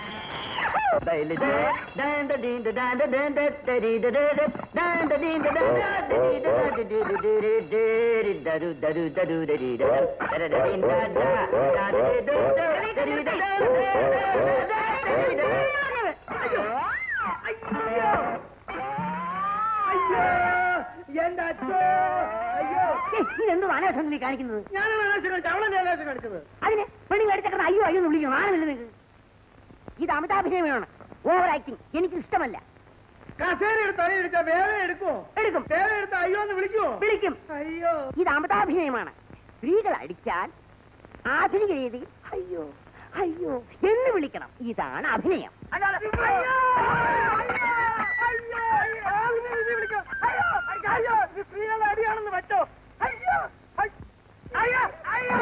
അയ്യോ എന്റെ അച്ഛോ അയ്യോ ഇതെന്ത് അനാശം നീ കാണിക്കുന്നത് ഞാനാണ് ആവേശം കാണിച്ചത് അവളെ ആവേശം കാണിച്ചത് അതിന് പെണ്ണി മേടിച്ചക്കണ അയ്യോ അയ്യോ എന്ന് വിളിക്കണം ആണല്ലോ നിങ്ങൾക്ക് ഇത് അമിതാഭിനയമാണ് ഓവർ ആക്ടിങ് എനിക്ക് ഇഷ്ടമല്ല കസേര എടുത്ത് തലയിടിച്ചാ വേദന എടുക്കുമോ എടുക്കും വേദന എടുത്ത് അയ്യോ എന്ന് വിളിക്കുമോ വിളിക്കും അയ്യോ ഇത് അമിതാഭിനയമാണ് സ്ത്രീകൾ അടിച്ചാൽ ആധുനിക രീതിയിൽ അയ്യോ അയ്യോ എന്ന് വിളിക്കണം ഇതാണ് അഭിനയം അല്ലാതെ അയ്യോ അയ്യോ അയ്യോ അയ്യോ അതിനെ ഇത് വിളിക്കാം. അയ്യോ അയ്യോ ഇത് സ്ത്രീകളുടെ അടിയാണെന്ന് വെച്ചോ അയ്യോ അയ്യോ അയ്യോ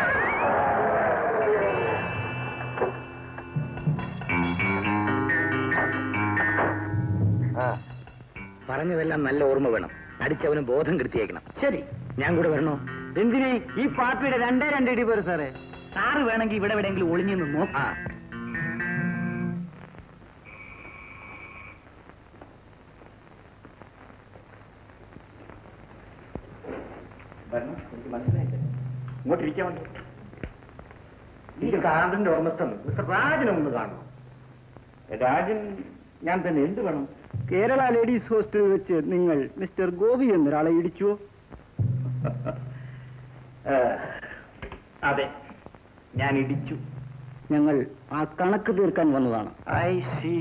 പറഞ്ഞതെല്ലാം നല്ല ഓർമ്മ വേണം അടിച്ചവന് ബോധം കെടുത്തിയേക്കണം ശരി ഞാൻ കൂടെ വരണോ എന്തിന് ഈ പാർട്ടിയുടെ രണ്ടേ രണ്ട് ഇടി പോരും സാറേ സാറ് വേണമെങ്കിൽ ഇവിടെ എവിടെയെങ്കിലും ഒളിഞ്ഞു നിന്ന് നോക്കാം ആ വരണം എനിക്ക് മനസ്സിലായില്ല ഇങ്ങോട്ട് ഇരിക്കാൻ വേണ്ടി ഈ കാറിന്റെ ഉടമസ്ഥൻ മിസ്റ്റർ രാജനെ ഒന്ന് കാണണം രാജൻ ഞാൻ തന്നെ എന്ത് വേണം കേരള ലേഡീസ് ഹോസ്റ്റലിൽ വെച്ച് നിങ്ങൾ മിസ്റ്റർ ഗോപി എന്നൊരാളെ ഇടിച്ചുവോ ഏ, അതെ ഞാൻ ഇടിച്ചു ഞങ്ങൾ ആ കണക്ക് തീർക്കാൻ വന്നതാണ് ഐ സി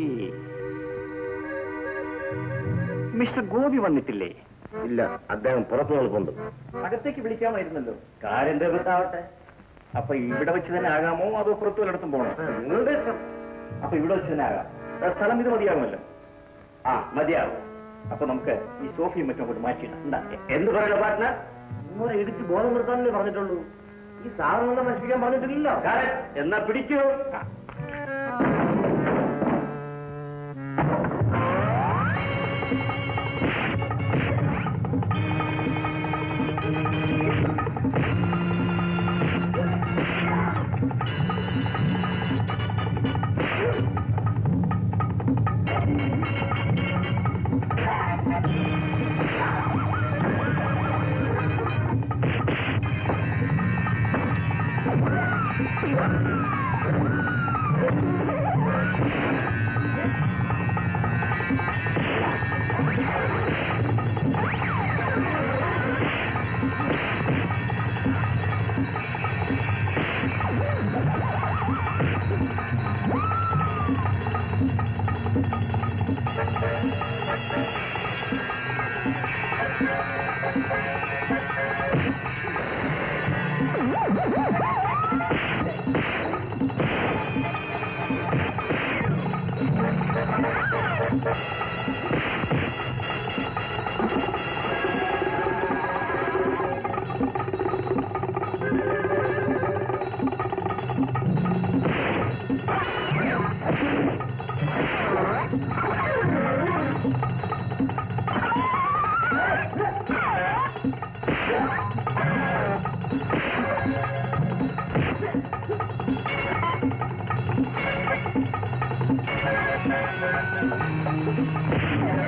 മിസ്റ്റർ ഗോപി വന്നിട്ടില്ലേ ഇല്ല അദ്ദേഹം പുറത്തു നിൽപ്പുണ്ട് അകത്തേക്ക് വിളിക്കാമായിരുന്നല്ലോ കാര്യം തീർത്താവട്ടെ അപ്പൊ ഇവിടെ വെച്ച് തന്നെ ആകാമോ അതോ പുറത്തു വല്ലയിടത്തും പോകണം നിങ്ങളുടെ ഇഷ്ടം അപ്പൊ ഇവിടെ വെച്ച് തന്നെ ആകാം ആ സ്ഥലം ഇത് മതിയാകുമല്ലോ ആ മതിയാകും അപ്പൊ നമുക്ക് ഈ സോഫിയും മറ്റും അങ്ങോട്ട് മാറ്റിയിടാം എന്താ എന്ത് പറയണ പാർട്ട്ണർ നിങ്ങളെ ഇടിച്ച് ബോധം നിർത്താനല്ലേ പറഞ്ഞിട്ടുള്ളൂ ഈ സാധനങ്ങളെ നശിപ്പിക്കാൻ പറഞ്ഞിട്ടില്ലല്ലോ എന്നാ പിടിക്കൂ ആ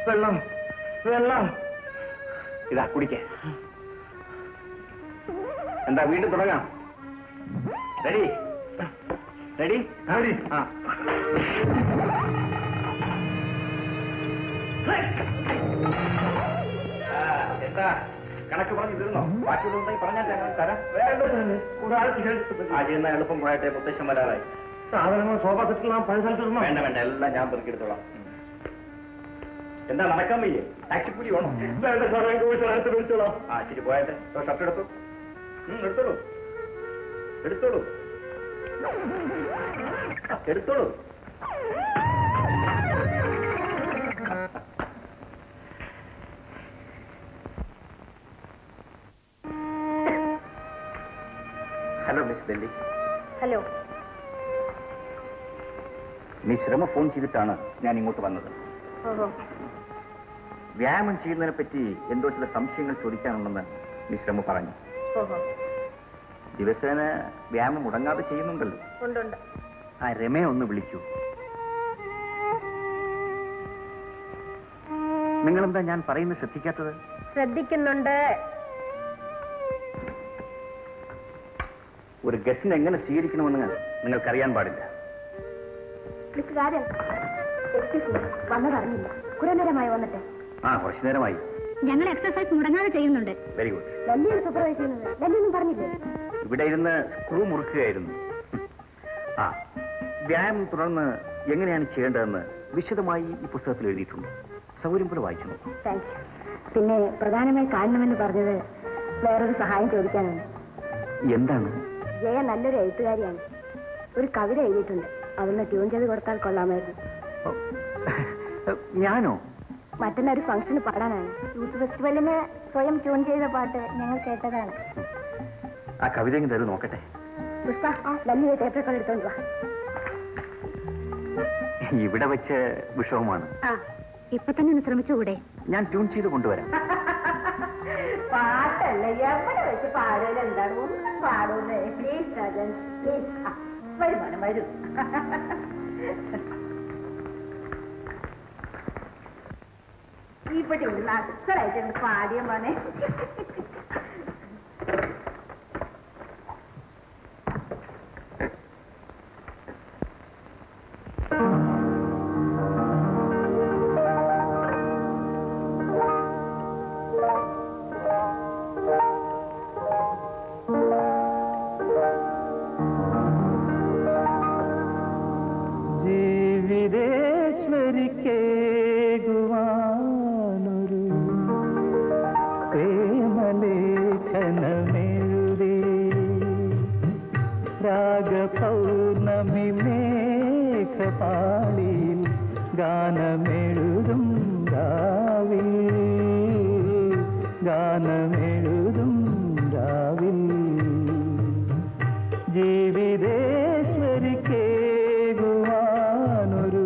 വെള്ളം വെള്ളം ഇതാ കുടിക്കേ എന്താ വീണ്ടും തുടങ്ങാം റെഡി റെഡി റെഡി ആ ആ, എന്താ കണക്ക് പറഞ്ഞു തീർന്നോ ബാക്കിയുള്ളതുണ്ടെങ്കിൽ പറഞ്ഞാൽ ഞങ്ങൾ തരാം ആ ചെയ്യുന്ന എളുപ്പം പോയട്ടെ മുത്തശ്ശൻ വരാറായി സാധനങ്ങൾ സോഫ സെറ്റെല്ലാം പഴയ സ്ഥലത്ത് വേണ്ട വേണ്ട എല്ലാം ഞാൻ പെറുക്കിയെടുത്തോളാം ഉം. എന്താ നടക്കാൻ വയ്യേ ടാക്സിക്കൂലി വേണോ വേണ്ട സാറേ സ്ഥലത്ത് വിളിച്ചോളാം ആ ശരി പോയാട്ടെ ഓ, ഷർട്ട് എടുത്തു ഉം, എടുത്തോളൂ എടുത്തോളൂ എടുത്തോളൂ ഹലോ മിസ് ബെല്ലി ഹലോ മിസ് ശ്രമ ഫോൺ ചെയ്തിട്ടാണ് ഞാൻ ഇങ്ങോട്ട് വന്നത് ഓഹോ വ്യായാമം ചെയ്യുന്നതിനെ പറ്റി എന്തോ ചില സംശയങ്ങൾ ചോദിക്കാനുണ്ടെന്ന് മിസ് രമ പറഞ്ഞു ഓഹോ ദിവസേന വ്യായാമം മുടങ്ങാതെ ചെയ്യുന്നുണ്ടല്ലോ ഉണ്ടുണ്ട് ആ രമയെ ഒന്ന് വിളിക്കൂ നിങ്ങളെന്താ ഞാൻ പറയുന്നത് ശ്രദ്ധിക്കാത്തത് ശ്രദ്ധിക്കുന്നുണ്ട് ഒരു ഗസ്റ്റിനെ എങ്ങനെ സ്വീകരിക്കണമെന്ന് നിങ്ങൾക്കറിയാൻ പാടില്ല മിസ്റ്റർ രാജൻ എക്സ്ക്യൂസ് മീ വന്നതറിഞ്ഞില്ല കുറെ നേരമായി വന്നിട്ട് ആ കുറച്ചു നേരമായി ഞങ്ങൾ എക്സസൈസ് മുടങ്ങാതെ ചെയ്യുന്നുണ്ട് വെരി ഗുഡ് ലല്ലിയാണ് സൂപ്പർവൈസ് ചെയ്യുന്നത് ലല്ലിയൊന്നും പറഞ്ഞില്ലേ ഇവിടെ ഇരുന്ന് സ്ക്രൂ മുറുക്കുകയായിരുന്നു ആ വ്യായാമം തുടർന്ന് എങ്ങനെയാണ് ചെയ്യേണ്ടതെന്ന് വിശദമായി ഈ പുസ്തകത്തിൽ എഴുതിയിട്ടുണ്ട് സൗകര്യം പോലെ വായിച്ചു നോക്കും താങ്ക് യു പിന്നെ പ്രധാനമായി കാണണമെന്ന് പറഞ്ഞത് വേറൊരു സഹായം ചോദിക്കാനാണ് എന്താണ് ജയ നല്ലൊരു എഴുത്തുകാരിയാണ് ഒരു കവിത എഴുതിയിട്ടുണ്ട് അതൊന്ന് ട്യൂൺ ചെയ്ത് കൊടുത്താൽ കൊള്ളാമായിരുന്നു ഓ, ഞാനോ മറ്റന്നാ ഒരു ഫംഗ്ഷന് പാടാനാണ് യൂത്ത് ഫെസ്റ്റിവലിന് സ്വയം ട്യൂൺ ചെയ്ത പാട്ട് ഞങ്ങൾ കേട്ടതാണ് ആ കവിത എങ്ങനെ തരും നോക്കട്ടെ പുഷ്പ ലല്ലിയെ ടേപ്പ് റെക്കോർഡ് എടുത്തോണ്ട് വാ ഇവിടെ വെച്ച് വിഷമമാണ് ആ ഇപ്പൊ തന്നെ ഒന്ന് ശ്രമിച്ചുകൂടെ ഞാൻ ട്യൂൺ ചെയ്ത് കൊണ്ടുവരാം പാട്ടല്ല എവിടെ വെച്ച് പാടുക എന്താണ് ഒന്നും പാടൂന്നേ പ്ലീസ് രാജൻ പ്ലീസ് വരും വേണം വരൂ ഇവിടെ ഉണ്ട് നക്സലായിട്ട് പാടിയ മോനെ ജീവിതേശ്വരിക്കേകുവാനൊരു പ്രേമലേഖനമെഴുതി രാഗപൗർണമി മേഘപാളിയിൽ ഗാനമെഴുതും രാവിൽ ഗാനമെഴുതും രാവിൽ ജീവിതേശ്വരിക്കേകുവാനൊരു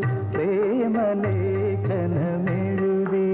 പ്രേമലേഖനമെഴുതി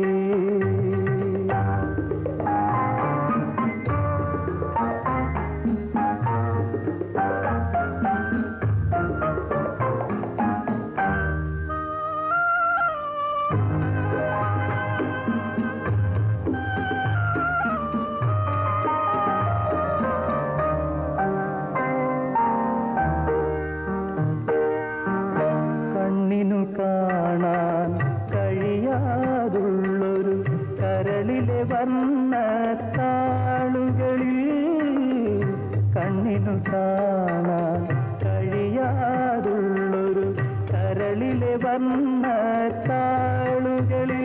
കണ്ണിനു കാണാൻ കഴിയാതുള്ളൊരു കരളിലെ വർണ്ണ താളുകളിൽ കണ്ണിനു കാണാൻ കഴിയാതുള്ളൊരു കരളിലെ വർണ്ണ താളുകളിൽ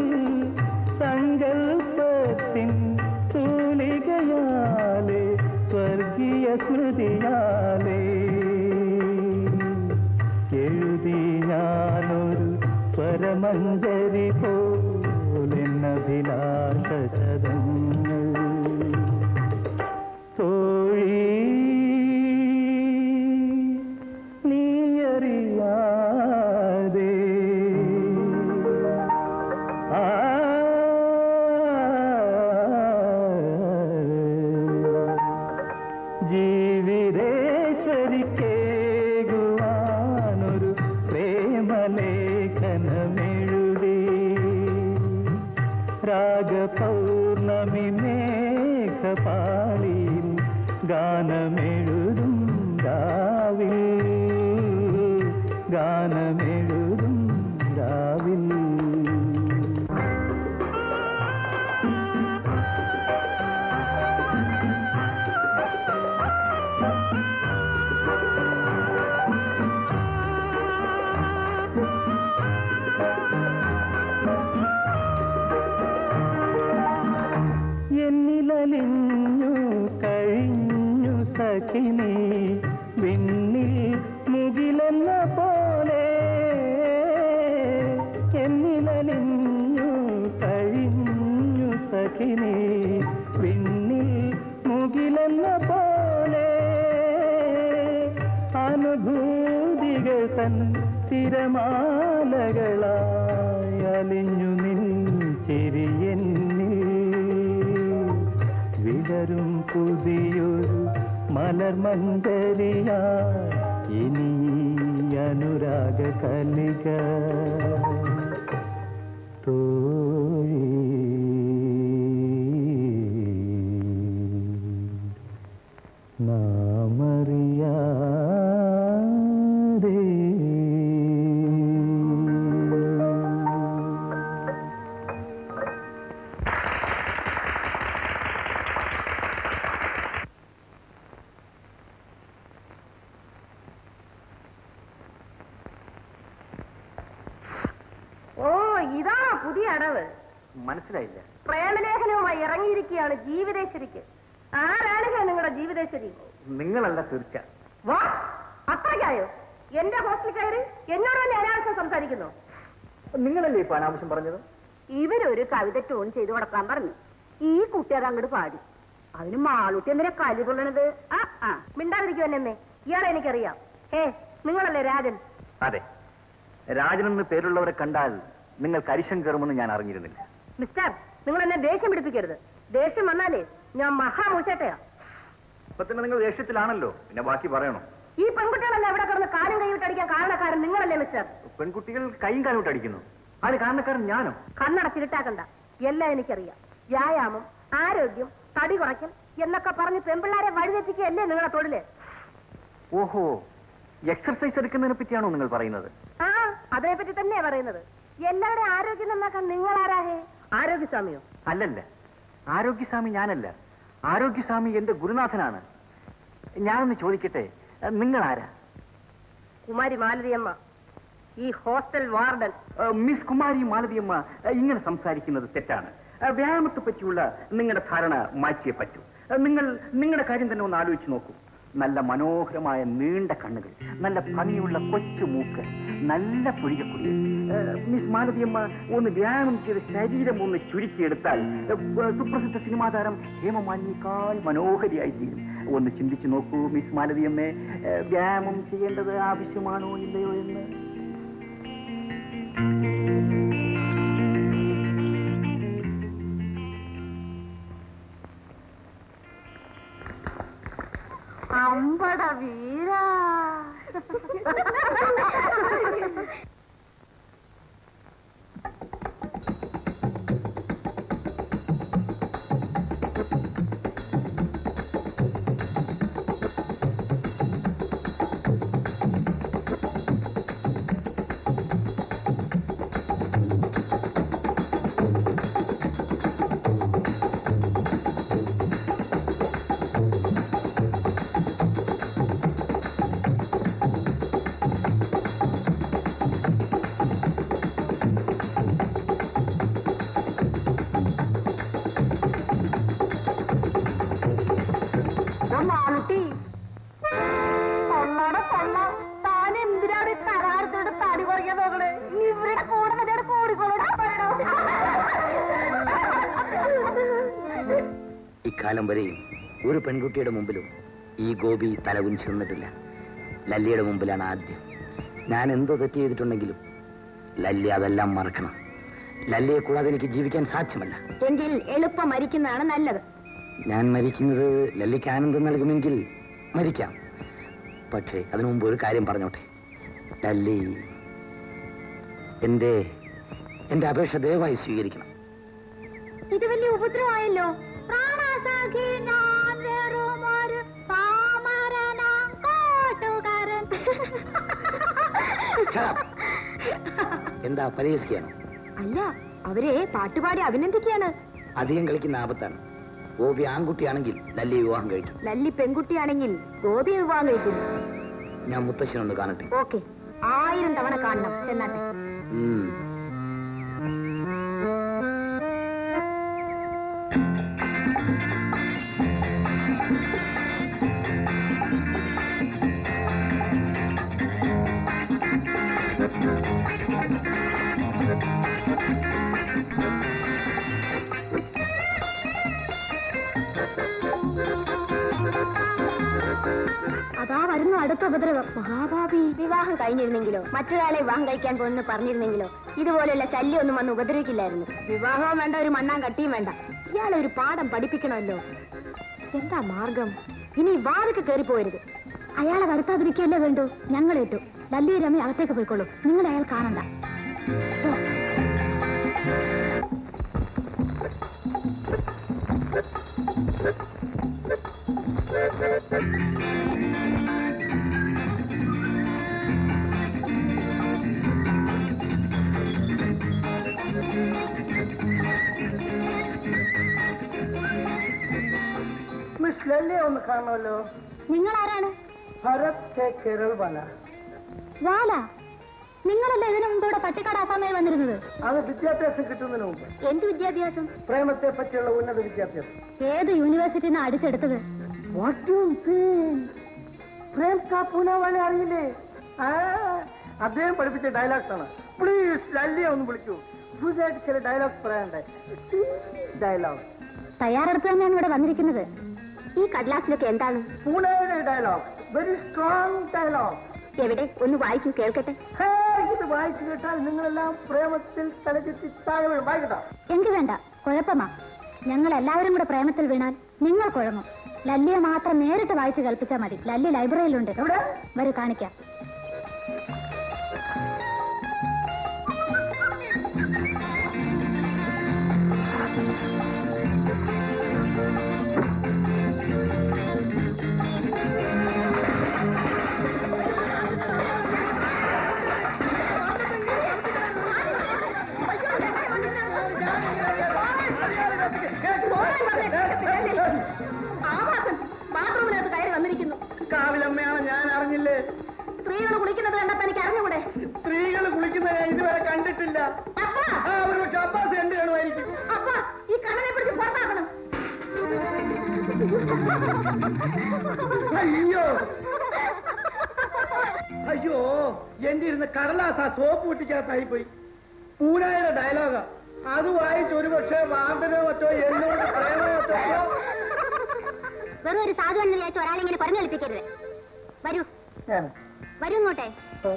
സങ്കൽപ്പത്തിൻ തൂലികയാലെ സ്വർഗീയ സ്മൃതിയാലേ എഴുതി ഞാനൊരു സ്വരമഞ്ജരി പോലെന്നഭിലാഷതങ്ങൾ തോഴി നീയറിയാതെ ആ ജീവിതേശ്വരിക്കേകുവാനൊരു പ്രേമലേഖനമെഴുതി രാഗപൗർണമി മേഘപാളിയിൽ ഗാനമെഴുതും രാവിൽ ഗാനമെഴുതും രാവിൽ എന്നിലലിഞ്ഞു കഴിഞ്ഞു സഖിനി വിണ്ണിൽ മുകിലെന്ന പോലെ എന്നിലലിഞ്ഞു കഴിഞ്ഞു സഖിനി വിണ്ണിൽ മുകിലെന്ന പോലെ അനുഭൂതികൾ തൻ തിരമാലകളായി അലിഞ്ഞു നിൻ ചിരിയെന്നിൽ വിടരും പുതിയൊരു മലർമഞ്ചരിയ ഇനി ഈ അനുരാഗ കലിക തോഴി നാമറിയാതെ ഓ ഇതാ പുതിയ അടവ് മനസ്സിലായില്ല പ്രേമലേഖനവുമായി ഇറങ്ങിയിരിക്കുകയാണ് ജീവിതേശ്വരിക്ക് ആരാണ് നിങ്ങളുടെ ജീവിതേശ്വരി നിങ്ങളല്ല തീർച്ച വാ അത്രയ്ക്കായോ എന്റെ ഹോസ്റ്റലിൽ കയറി എന്നോട് തന്നെ അനാവശ്യം സംസാരിക്കുന്നു നിങ്ങളല്ലേ ഇപ്പൊ അനാവശ്യം പറഞ്ഞത് ഇവരൊരു കവിത ട്യൂൺ ചെയ്തു കൊടുക്കാൻ പറഞ്ഞു ഈ കുട്ടി അത് അങ്ങോട്ട് പാടി അതിന് മാളൂട്ടി എന്തിനാ കലി കൊള്ളണത് ആ ആ മിണ്ടാതിരിക്കും എന്നെ ഇയാളെ എനിക്കറിയാം ഹേ നിങ്ങളല്ലേ രാജൻ അതെ രാജനെന്ന് പേരുള്ളവരെ കണ്ടാൽ നിങ്ങൾ കരിശം കയറുമെന്ന് ഞാൻ അറിഞ്ഞിരുന്നില്ല മിസ്റ്റർ നിങ്ങൾ എന്നെ ദേഷ്യം പിടിപ്പിക്കരുത് ദേഷ്യം വന്നാലേ ഞാൻ മഹാമൂശട്ടയാ ഇപ്പൊ തന്നെ നിങ്ങൾ ദേഷ്യത്തിലാണല്ലോ പിന്നെ ബാക്കി പറയണോ ഈ പെൺകുട്ടികളെല്ലാം എവിടെ കിടന്ന് കാലും കൈവിട്ടടിക്കാൻ കാരണക്കാരൻ നിങ്ങളല്ലേ മിസ്റ്റർ പെൺകുട്ടികൾ കൈയും കാലോട്ട് അടിക്കുന്നു അതിന് കാരണക്കാരൻ ഞാനോ കണ്ണടച്ചിരുട്ടാക്കണ്ട എല്ലാം എനിക്കറിയാം വ്യായാമം ആരോഗ്യം തടി കുറയ്ക്കൽ എന്നൊക്കെ പറഞ്ഞ് പെൺപിള്ളാരെ വഴിതെറ്റിക്കുകയല്ലേ നിങ്ങളുടെ തൊഴില് ഓഹോ എക്സർസൈസ് എടുക്കുന്നതിനെ പറ്റിയാണോ നിങ്ങൾ പറയുന്നത് ആ അതേപറ്റി തന്നെയാ പറയുന്നത് എല്ലാവരുടെയും ആരോഗ്യം നന്നാക്കാൻ നിങ്ങൾ ആരാഹേ ആരോഗ്യസ്വാമിയോ അല്ലല്ല ആരോഗ്യസ്വാമി ഞാനല്ല ആരോഗ്യസ്വാമി എന്റെ ഗുരുനാഥനാണ് ഞാനൊന്ന് ചോദിക്കട്ടെ നിങ്ങൾ ആരാ കുമാരി മാലതിയമ്മ ഈ hostel warden miss Kumari Malathiyamma ഏഹ്, ഇങ്ങനെ സംസാരിക്കുന്നത് തെറ്റാണ് ഏഹ്, വ്യായാമത്തെ പറ്റിയുള്ള നിങ്ങളുടെ ധാരണ മാറ്റിയേ പറ്റൂ ഏഹ്, നിങ്ങൾ നിങ്ങളുടെ കാര്യം തന്നെ ഒന്ന് ആലോചിച്ച് നോക്കൂ നല്ല മനോഹരമായ നീണ്ട കണ്ണുകൾ നല്ല ഭംഗിയുള്ള കൊച്ചു മൂക്ക് നല്ല പുഴികക്കുടി മിസ് മാലതിയമ്മ ഒന്ന് വ്യായാമം ചെയ്ത് ശരീരം ഒന്ന് ചുരുക്കിയെടുത്താൽ ഏഹ്, സുപ്രസിദ്ധ സിനിമാ താരം ഹേമമാലിനേക്കാൾ മനോഹരിയായി തീരും ഒന്ന് ചിന്തിച്ചു നോക്കൂ മിസ് മാലതിയമ്മേ ഏഹ്, വ്യായാമം ചെയ്യേണ്ടത് ആവശ്യമാണോ ഇല്ലയോ എന്ന് അമ്പട വീര മാളുട്ടി കൊള്ളാടെ കൊള്ള താൻ എന്തിനാണ് കരാറത്തോട് തടി കുറയ്ക്കാൻ നോക്കണേ ഇവരുടെ കൂടെ മറ്റേ കൂടിക്കൊള്ളടാ ഇക്കാലം വരെയും ഒരു പെൺകുട്ടിയുടെ മുമ്പിലും ഈ ഗോപി തലകുനിച്ച് നിന്നിട്ടില്ല ലല്ലിയുടെ മുമ്പിലാണ് ആദ്യം ഞാൻ എന്തോ തെറ്റ് ചെയ്തിട്ടുണ്ടെങ്കിലും ലല്ലി അതെല്ലാം മറക്കണം ലല്ലിയെ കൂടാതെ എനിക്ക് ജീവിക്കാൻ സാധ്യമല്ല എങ്കിൽ എളുപ്പം മരിക്കുന്നതാണ് നല്ലത് ഞാൻ മരിക്കുന്നത് ലല്ലിക്ക് ആനന്ദം നൽകുമെങ്കിൽ മരിക്കാം പക്ഷേ അതിനു മുമ്പ് ഒരു കാര്യം പറഞ്ഞോട്ടെ ലല്ലി എന്റെ എന്റെ അപേക്ഷ ദയവായി സ്വീകരിക്കണം ഇത് വലിയ ഉപദ്രവമായല്ലോ പ്രാണസഖി ഞാൻ വെറുമൊരു പാമരനാം കോട്ടുകാരൻ എന്താ പരിഹസിക്കുകയാണോ അല്ല അവരെ പാട്ടുപാടി അഭിനന്ദിക്കുകയാണ് അധികം കളിക്കുന്ന ആപത്താണ് ഗോപി ആൺകുട്ടിയാണെങ്കിൽ ലല്ലി വിവാഹം കഴിക്കും ലല്ലി പെൺകുട്ടിയാണെങ്കിൽ ഗോപിയെ വിവാഹം കഴിക്കുന്നു ഞാൻ മുത്തശ്ശനൊന്ന് കാണട്ടെ ഓക്കെ ആയിരം തവണ കാണണം ചെന്നാട്ടെ ഉം. അതാ വരുന്നു അടുത്ത ഉപദ്രവം മഹാഭാവി വിവാഹം കഴിഞ്ഞിരുന്നെങ്കിലോ മറ്റൊരാളെ വിവാഹം കഴിക്കാൻ പോകുന്നു പറഞ്ഞിരുന്നെങ്കിലോ ഇതുപോലെയുള്ള ശല്യം ഒന്നും വന്ന് ഉപദ്രവിക്കില്ലായിരുന്നു വിവാഹവും വേണ്ട ഒരു മണ്ണാൻ കട്ടിയും വേണ്ട ഇയാളെ ഒരു പാഠം പഠിപ്പിക്കണമല്ലോ എന്താ മാർഗം ഇനി വാതൊക്കെ കയറിപ്പോരുത് അയാളെ വരുത്താതിരിക്കല്ലേ വേണ്ടു ഞങ്ങൾ ഏറ്റു ലല്ലി രമി അകത്തേക്ക് പോയിക്കോളൂ നിങ്ങൾ അയാൾ കാണണ്ട ഓ. മിസ് ലല്ലിയെ ഒന്ന് കാണുമല്ലോ നിങ്ങൾ ആരാണ് ഭരത് കെ കേരൾ വന വാല നിങ്ങളല്ല ഇതിനു മുമ്പ് ഇവിടെ പട്ടിക്കാട് ആസാമായി വന്നിരുന്നത് അത് വിദ്യാഭ്യാസം കിട്ടുന്നതിന് മുമ്പ് എന്ത് വിദ്യാഭ്യാസം പ്രേമത്തെ പറ്റിയുള്ള ഉന്നത വിദ്യാഭ്യാസം ഏത് യൂണിവേഴ്സിറ്റിയിൽ നിന്ന് അടിച്ചെടുത്തത് വാട്ട് യു പ്രേം കാ പൂനെ വാലെ അറിയില്ലേ ആ അദ്ദേഹം പഠിപ്പിച്ച ഡയലോഗ്സ് ആണ് പ്ലീസ് ലല്ലിയെ ഒന്ന് വിളിക്കൂ പുതിയതായിട്ട് ചില ഡയലോഗ്സ് പറയാനുണ്ട് ഡയലോഗ് തയ്യാറെടുപ്പ് തന്നെയാണ് ഇവിടെ വന്നിരിക്കുന്നത് ഈ കടലാസിലൊക്കെ എന്താണ് പൂനെയുടെ ഡയലോഗ് വെരി സ്ട്രോങ് ഡയലോഗ് എവിടെ ഒന്ന് വായിക്കൂ കേൾക്കട്ടെ ഇത് വായിച്ചു കേട്ടാൽ നിങ്ങളെല്ലാം പ്രേമത്തിൽ തലചുറ്റി താഴെ വീഴും വായിക്കട്ടോ എങ്കിൽ വേണ്ട കുഴപ്പമാ ഞങ്ങൾ എല്ലാവരും കൂടെ പ്രേമത്തിൽ വീണാൽ നിങ്ങൾ കുഴങ്ങും ലല്ലിയെ മാത്രം നേരിട്ട് വായിച്ച് കൽപ്പിച്ചാൽ മതി ലല്ലി ലൈബ്രറിയിലുണ്ട് എവിടെ വരൂ കാണിക്കാം ബാത്റൂമിനകത്ത് കയറി വന്നിരിക്കുന്നു കാവിലമ്മയാണ് ഞാൻ അറിഞ്ഞില്ലേ സ്ത്രീകൾ കുളിക്കുന്നത് കണ്ടപ്പോ എനിക്ക് അറിഞ്ഞുകൂടെ സ്ത്രീകൾ കുളിക്കുന്നത് ഞാൻ ഇതുവരെ കണ്ടിട്ടില്ല അപ്പാ ആ ഒരു പക്ഷെ അബ്ബാസ് കണ്ടു കാണുമായിരിക്കും അപ്പാ ഈ കള്ളനെ പിടിച്ച് പുറത്താക്കണം അയ്യോ അയ്യോ എന്റെ ഇരുന്ന് കടലാസ് ആ സോപ്പ് കുട്ടിക്കകത്തായി പോയി പൂനായുടെ ഡയലോഗാ അത് വായിച്ച് ഒരു പക്ഷേ വാർഡനോ മറ്റോ എന്നോട് പ്രേമോ മറ്റോ വെറും ഒരു സാധു എന്ന് വിചാരിച്ച് ഒരാളെ ഇങ്ങനെ പറഞ്ഞു കളിപ്പിക്കരുത് വരൂ വരൂ ഇങ്ങോട്ടെ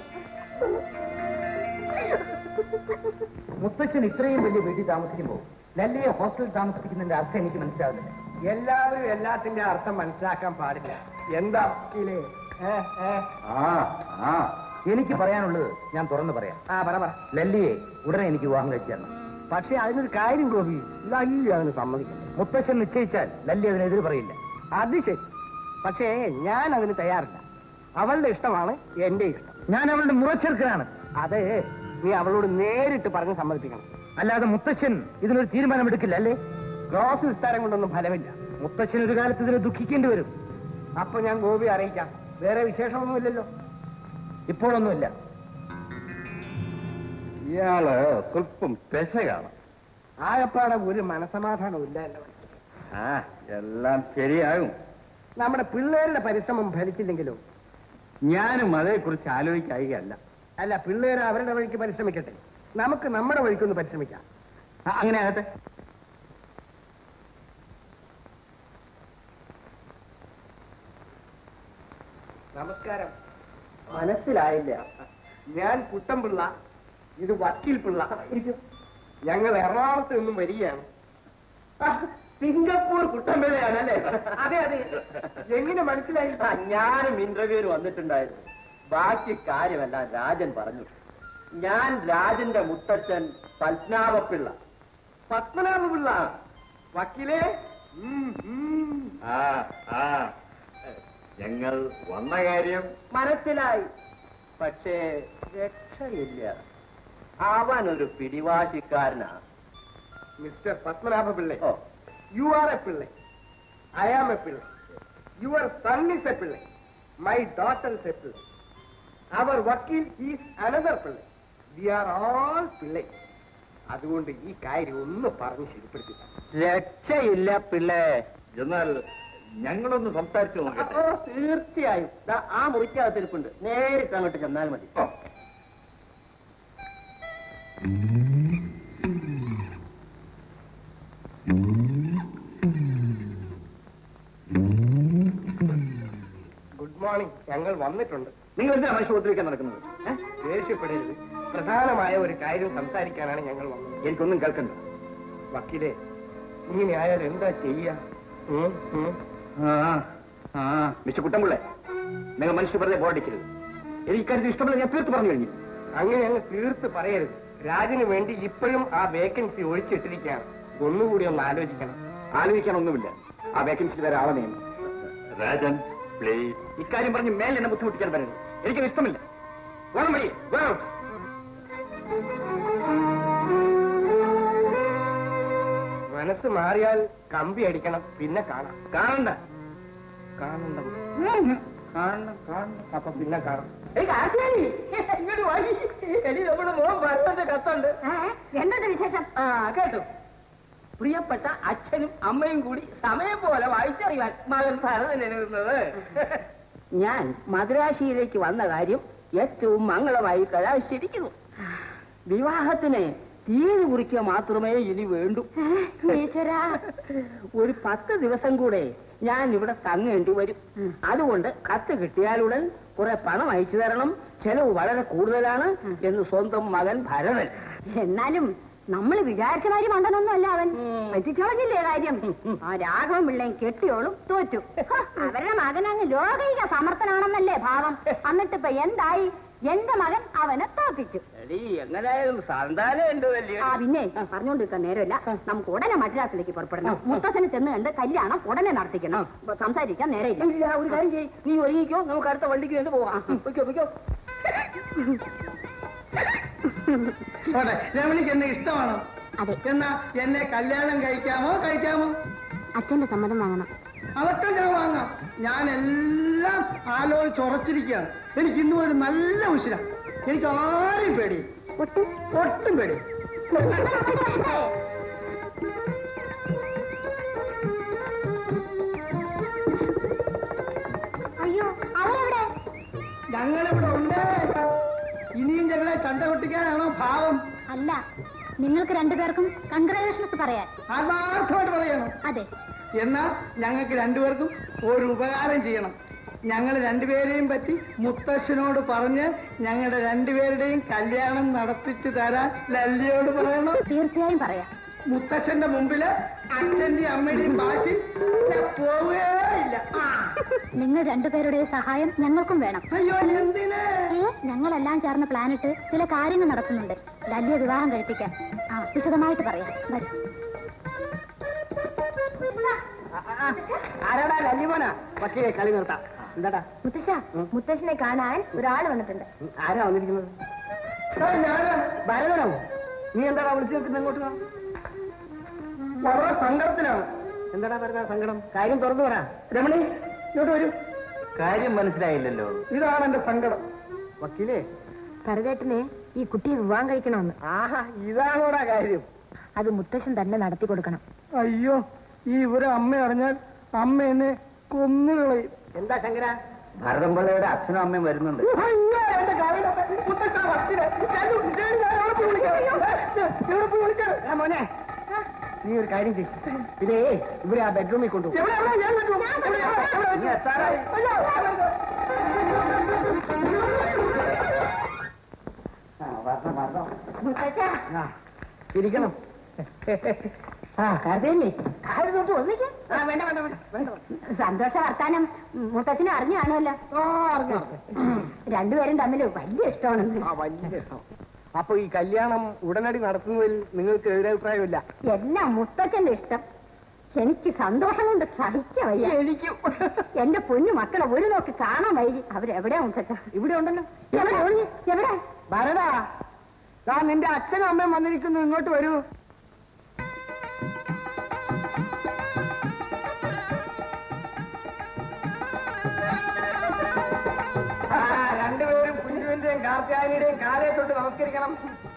മുത്തച്ഛൻ ഇത്രയും വലിയ വീട്ടിൽ താമസിക്കുമ്പോൾ ലല്ലിയെ ഹോസ്റ്റലിൽ താമസിപ്പിക്കുന്നതിന്റെ അർത്ഥം എനിക്ക് മനസ്സിലാവുന്നില്ല എല്ലാവരും എല്ലാത്തിന്റെ അർത്ഥം മനസ്സിലാക്കാൻ പാടില്ല എന്താ ഇല്ലേ ഏ, ഏ. ആ ആ എനിക്ക് പറയാനുള്ളത് ഞാൻ തുറന്നു പറയാം ആ പറ പറ ലല്ലിയെ ഉടനെ എനിക്ക് വിവാഹം കഴിച്ചു തരണം പക്ഷെ അതിനൊരു കാര്യം ഗോപി ലല്ലി അതിന് സമ്മതിക്കുന്നു മുത്തച്ഛൻ നിശ്ചയിച്ചാൽ ലല്ലി അതിനെതിരെ പറയില്ല അത് ശരി പക്ഷേ ഞാൻ അതിന് തയ്യാറില്ല അവളുടെ ഇഷ്ടമാണ് എന്റെ ഇഷ്ടം ഞാൻ അവളുടെ മുറച്ചെറുക്കനാണ് അതെ നീ അവളോട് നേരിട്ട് പറഞ്ഞ് സമ്മതിപ്പിക്കണം അല്ലാതെ മുത്തച്ഛൻ ഇതിനൊരു തീരുമാനമെടുക്കില്ല അല്ലേ ക്രോസ് വിസ്താരം കൊണ്ടൊന്നും ഫലമില്ല മുത്തച്ഛൻ ഒരു കാലത്ത് ഇതിനെ ദുഃഖിക്കേണ്ടി വരും അപ്പൊ ഞാൻ ഗോപി അറിയിക്കാം വേറെ വിശേഷമൊന്നുമില്ലല്ലോ ഇപ്പോഴൊന്നുമില്ല ഇയാള് സ്വല്പം പെശകാണ് ആകപ്പാടെ ഒരു മനസമാധാനവും ഇല്ല എന്റെ മനസ്സിൽ. ആ എല്ലാം ശരിയാകും നമ്മുടെ പിള്ളേരുടെ പരിശ്രമം ഫലിച്ചില്ലെങ്കിലും ഞാനും അതേക്കുറിച്ച് ആലോചിക്കായികയല്ല അല്ല പിള്ളേർ അവരുടെ വഴിക്ക് പരിശ്രമിക്കട്ടെ നമുക്ക് നമ്മുടെ വഴിക്കൊന്ന് പരിശ്രമിക്കാം ആ, അങ്ങനെ ആകട്ടെ നമസ്കാരം മനസ്സിലായില്ല ഞാൻ കുട്ടൻപിള്ള ഇത് വക്കീൽ പിള്ള ഇരിക്കും ഞങ്ങൾ എറണാകുളത്ത് നിന്നും വരികയാണ് ആ, സിംഗപ്പൂർ കുട്ടൻപിള്ളയാണ് അല്ലേ അതെ അതെ എങ്ങനെ മനസ്സിലായി ഞാനും ഇന്റർവ്യൂവിന് വന്നിട്ടുണ്ടായിരുന്നു ബാക്കി കാര്യമെല്ലാം രാജൻ പറഞ്ഞു ഞാൻ രാജന്റെ മുത്തച്ഛൻ പത്മനാഭപ്പിള്ള പത്മനാഭ പിള്ള വക്കീലേ ഉം, ഉം. ആ ആ ഞങ്ങൾ വന്ന കാര്യം മനസ്സിലായി പക്ഷേ രക്ഷയില്ല അവൻ ഒരു പിടിവാശിക്കാരനാ mister Padmanabha Pillai you are a Pillai I am a Pillai your son is a Pillai my daughter is a Pillai our വക്കീൽ is another Pillai we are all Pillai അതുകൊണ്ട് ഈ കാര്യം ഒന്ന് പറഞ്ഞ് ശരിപ്പെടുത്തി രക്ഷയില്ല പിള്ളേ എന്നാൽ ഞങ്ങളൊന്ന് സംസാരിച്ചു നോക്കട്ടെ ഓ തീർച്ചയായും ദാ ആ മുറിക്കകത്തിരിപ്പുണ്ട് നേരിട്ട് അങ്ങോട്ട് ചെന്നാൽ മതി ഗുഡ് മോർണിംഗ് ഞങ്ങൾ വന്നിട്ടുണ്ട് നിങ്ങൾ എന്തിനാ മനുഷ്യ ഉപദ്രവിക്കാൻ നടക്കുന്നത് ഏ? ദേഷ്യപ്പെടരുത് പ്രധാനമായ ഒരു കാര്യം സംസാരിക്കാനാണ് ഞങ്ങൾ വന്നത് എനിക്കൊന്നും കേൾക്കണ്ട വക്കീലെ ഇങ്ങനെ ആയാൽ എന്താ ചെയ്യാ ഉം, ഉം. മിസ്റ്റർ കുട്ടൻപിള്ളെ നിങ്ങൾ മനുഷ്യ വെറുതെ ബോർഡിക്കരുത് എനിക്ക് ഇക്കാര്യത്തിൽ ഇഷ്ടമുള്ള ഞാൻ തീർത്ത് പറഞ്ഞു കഴിഞ്ഞു അങ്ങനെ അങ്ങ് തീർത്ത് പറയരുത് രാജിന് വേണ്ടി ഇപ്പോഴും ആ വേക്കൻസി ഒഴിച്ചിട്ടിരിക്കുകയാണ് ഒന്നുകൂടി ഒന്ന് ആലോചിക്കണം ആലോചിക്കാനൊന്നുമില്ല ആ വേക്കൻസി വരെ ആളെ നിയമം രാജൻ പ്ലീസ് ഇക്കാര്യം പറഞ്ഞ് മേൽ എന്നെ ബുദ്ധിമുട്ടിക്കാൻ വരരുത് എനിക്കത് ഇഷ്ടമില്ല വേണം വഴി വേണം മനസ്സ് മാറിയാൽ കമ്പി അടിക്കണം പിന്നെ കാണാം കാണണ്ട കാണണ്ട കാണണം കാണണം അപ്പൊ പിന്നെ കാണാം ഇങ്ങോട്ട് വാങ്ങി എടി നമ്മുടെ മോൻ ഭരതന്റെ കത്തുണ്ട് എന്താണ് വിശേഷം ആ കേട്ടു പ്രിയപ്പെട്ട അച്ഛനും അമ്മയും കൂടി സമയം പോലെ വായിച്ചറിയാൻ മകൻ ഭരതൻ എഴുതുന്നത് ഞാൻ മദ്രാശിയിലേക്ക് വന്ന കാര്യം ഏറ്റവും മംഗളമായി കലാശിരിക്കുന്നു വിവാഹത്തിന് തീയതി കുറിക്കുക മാത്രമേ ഇനി വേണ്ടൂ ഈശ്വരാ ഒരു പത്ത് ദിവസം കൂടെ ഞാൻ ഇവിടെ തങ്ങേണ്ടി വരും അതുകൊണ്ട് കത്ത് കിട്ടിയാലുടൻ കുറെ പണം അയച്ചു തരണം ചെലവ് വളരെ കൂടുതലാണ് എന്ന് സ്വന്തം മകൻ ഭരതൻ എന്നാലും നമ്മൾ വിചാരിച്ച കാര്യം മണ്ടനൊന്നും അല്ല അവൻ ഉം. പറ്റിച്ചോളഞ്ഞില്ലേ കാര്യം ആ രാഘവൻ പിള്ളയും കെട്ടിയോളും തോറ്റു അവരുടെ മകൻ അങ്ങ് ലോകൈക സമർത്ഥനാണെന്നല്ലേ ഭാവം എന്നിട്ടിപ്പൊ എന്തായി എന്റെ മകൻ അവനെ തോപ്പിച്ചു എടീ എങ്ങനെയായാലും സന്താനം ഉണ്ട് വലിയ ആ പിന്നെ പറഞ്ഞുകൊണ്ടിരിക്കാൻ നേരമില്ല നമുക്ക് ഉടനെ മദ്രാസിലേക്ക് പുറപ്പെടണം മുത്തച്ഛനെ ചെന്ന് കണ്ട് കല്യാണം ഉടനെ നടത്തിക്കണം ഇപ്പൊ സംസാരിക്കാൻ നേരമില്ല ഇല്ല, ഒരു കാര്യം ചെയ്യ് നീ ഒരുങ്ങിക്കോ നമുക്ക് അടുത്ത വണ്ടിക്ക് വേണ്ടി പോവാം പൊയ്ക്കോ പൊയ്ക്കോ രമണിക്ക് എന്നെ ഇഷ്ടമാണോ അതെ എന്നാ എന്നെ കല്യാണം കഴിക്കാമോ കഴിക്കാമോ അച്ഛന്റെ സമ്മതം വാങ്ങണം അതൊക്കെ ഞാൻ വാങ്ങാം ഞാൻ എല്ലാം ആലോചിച്ച് ഉറച്ചിരിക്കുകയാണ് എനിക്ക് ഇന്നും ഒരു നല്ല ഉശിര എനിക്ക് ആരെയും പേടി ഒട്ടും ഒട്ടും പേടി അയ്യോ അവരെവിടെ ഞങ്ങളിവിടെ ഉണ്ട് ഇനിയും ഞങ്ങളെ ചണ്ട പൊട്ടിക്കാനാണോ ഭാവം അല്ല നിങ്ങൾക്ക് രണ്ടുപേർക്കും കൺഗ്രാജുലേഷൻസ് പറയാൻ ആത്മാർത്ഥമായിട്ട് പറയണം അതെ എന്നാ ഞങ്ങൾക്ക് രണ്ടുപേർക്കും ഒരു ഉപകാരം ചെയ്യണം ഞങ്ങൾ രണ്ടുപേരെയും പറ്റി മുത്തശ്ശനോട് പറഞ്ഞ് ഞങ്ങളുടെ രണ്ടുപേരുടെയും കല്യാണം നടത്തിച്ചു തരാൻ ലല്ലിയോട് പറയണം തീർച്ചയായും പറയാം മുത്തച്ഛന്റെ മുമ്പില് അച്ഛന്റെയും അമ്മയുടെയും ഭാഷയിൽ ഞാൻ പോവുകയില്ല ആ. നിങ്ങൾ രണ്ടുപേരുടെ സഹായം ഞങ്ങൾക്കും വേണം അയ്യോ എന്തിന് ഏ, ഞങ്ങളെല്ലാം ചേർന്ന് പ്ലാനിട്ട് ചില കാര്യങ്ങൾ നടത്തുന്നുണ്ട് ലല്ലിയ വിവാഹം കഴിപ്പിക്കാൻ ആ വിശദമായിട്ട് പറയാം വരൂ. ആരാടാ ലല്ലിമോനാ വക്കീലെ കളി നിർത്താം എന്താടാ മുത്തശ്ശ മുത്തശ്ശനെ കാണാൻ ഒരാൾ വന്നിട്ടുണ്ട് ആരാ വന്നിരിക്കുന്നത് ആ, ഞാനാ ഭരതനോ നീ എന്താടാ വിളിച്ചു നിൽക്കുന്നത് അങ്ങോട്ട് വാ. വളരെ സങ്കടത്തിലാണ് എന്താടാ ഭരത സങ്കടം കാര്യം തുറന്നു പറ രമണി ഇങ്ങോട്ട് വരൂ കാര്യം മനസ്സിലായില്ലല്ലോ ഇതാണ് എന്റെ സങ്കടം വക്കീലേ കരുതേട്ടനെ ഈ കുട്ടിയെ വിവാഹം കഴിക്കണമെന്ന് ആഹാ ഇതാണോടാ കാര്യം അത് മുത്തശ്ശൻ തന്നെ നടത്തി കൊടുക്കണം അയ്യോ ഈ ഇവരെ അമ്മ അറിഞ്ഞാൽ അമ്മ എന്നെ കൊന്നുകളയും എന്താ ശങ്കര ഭരതം പിള്ളയുടെ അച്ഛനും അമ്മയും വരുന്നുണ്ട് അയ്യോ, എന്റെ കാലിലൊക്കെ മുത്തച്ഛ വക്കീലെ. ഞാൻ ഞാൻ ഞാൻ എവിടെ പോയി വിളിക്കാം? എവിടെ പോയി വിളിക്കാം? ആ മോനെ നീ ഒരു കാര്യം ചെയ്യും ഇതേ ഇവരെ ആ ബെഡ്റൂമിൽ കൊണ്ടുപോകും എവിടെ, എവിടെ? ഞാൻ വിട്ടു. എവിടെ, എവിടെ, എവിടെ വെച്ചു? നീ എത്താറായി. അയ്യോ, ഇരിക്കണം ആ കരുതല്ലേ കാര്യം തൊട്ട് ഒന്നിക്കാം ആ വേണ്ട വേണ്ട വേണ്ട വേണ്ട സന്തോഷ വർത്താനം മുത്തച്ഛനെ അറിഞ്ഞു കാണുമല്ലോ ആ അറിഞ്ഞു രണ്ടുപേരും തമ്മിൽ വലിയ ഇഷ്ടമാണെന്ന് ആ വലിയ ഇഷ്ടം അപ്പൊ ഈ കല്യാണം ഉടനടി നടത്തുന്നതിൽ നിങ്ങൾക്ക് എതിരഭിപ്രായമില്ല എല്ലാം മുത്തച്ഛന്റെ ഇഷ്ടം എനിക്ക് സന്തോഷം കൊണ്ട് സഹിക്കാൻ വയ്യ എനിക്കും എന്റെ പൊന്നു മക്കളെ ഒരു നോക്ക് കാണാൻ വൈകി അവരെവിടെയാ മുത്തച്ഛ ഇവിടെ ഉണ്ടല്ലോ എവിടെ ഒളിഞ്ഞ്? എവിടെ ഭരടാ താ നിന്റെ അച്ഛനും അമ്മയും വന്നിരിക്കുന്നു ഇങ്ങോട്ട് വരൂ ആ, രണ്ടുപേരും കുഞ്ഞുവിന്റെയും കാർത്തിയാനിയുടെയും കാലേ തൊട്ട് നമസ്കരിക്കണം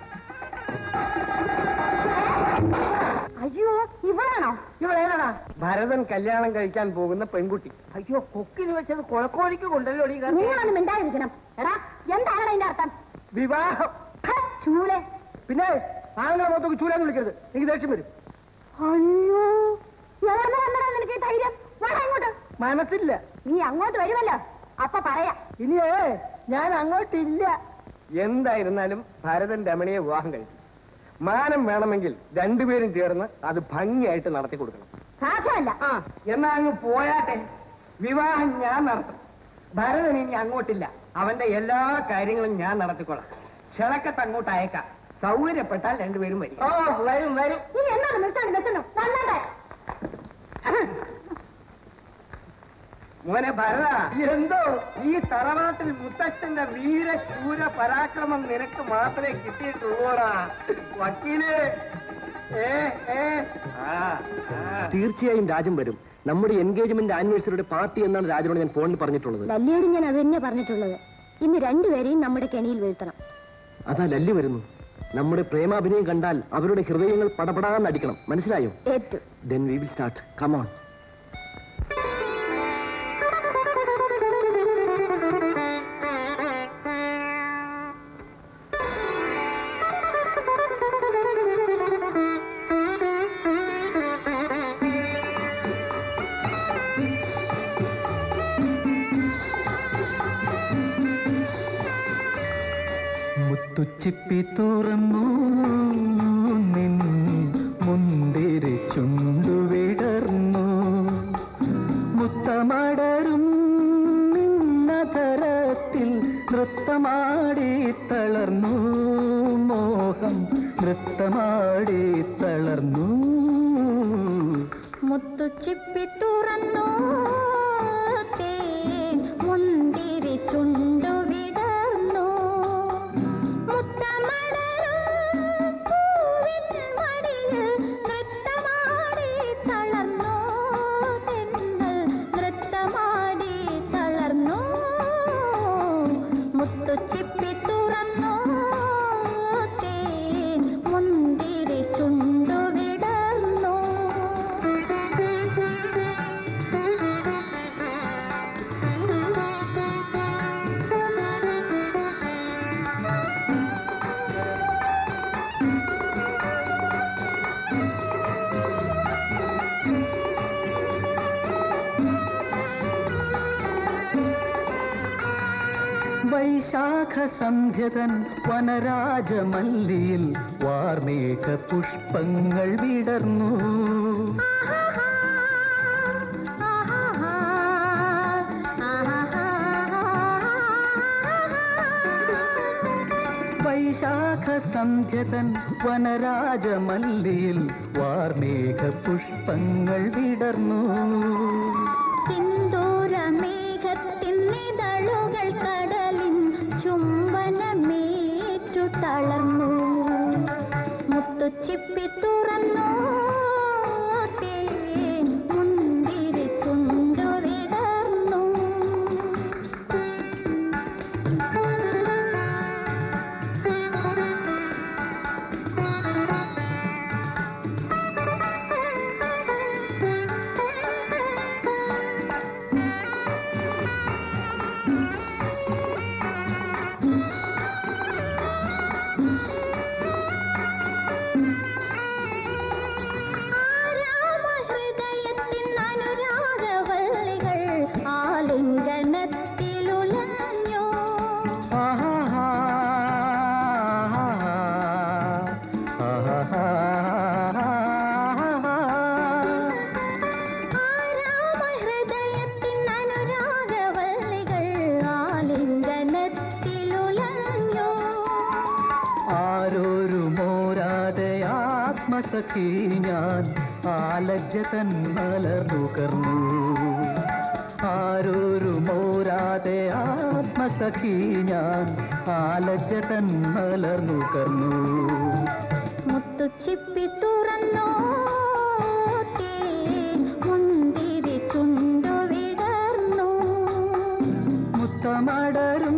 അയ്യോ ഇവളാണോ ഇവളേതാ ഭരതൻ കല്യാണം കഴിക്കാൻ പോകുന്ന പെൺകുട്ടി അയ്യോ കൊക്കിന് വെച്ചത് കൊളക്കോഴിക്ക് കൊണ്ടല്ലോ ഈ കറി. നിങ്ങളൊന്ന് മിണ്ടാതിരിക്കണം എടാ എന്താണ് അതിന്റെ അർത്ഥം വിവാഹം ഹ, ചൂളെ പിന്നെ ആളുകളെ മൊത്തം ചൂരാന്ന് വിളിക്കരുത് എനിക്ക് ദേഷ്യം വരും അയ്യോ എവിടെ വന്നടാ നിനക്ക് ഈ ധൈര്യം വാടാ ഇങ്ങോട്ട് മനസ്സില്ല നീ അങ്ങോട്ട് വരുമല്ലോ അപ്പൊ പറയാ ഇനിയേ ഞാൻ അങ്ങോട്ടില്ല എന്തായിരുന്നാലും ഭരതൻ രമണിയെ വിവാഹം കഴിക്കും മാനം വേണമെങ്കിൽ രണ്ടുപേരും ചേർന്ന് അത് ഭംഗിയായിട്ട് നടത്തി കൊടുക്കണം സാധ്യമല്ല ആ എന്നാ അങ്ങ് പോയാട്ടെ വിവാഹം ഞാൻ നടത്തും ഭരതൻ ഇനി അങ്ങോട്ടില്ല അവന്റെ എല്ലാ കാര്യങ്ങളും ഞാൻ നടത്തിക്കൊള്ളാം ക്ഷണക്കത്ത് അങ്ങോട്ട് അയക്കാം സൗകര്യപ്പെട്ടാൽ രണ്ടുപേരും വരും ഓ വരും വരും നീ എന്താണ് നിർത്താണ്ട് നിൽക്കുന്നു നന്നാട്ടെ മോനെ ഭരത എന്തോ ഈ തറവാട്ടിൽ മുത്തച്ഛന്റെ വീര ശൂര പരാക്രമം നിനക്ക് മാത്രമേ കിട്ടിയിട്ടുള്ളൂടാ വക്കീല് ഏ ഏ ആ ആ തീർച്ചയായും രാജൻ വരും നമ്മുടെ എൻഗേജ്മെന്റ് ആനിവേഴ്സറിയുടെ പാർട്ടി എന്നാണ് രാജനോട് ഞാൻ ഫോണിൽ പറഞ്ഞിട്ടുള്ളത് ലല്ലിയോട് ഞാൻ അത് തന്നെ പറഞ്ഞിട്ടുള്ളത് ഇന്ന് രണ്ടുപേരെയും നമ്മുടെ കെണിയിൽ വീഴ്ത്തണം അതാ ലല്ലി വരുന്നു നമ്മുടെ പ്രേമാഭിനയം കണ്ടാൽ അവരുടെ ഹൃദയങ്ങൾ പടപടാന്ന് അടിക്കണം മനസ്സിലായോ ഏറ്റു then we will start come on മുത്തുച്ചിപ്പി തുറന്നു നിൻ മുന്തിരി ചുണ്ടു വിടർന്നു മുത്തമടരും നഗരത്തിൽ നൃത്തമാടി തളർന്നു മോഹം നൃത്തമാടി തളർന്നു മുത്തു ചിപ്പി തുറന്നു തേൻ മുന്തിരി ചുണ്ടു വിടർന്നു മുത്തമലരും പൂവിൻ മടിയിൽ നൃത്തമാടി തളർന്നു തെന്നൽ നൃത്തമാടി തളർന്നു മുത്തു ചിപ്പി തുറന്നു തേൻ മുന്തിരി ചുണ്ടു വിടർന്നു വൈശാഖ സന്ധ്യതൻ വനരാജമല്ലിയിൽ വാർമേഘ പുഷ്പങ്ങൾ വിടർന്നു വൈശാഖ സന്ധ്യതൻ വനരാജമല്ലിയിൽ വാർമേഘ പുഷ്പങ്ങൾ വിടർന്നു സിന്ദൂരമേഘത്തിൻ നിതളുകൾ കടലിൻ ചുംബനമേറ്റു തളർന്നു മുത്തുച്ചിപ്പി തുറന്നു തേൻ മുന്തിരി ചുണ്ടു വിടർന്നു ആത്മസഖി ഞാൻ ആലജ്ജ തന്മലർന്നുകർന്നു ആരോരു മോരാതെ ആത്മസഖി ഞാൻ ആലജ്ജ തന്മലർന്നുകർന്നു മുത്തുച്ചിപ്പി തുറന്നോ മുന്തിരി ചുണ്ടു വിടർന്നു മുത്തമടരും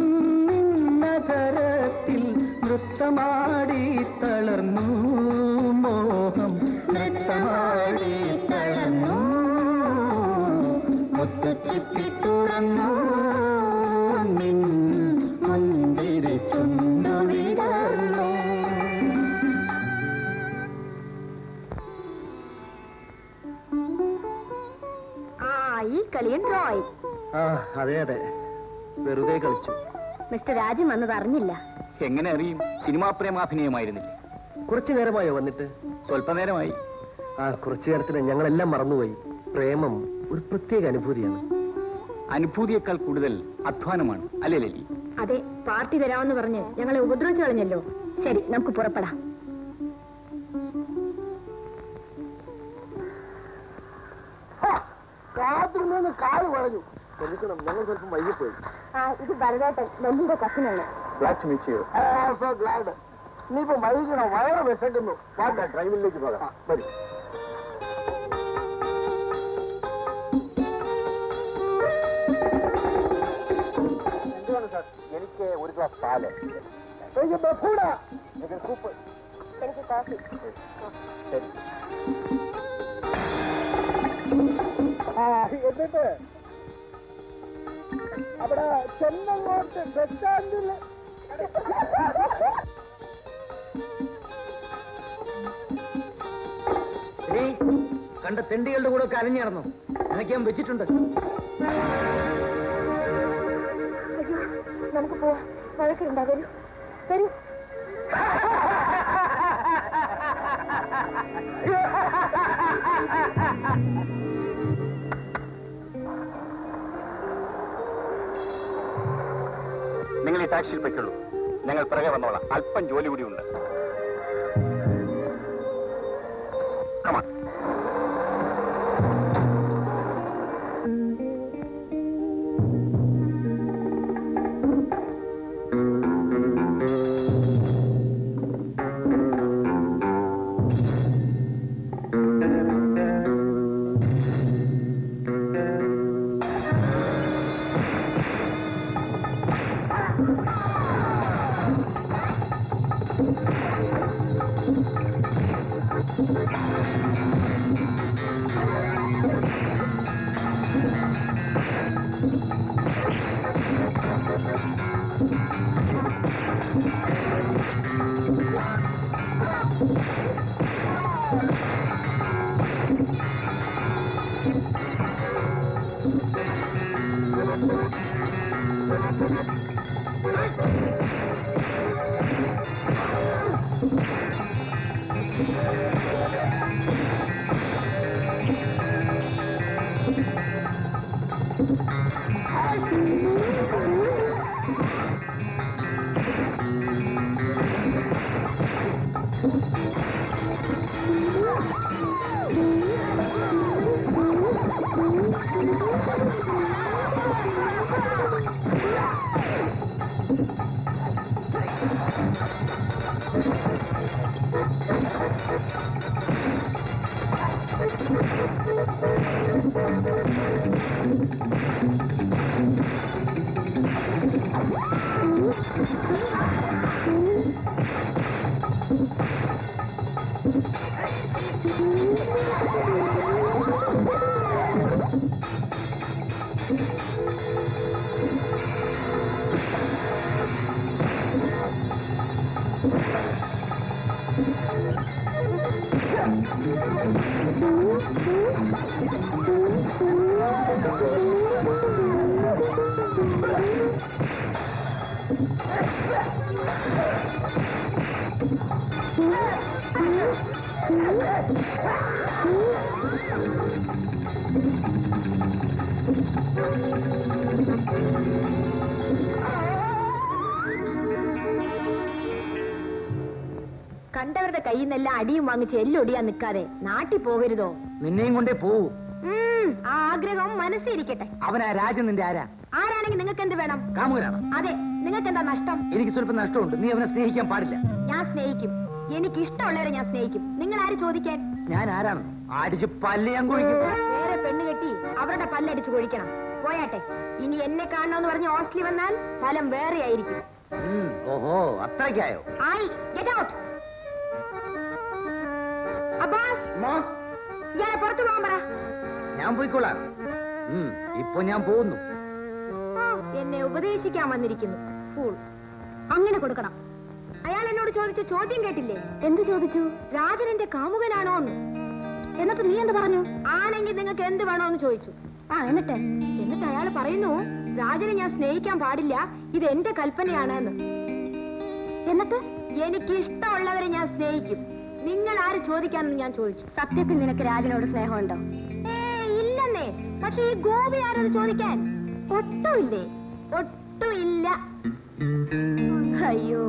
നഗരത്തിൽ നൃത്തമാടി തളർന്നു മോഹം നൃത്തമാടി തളർന്നു മുത്തുച്ചിപ്പി തുറന്നു നിൻ മുന്തിരി ചുണ്ടു വിടർന്നു ആ ഈ കളിയും ഡ്രോയിങ് ആ അതെ അതെ വെറുതെ കളിച്ചു മിസ്റ്റർ രാജൻ വന്നത് അറിഞ്ഞില്ല എങ്ങനെ അറിയും സിനിമാ പ്രേമാഭിനയമായിരുന്നില്ലേ കുറച്ചു നേരമായോ വന്നിട്ട് സ്വല്പനേരമായി ആ കുറച്ചു നേരത്തിന് ഞങ്ങളെല്ലാം മറന്നുപോയി പ്രേമം ഒരു പ്രത്യേക അനുഭൂതിയാണ് അനുഭൂതിയേക്കാൾ കൂടുതൽ അധ്വാനമാണ് അല്ലേ ലലി അതെ പാർട്ടി തരാമെന്ന് പറഞ്ഞ് ഞങ്ങളെ ഉപദ്രവിച്ചു കളഞ്ഞല്ലോ ശരി നമുക്ക് പുറപ്പെടാം കാത്തിരുന്ന് കാല് വളഞ്ഞു ക്ഷമിക്കണം ഞങ്ങൾ സ്വല്പം വൈകിപ്പോയി ഇത് ഭരതേട്ടൻ നെല്ലിയുടെ കസിനാണ് സോ ഗ്ലാഡ് ഇനിയിപ്പോ വൈകിക്കണം വയറ് വിശക്കുന്നു വാട്ട ഡ്രൈവിലേക്ക് പോകാം വരും എന്തുവാണ് സാർ എനിക്ക് ഒരു ഗ്ലാസ് പാല് എനിക്ക് ബഫൂഡ എനിക്ക് സൂപ്പ് എനിക്ക് കോഫി ശരി ആ എന്നിട്ട് അവിടെ ചെന്നങ്ങോട്ട് ബസ് സ്റ്റാൻഡിൽ കണ്ട തെണ്ടികളുടെ കൂടെ ഒക്കെ അലഞ്ഞു നടന്നു അതൊക്കെ ഞാൻ വെച്ചിട്ടുണ്ട് നമുക്ക് പോവാം വഴക്കുണ്ടാ വരൂ വരൂ നിങ്ങൾ ഈ ടാക്സിയിൽ പൊയ്ക്കുള്ളൂ ഞങ്ങൾ പിറകെ വന്നോളാം അല്പം ജോലി കൂടി ഉണ്ട് കമാ കണ്ടവരുടെ കയ്യിൽ നിന്നെല്ലാം അടിയും വാങ്ങിച്ച് എല്ലൊടിയാ നിൽക്കാതെ നാട്ടിൽ പോകരുതോ നിന്നെയും കൊണ്ടേ പോവൂ ഉം, ആ ആഗ്രഹം മനസ്സിരിക്കട്ടെ അവനാ രാജ്യം നിന്റെ ആരാ ആരാണെങ്കിൽ നിങ്ങൾക്ക് എന്ത് വേണം കാമുകനാണ് അതെ നിങ്ങൾക്ക് എന്താ നഷ്ടം എനിക്ക് സ്വല്പം നഷ്ടമുണ്ട് നീ അവനെ സ്നേഹിക്കാൻ പാടില്ല ഞാൻ സ്നേഹിക്കും എനിക്ക് ഇഷ്ടമുള്ളവരെ ഞാൻ സ്നേഹിക്കും നിങ്ങൾ ആര് ചോദിക്കാൻ ഞാൻ ആരാണ് അടിച്ച് പല്ല് ഞാൻ കുഴിക്കും വേറെ പെണ്ണ് കെട്ടി അവരുടെ പല്ലടിച്ച് കൊഴിക്കണം പോയാട്ടെ ഇനി എന്നെ കാണണമെന്ന് പറഞ്ഞ് ഹോസ്റ്റലിൽ വന്നാൽ ഫലം വേറെ ആയിരിക്കും ഉം, ഓഹോ അത്രയ്ക്കായോ ആയി ഗെറ്റ് ഔട്ട് അബ്ബാസ് ഇയാളെ പുറത്തു പോകാൻ പറ ഞാൻ പോയിക്കോളാം ഉം, ഇപ്പൊ ഞാൻ പോകുന്നു ഓ, എന്നെ ഉപദേശിക്കാൻ വന്നിരിക്കുന്നു ഫൂൾ അങ്ങനെ കൊടുക്കണം അയാൾ എന്നോട് ചോദിച്ച ചോദ്യം കേട്ടില്ലേ എന്ത് ചോദിച്ചു രാജൻ എന്റെ കാമുകനാണോ എന്ന് എന്നിട്ട് നീ എന്ത് പറഞ്ഞു ആണെങ്കിൽ നിങ്ങൾക്ക് എന്ത് വേണോ എന്ന് ചോദിച്ചു ആ എന്നിട്ട് എന്നിട്ട് അയാൾ പറയുന്നു രാജനെ ഞാൻ സ്നേഹിക്കാൻ പാടില്ല ഇത് എന്റെ കൽപ്പനയാണ് എന്ന് എന്നിട്ട് എനിക്ക് ഇഷ്ടമുള്ളവരെ ഞാൻ സ്നേഹിക്കും നിങ്ങൾ ആര് ചോദിക്കാനെന്ന് ഞാൻ ചോദിച്ചു സത്യത്തിൽ നിനക്ക് രാജനോട് സ്നേഹമുണ്ടോ ഏയ് ഇല്ലെന്നേ പക്ഷെ ഈ ഗോപി ആരോട് ചോദിക്കാൻ ഒട്ടുമില്ലേ ഒട്ടുമില്ല അയ്യോ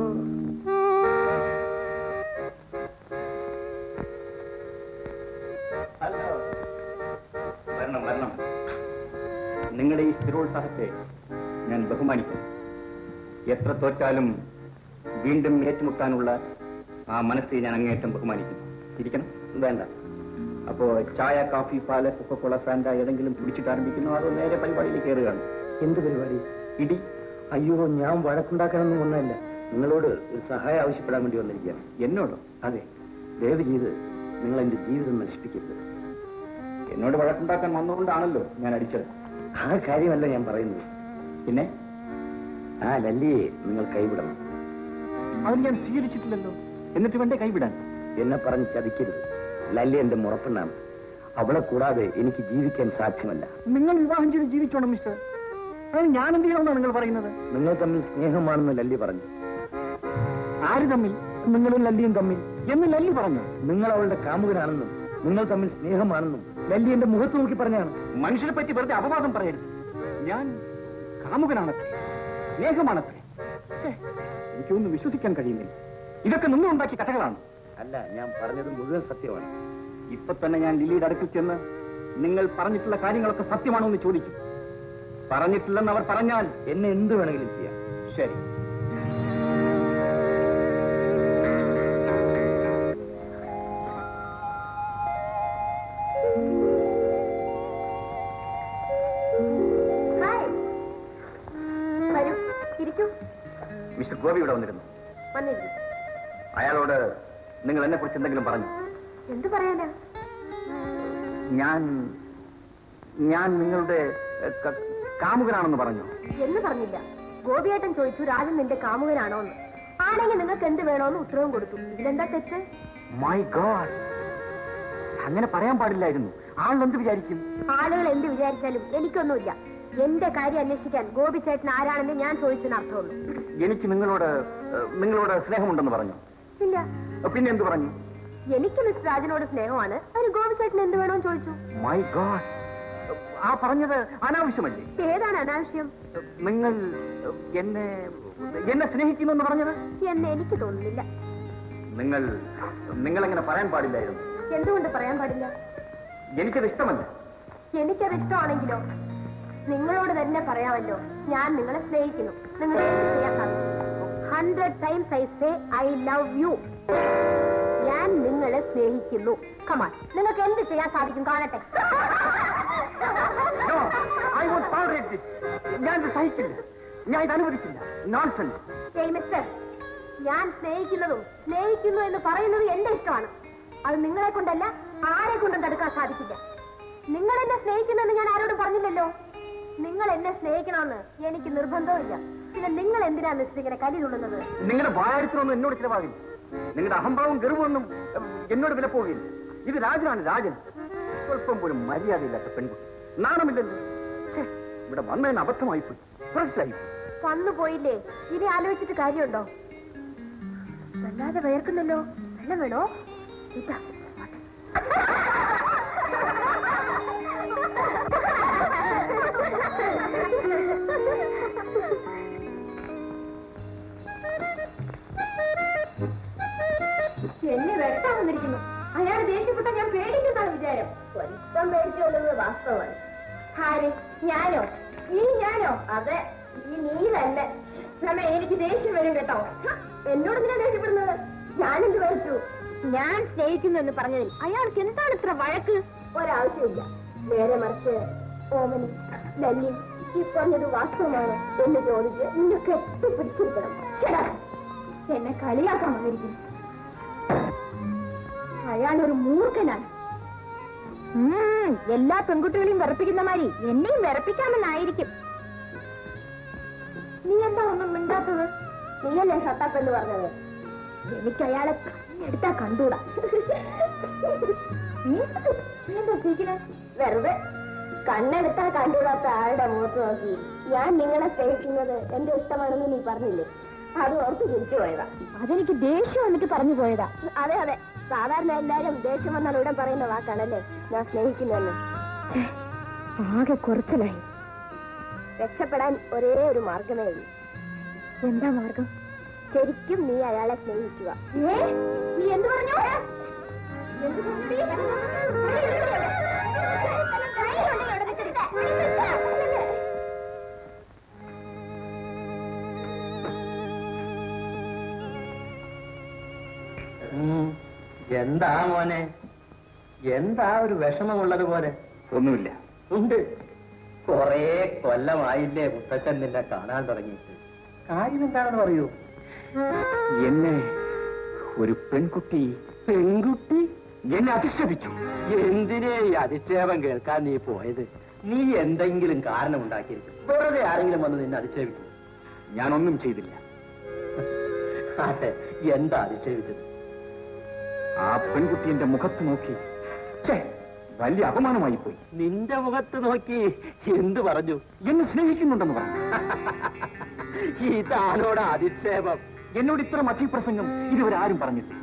ഹലോ വരണം വരണം നിങ്ങളുടെ ഈ സ്ഥിരോത്സാഹത്തെ ഞാൻ ബഹുമാനിക്കുന്നു എത്ര തോറ്റാലും വീണ്ടും ഏറ്റുമുട്ടാനുള്ള ആ മനസ്സിനെ ഞാൻ അങ്ങേയറ്റം ബഹുമാനിക്കുന്നു ഇരിക്കണം വേണ്ട അപ്പോ ചായ കാഫി പാല് കൊക്കക്കോള ഫാൻഡ ഏതെങ്കിലും കുടിച്ചിട്ട് ആരംഭിക്കുന്നു അതോ നേരെ പരിപാടിയിൽ കയറുകയാണ് എന്ത് പരിപാടി ഇടി അയ്യോ ഞാൻ വഴക്കുണ്ടാക്കാനൊന്നും ഒന്നല്ല നിങ്ങളോട് ഒരു സഹായം ആവശ്യപ്പെടാൻ വേണ്ടി വന്നിരിക്കുകയാണ് എന്നോടോ അതെ ദയവ് ചെയ്ത് നിങ്ങൾ എന്റെ ജീവിതം നശിപ്പിക്കരുത് എന്നോട് വഴക്കുണ്ടാക്കാൻ വന്നുകൊണ്ടാണല്ലോ ഞാൻ അടിച്ചത് ആ കാര്യമല്ല ഞാൻ പറയുന്നത് പിന്നെ ആ ലല്ലിയെ നിങ്ങൾ കൈവിടണം അത് ഞാൻ സ്വീകരിച്ചിട്ടില്ലല്ലോ എന്നിട്ട് വേണ്ടേ കൈവിടാൻ എന്നെ പറഞ്ഞ് ചതിക്കരുത് ലല്ലി എന്റെ മുറപ്പെണ്ണാണ് അവളെ കൂടാതെ എനിക്ക് ജീവിക്കാൻ സാധ്യമല്ല നിങ്ങൾ വിവാഹം ചെയ്ത് ജീവിച്ചോണം മിസ്റ്റർ അത് ഞാൻ എന്ത് ചെയ്യണമെന്നാണ് നിങ്ങൾ പറയുന്നത് നിങ്ങൾ തമ്മിൽ സ്നേഹമാണെന്ന് ലല്ലി പറഞ്ഞു ആര് തമ്മിൽ നിങ്ങളും ലല്ലിയും തമ്മിൽ എന്ന് ലല്ലി പറഞ്ഞു നിങ്ങൾ അവളുടെ കാമുകനാണെന്നും നിങ്ങൾ തമ്മിൽ സ്നേഹമാണെന്നും ലല്ലി എന്റെ മുഖത്ത് നോക്കി പറഞ്ഞാണ് മനുഷ്യനെ പറ്റി വെറുതെ അപവാദം പറയരുത് ഞാൻ കാമുകനാണത്രേ സ്നേഹമാണത്രേ ഛേ, എനിക്കൊന്നും വിശ്വസിക്കാൻ കഴിയുന്നില്ല ഇതൊക്കെ നിന്നുണ്ടാക്കിയ കഥകളാണ് അല്ല ഞാൻ പറഞ്ഞത് മുഴുവൻ സത്യമാണ് ഇപ്പൊ തന്നെ ഞാൻ ലില്ലിയുടെ അടുക്കൽ ചെന്ന് നിങ്ങൾ പറഞ്ഞിട്ടുള്ള കാര്യങ്ങളൊക്കെ സത്യമാണോ എന്ന് ചോദിക്കും പറഞ്ഞിട്ടില്ലെന്ന് അവർ പറഞ്ഞാൽ എന്നെ എന്ത് വേണമെങ്കിലും ചെയ്യാം ശരി ഹായ് വരൂ ഇരിക്കൂ മിസ്റ്റർ ഗോപി ഇവിടെ വന്നിരുന്നു വന്നിരുന്നു അയാളോട് നിങ്ങൾ എന്നെ കുറിച്ച് എന്തെങ്കിലും പറഞ്ഞു എന്ത് പറയാനാ ഞാൻ ഞാൻ നിങ്ങളുടെ എഹ്, ക- കാമുകനാണെന്ന് പറഞ്ഞു എന്ന് പറഞ്ഞില്ല ഗോപിയേട്ടൻ ചോദിച്ചു രാജൻ നിന്റെ കാമുകനാണോ എന്ന് ആണെങ്കിൽ നിങ്ങൾക്ക് എന്ത് വേണോന്ന് ഉത്തരവും കൊടുത്തു ഇതിലെന്താ തെറ്റ് മൈ ഗോഡ് അങ്ങനെ പറയാൻ പാടില്ലായിരുന്നു ആളെന്ത് വിചാരിക്കും ആളുകൾ എന്ത് വിചാരിച്ചാലും എനിക്കൊന്നുമില്ല എന്റെ കാര്യം അന്വേഷിക്കാൻ ഗോപി ചേട്ടൻ ആരാണെന്ന് ഞാൻ ചോദിച്ചെന്ന് അർത്ഥമുള്ളൂ എനിക്ക് നിങ്ങളോട് എഹ്, നിങ്ങളോട് സ്നേഹമുണ്ടെന്ന് പറഞ്ഞു ഇല്ല പിന്നെ എന്ത് പറഞ്ഞു എനിക്ക് മിസ്റ്റർ രാജനോട് സ്നേഹമാണ് അതിന് ഗോപി ചേട്ടൻ എന്ത് വേണമെന്ന് ചോദിച്ചു മൈ ഗോഡ് ആ പറഞ്ഞത് അനാവശ്യമല്ലേ ഏതാണ് അനാവശ്യം നിങ്ങൾ എന്നെ എന്നെ സ്നേഹിക്കുന്നു എന്ന് പറഞ്ഞത് എന്ന് എനിക്ക് തോന്നുന്നില്ല നിങ്ങൾ നിങ്ങൾ അങ്ങനെ പറയാൻ പാടില്ലായിരുന്നു എന്തുകൊണ്ട് പറയാൻ പാടില്ല എനിക്കത് ഇഷ്ടമല്ല എനിക്കത് ഇഷ്ടമാണെങ്കിലോ നിങ്ങളോട് തന്നെ പറയാമല്ലോ ഞാൻ നിങ്ങളെ സ്നേഹിക്കുന്നു നിങ്ങൾ എന്ത് ചെയ്യാൻ സാധിക്കും hundred times I say I love you ഞാൻ നിങ്ങളെ സ്നേഹിക്കുന്നു കമാൻ നിങ്ങൾക്ക് എന്ത് ചെയ്യാൻ സാധിക്കും കാണട്ടെ No, I won't tolerate this. ഞാൻ ഇത് സഹിക്കില്ല ഞാൻ ഇത് അനുവദിക്കില്ല നോൺസെൻസ് ഏയ് മിസ്റ്റർ ഞാൻ സ്നേഹിക്കുന്നതും സ്നേഹിക്കുന്നു എന്ന് പറയുന്നത് എന്റെ ഇഷ്ടമാണ് അത് നിങ്ങളെ കൊണ്ടല്ല ആരെ കൊണ്ടും തടുക്കാൻ സാധിക്കില്ല നിങ്ങൾ എന്നെ സ്നേഹിക്കുന്നെന്ന് ഞാൻ ആരോടും പറഞ്ഞില്ലല്ലോ നിങ്ങൾ എന്നെ സ്നേഹിക്കണമെന്ന് എനിക്ക് നിർബന്ധവുമില്ല പിന്നെ നിങ്ങൾ എന്തിനാ മിസ്റ്റർ ഇങ്ങനെ കലി തുള്ളുന്നത് നിങ്ങളുടെ വായടിച്ചൊന്നും എന്നോട് ചിലവാകില്ല നിങ്ങളുടെ അഹംഭാവം ഗർവമൊന്നും ഉം, എന്നോട് വില പോകില്ല ഇത് രാജനാണ് രാജൻ സ്വല്പം പോലും മര്യാദയില്ലാത്ത പെൺകുട്ടി നാണമില്ലല്ലോ ഛേ, ഇവിടെ വന്നതിന് അബദ്ധമായി പോയി മനസ്സിലായി വന്നു പോയില്ലേ ഇനി ആലോചിച്ചിട്ട് കാര്യമുണ്ടോ വല്ലാതെ വയർക്കുന്നല്ലോ വെള്ളം വേണോ ഇതാ എന്തായാലും സ്വല്പം മേടിച്ചോളുന്നത് വാസ്തവമാണ് ആര് ഞാനോ ഈ ഞാനോ അതെ ഈ നീ തന്നെ രമ എനിക്ക് ദേഷ്യം വരും കേട്ടോ ഹ, എന്നോട് എന്തിനാ ദേഷ്യപ്പെടുന്നത് ഞാനെന്ത് വഹിച്ചു ഞാൻ സ്നേഹിക്കുന്നു എന്ന് പറഞ്ഞതിൽ അയാൾക്ക് എന്താണ് ഇത്ര വഴക്ക് ഒരാവശ്യമില്ല നേരെ മറിച്ച് ഓമനി ലല്ലി ഈ പറഞ്ഞത് വാസ്തവമാണ് എന്ന് ചോദിച്ച് നിന്നെ കെട്ടിപ്പിടിച്ചിരിക്കണം ശരാ എന്നെ കളിയാക്കാൻ വന്നിരിക്കുന്നു അയാളൊരു മൂർഖനാണ് ഉം, എല്ലാ പെൺകുട്ടികളെയും വിറപ്പിക്കുന്ന മാതിരി എന്നെയും വിറപ്പിക്കാമെന്നായിരിക്കും നീ എന്താ ഒന്നും മിണ്ടാത്തത് നീയല്ലേ ഷട്ടപ്പ് എന്ന് പറഞ്ഞത് എനിക്ക് അയാളെ കണ്ണെടുത്താ കണ്ടൂടാ നീ നീ എന്താ ചിരിക്കണേ? വെറുതെ കണ്ണെടുത്താ കണ്ടൂടാത്ത ആളുടെ മുഖത്ത് നോക്കി ഞാൻ നിങ്ങളെ സ്നേഹിക്കുന്നത് എന്റെ ഇഷ്ടമാണെന്ന് നീ പറഞ്ഞില്ലേ അത് ഓർത്ത് ചിരിച്ചു പോയതാ അതെനിക്ക് ദേഷ്യം വന്നിട്ട് പറഞ്ഞു പോയതാ അതെ അതെ സാധാരണ എല്ലാരും ദേഷ്യം വന്നാൽ ഉടൻ പറയുന്ന വാക്കാണല്ലേ ഞാൻ സ്നേഹിക്കുന്നെന്ന് ആകെ കുറച്ചിലായി രക്ഷപ്പെടാൻ ഒരേ ഒരു മാർഗമേ ഉള്ളൂ എന്താ മാർഗം ശരിക്കും നീ അയാളെ സ്നേഹിക്കുക ഏ? നീ എന്ത് പറഞ്ഞു എന്ത് പറഞ്ഞുടി? എന്താ മോനെ എന്താ ഒരു വിഷമമുള്ളത് പോലെ ഒന്നുമില്ല ഉണ്ട് കൊറേ കൊല്ലമായില്ലേ മുത്തച്ഛൻ നിന്നെ കാണാൻ തുടങ്ങിയിട്ട് കാര്യം എന്താണെന്ന് പറയൂ എന്നെ ഒരു പെൺകുട്ടി പെൺകുട്ടി എന്നെ അധിക്ഷേപിച്ചു എന്തിനേ ഈ അധിക്ഷേപം കേൾക്കാൻ നീ പോയത് നീ എന്തെങ്കിലും കാരണം ഉണ്ടാക്കിയിരിക്കും വെറുതെ ആരെങ്കിലും വന്ന് നിന്നെ അധിക്ഷേപിക്കും ഞാനൊന്നും ചെയ്തില്ല അതെ എന്താ അധിക്ഷേപിച്ചത് ആ പെൺകുട്ടി എന്റെ മുഖത്ത് നോക്കി ഛേ, വലിയ അപമാനമായി പോയി നിന്റെ മുഖത്ത് നോക്കി എന്ത് പറഞ്ഞു എന്നെ സ്നേഹിക്കുന്നുണ്ടെന്ന് പറഞ്ഞു ഇതാണോട് അധിക്ഷേപം എന്നോട് ഇത്ര മധ്യപ്രസംഗം ഇതുവരെ ആരും പറഞ്ഞിട്ടില്ല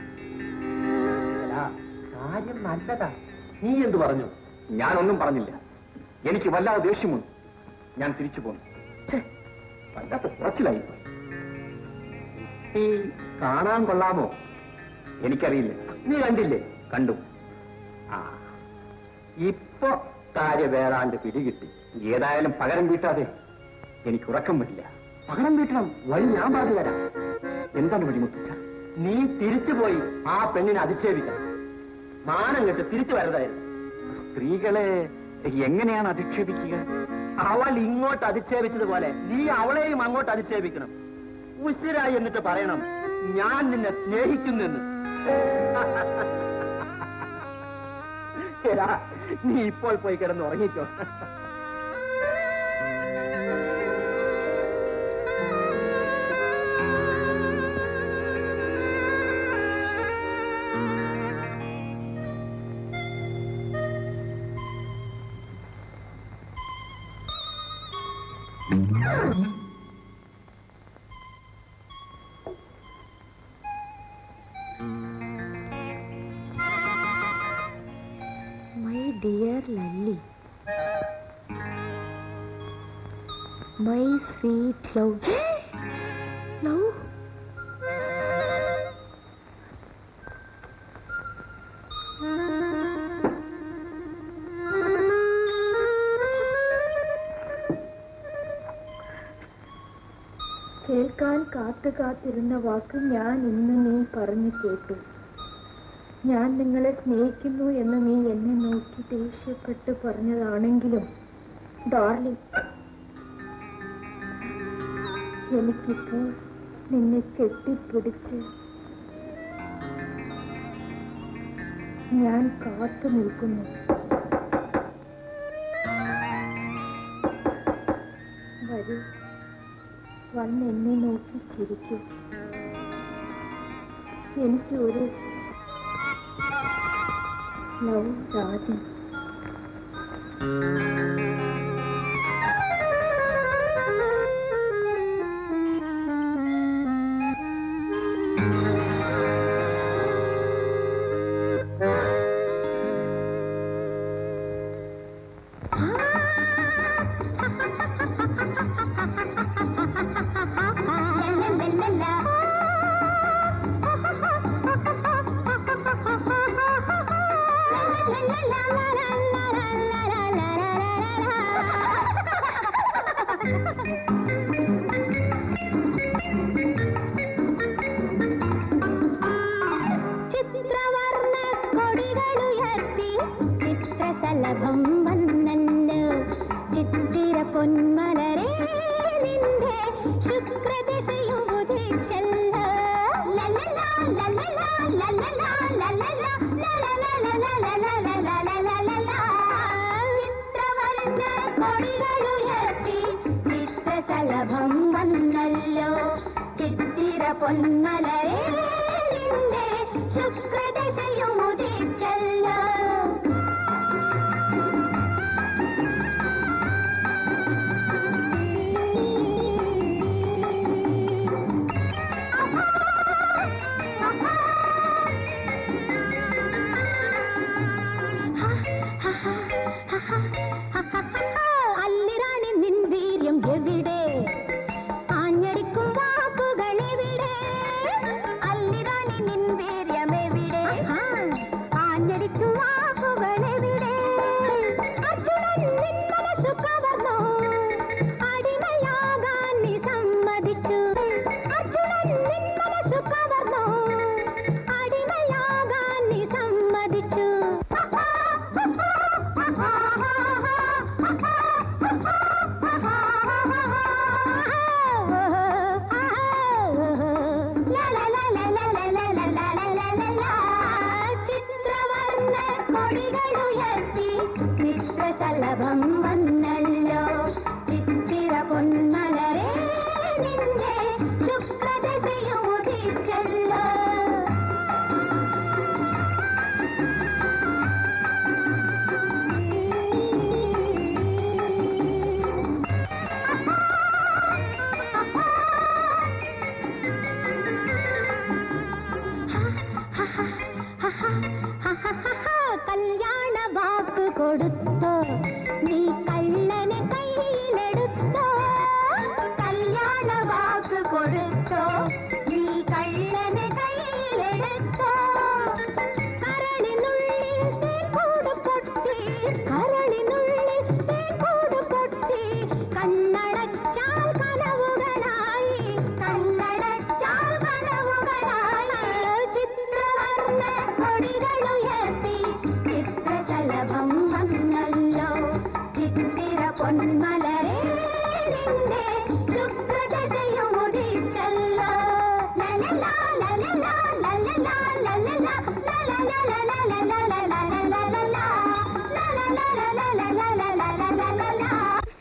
എടാ, കാര്യം നല്ലതാ നീ എന്ത് പറഞ്ഞു ഞാനൊന്നും പറഞ്ഞില്ല എനിക്ക് വല്ലാതെ ദേഷ്യമുണ്ട് ഞാൻ തിരിച്ചു പോന്നു ഛേ, വല്ലാത്ത കുറച്ചിലായി പോയി നീ കാണാൻ കൊള്ളാമോ എനിക്കറിയില്ല നീ കണ്ടില്ലേ കണ്ടു ആ ഇപ്പൊ കാര്യം വേറാണ്ട് പിടികിട്ടി ഏതായാലും പകരം വീട്ടാതെ എനിക്ക് ഉറക്കം വരില്ല പകരം വീട്ടണം വഴി ഞാൻ പറഞ്ഞു തരാം എന്താണ് വഴിമുട്ടിച്ച നീ തിരിച്ചു പോയി ആ പെണ്ണിനെ അധിക്ഷേപിക്കണം മാനം കെട്ട് തിരിച്ചു വരതായിരുന്നു സ്ത്രീകളെ എങ്ങനെയാണ് അധിക്ഷേപിക്കുക അവൾ ഇങ്ങോട്ട് അധിക്ഷേപിച്ചതുപോലെ നീ അവളെയും അങ്ങോട്ട് അധിക്ഷേപിക്കണം ഉശിരായി എന്നിട്ട് പറയണം ഞാൻ നിന്നെ സ്നേഹിക്കുന്നെന്ന് എടാ, നീ ഇപ്പോൾ പോയി കിടന്ന് ഉറങ്ങിക്കോ my dear Lalli my sweet love love കേൾക്കാൻ കാത്തു കാത്തിരുന്ന വാക്ക് ഞാൻ ഇന്ന് നീ പറഞ്ഞു കേട്ടു ഞാൻ നിങ്ങളെ സ്നേഹിക്കുന്നു എന്ന് നീ എന്നെ നോക്കി ദേഷ്യപ്പെട്ട് പറഞ്ഞതാണെങ്കിലും ഡാർലിംഗ് എനിക്കിപ്പോൾ നിന്നെ കെട്ടിപ്പിടിച്ച് ഞാൻ കാത്തു നിൽക്കുന്നു വരൂ വന്ന് എന്നെ നോക്കി ചിരിക്കൂ എനിക്ക് ഒരു ലവ് രാജൻ ചിത്രവർണ്ണ കൊടികളുയർത്തി ചിത്രശലഭം വന്നല്ലോ ചിത്തിര പൊന്മലരേ നിന്റെ ശുക്രദശയും ഉദിച്ചല്ലോ ലല്ലലാ, ലല്ലലാ, ലല്ലലാ, ലല്ലലാ, ലലലലലലലലലലലലലലാ. ചിത്രവർണ്ണ കൊടികളുയർത്തി ചിത്രശലഭം വന്നല്ലോ ചിത്തിര പൊന്മലരേ നിന്റെ ശുക്രദശയും ഉദിച്ചല്ലോ അല്ലിറാണി നിൻ വീര്യം എവിടെ ആഞ്ഞടിക്കും വാക്കുകൾ എവിടെ അല്ലിറാണി നിൻ വീര്യം എവിടെ ആഞ്ഞടിക്കും വാക്കുകൾ എവിടെ അർജുനൻ നിൻ മനസ്സു കവർന്നു അടിമയാകാൻ നീ സമ്മതിച്ചു അർജുനൻ നിൻ മനസ്സു കവർന്നു അടിമയാകാൻ നീ സമ്മതിച്ചു ചിത്രവർണ്ണ കൊടികളുയർത്തി ചിത്രശലഭം വന്നല്ലോ ചിത്തിര പൊന്മലരേ നിന്റെ ശുക്രദശയും ഉദിച്ചല്ലോ കല്യാണ വാക്ക് കൊടുത്തോ നീ കള്ളനെ കയ്യിലെടുത്തോ കല്യാണ വാക്ക് കൊടുത്തോ നീ കള്ളനെ കയ്യിലെടുത്തോ കരളിനുള്ളിൽ തേൻകൂട് പൊട്ടി കരളിനുള്ളിൽ തേൻകൂട് പൊട്ടി കണ്ണടച്ചാൽ കനവുകളായി കണ്ണടച്ചാൽ കനവുകളായി ചിത്രവർണ്ണ കൊടികളുയർത്തി ചിത്രശലഭം വന്നല്ലോ ചിത്തിര പൊന്മലരേ നിന്റെ ശുക്രദശയും ഉദിച്ചല്ലോ ലലലാ, ലലലാ, ലലലാ, ലലലാ, ലലലലലലലലലലലലലലാ, ലലലലലലലലലലലലാ.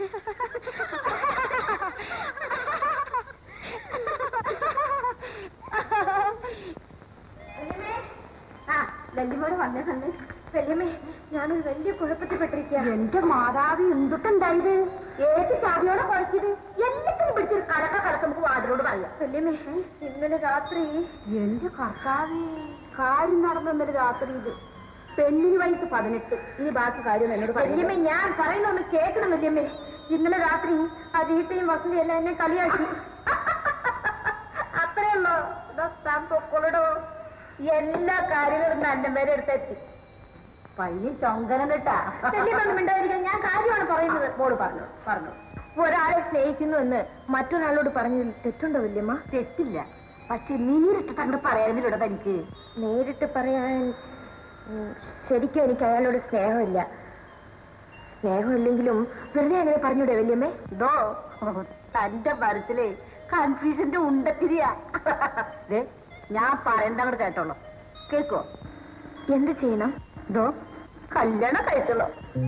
വല്യമ്മോട് വന്നേ വന്നേ വല്യമ്മേ ഞാനൊരു വലിയ കുഴപ്പത്തിൽപ്പെട്ടിരിക്കുക എന്റെ മാതാവ് എന്തൊക്കെണ്ടായത് ഏത് ചാവിയോടെ കുഴച്ചത് എല്ലാത്തിനും പിടിച്ചൊരു കലക്ക കലക്ക നമുക്ക് വാതിലോട് പറയാം വല്യമ്മേ ഇന്നലെ രാത്രി എന്റെ കർത്താവേ കാര്യം നടന്ന ഇന്നലെ രാത്രി ഇത് പെണ്ണിന് വയസ്സ് പതിനെട്ട് ഈ ബാക്കി കാര്യം എന്നോട് വല്യമ്മേ ഞാൻ പറയുന്ന ഒന്ന് കേൾക്കണം വല്യമ്മേ ഇന്നലെ രാത്രി ആ വീട്ടയും വസന്തി എല്ലാം എന്നെ കളിയാക്കി അത്രയുള്ളോ താൻ പൊക്കോളടോ എല്ലാ കാര്യങ്ങളും തന്നെ വരെ എടുത്തെത്തി പയ്യ ചൊങ്കനം കേട്ടാ മിണ്ടായിരിക്കും ഞാൻ കാര്യമാണ് പറയുന്നത് മോള് പറഞ്ഞു പറഞ്ഞു ഒരാളെ സ്നേഹിക്കുന്നു എന്ന് മറ്റൊരാളോട് പറഞ്ഞതിൽ തെറ്റുണ്ടോ വല്യമ്മ തെറ്റില്ല പക്ഷെ നേരിട്ട് കണ്ട് പറയാനില്ലൂടെ തനിക്ക് നേരിട്ട് പറയാൻ ഉം, ശരിക്കും എനിക്ക് അയാളോട് സ്നേഹമില്ല സ്നേഹമില്ലെങ്കിലും വെറുതെ അങ്ങനെ പറഞ്ഞൂടെ വല്യമ്മേ ഇതോ തന്റെ മനസ്സിലെ കൺഫ്യൂഷന്റെ ഉണ്ടത്തിരിയാ ദേ, ഞാൻ പറയുന്നത് അങ്ങോട്ട് കേട്ടോളൂ കേക്കോ എന്ത് ചെയ്യണം ഇതോ കല്യാണം കഴിച്ചോളൂ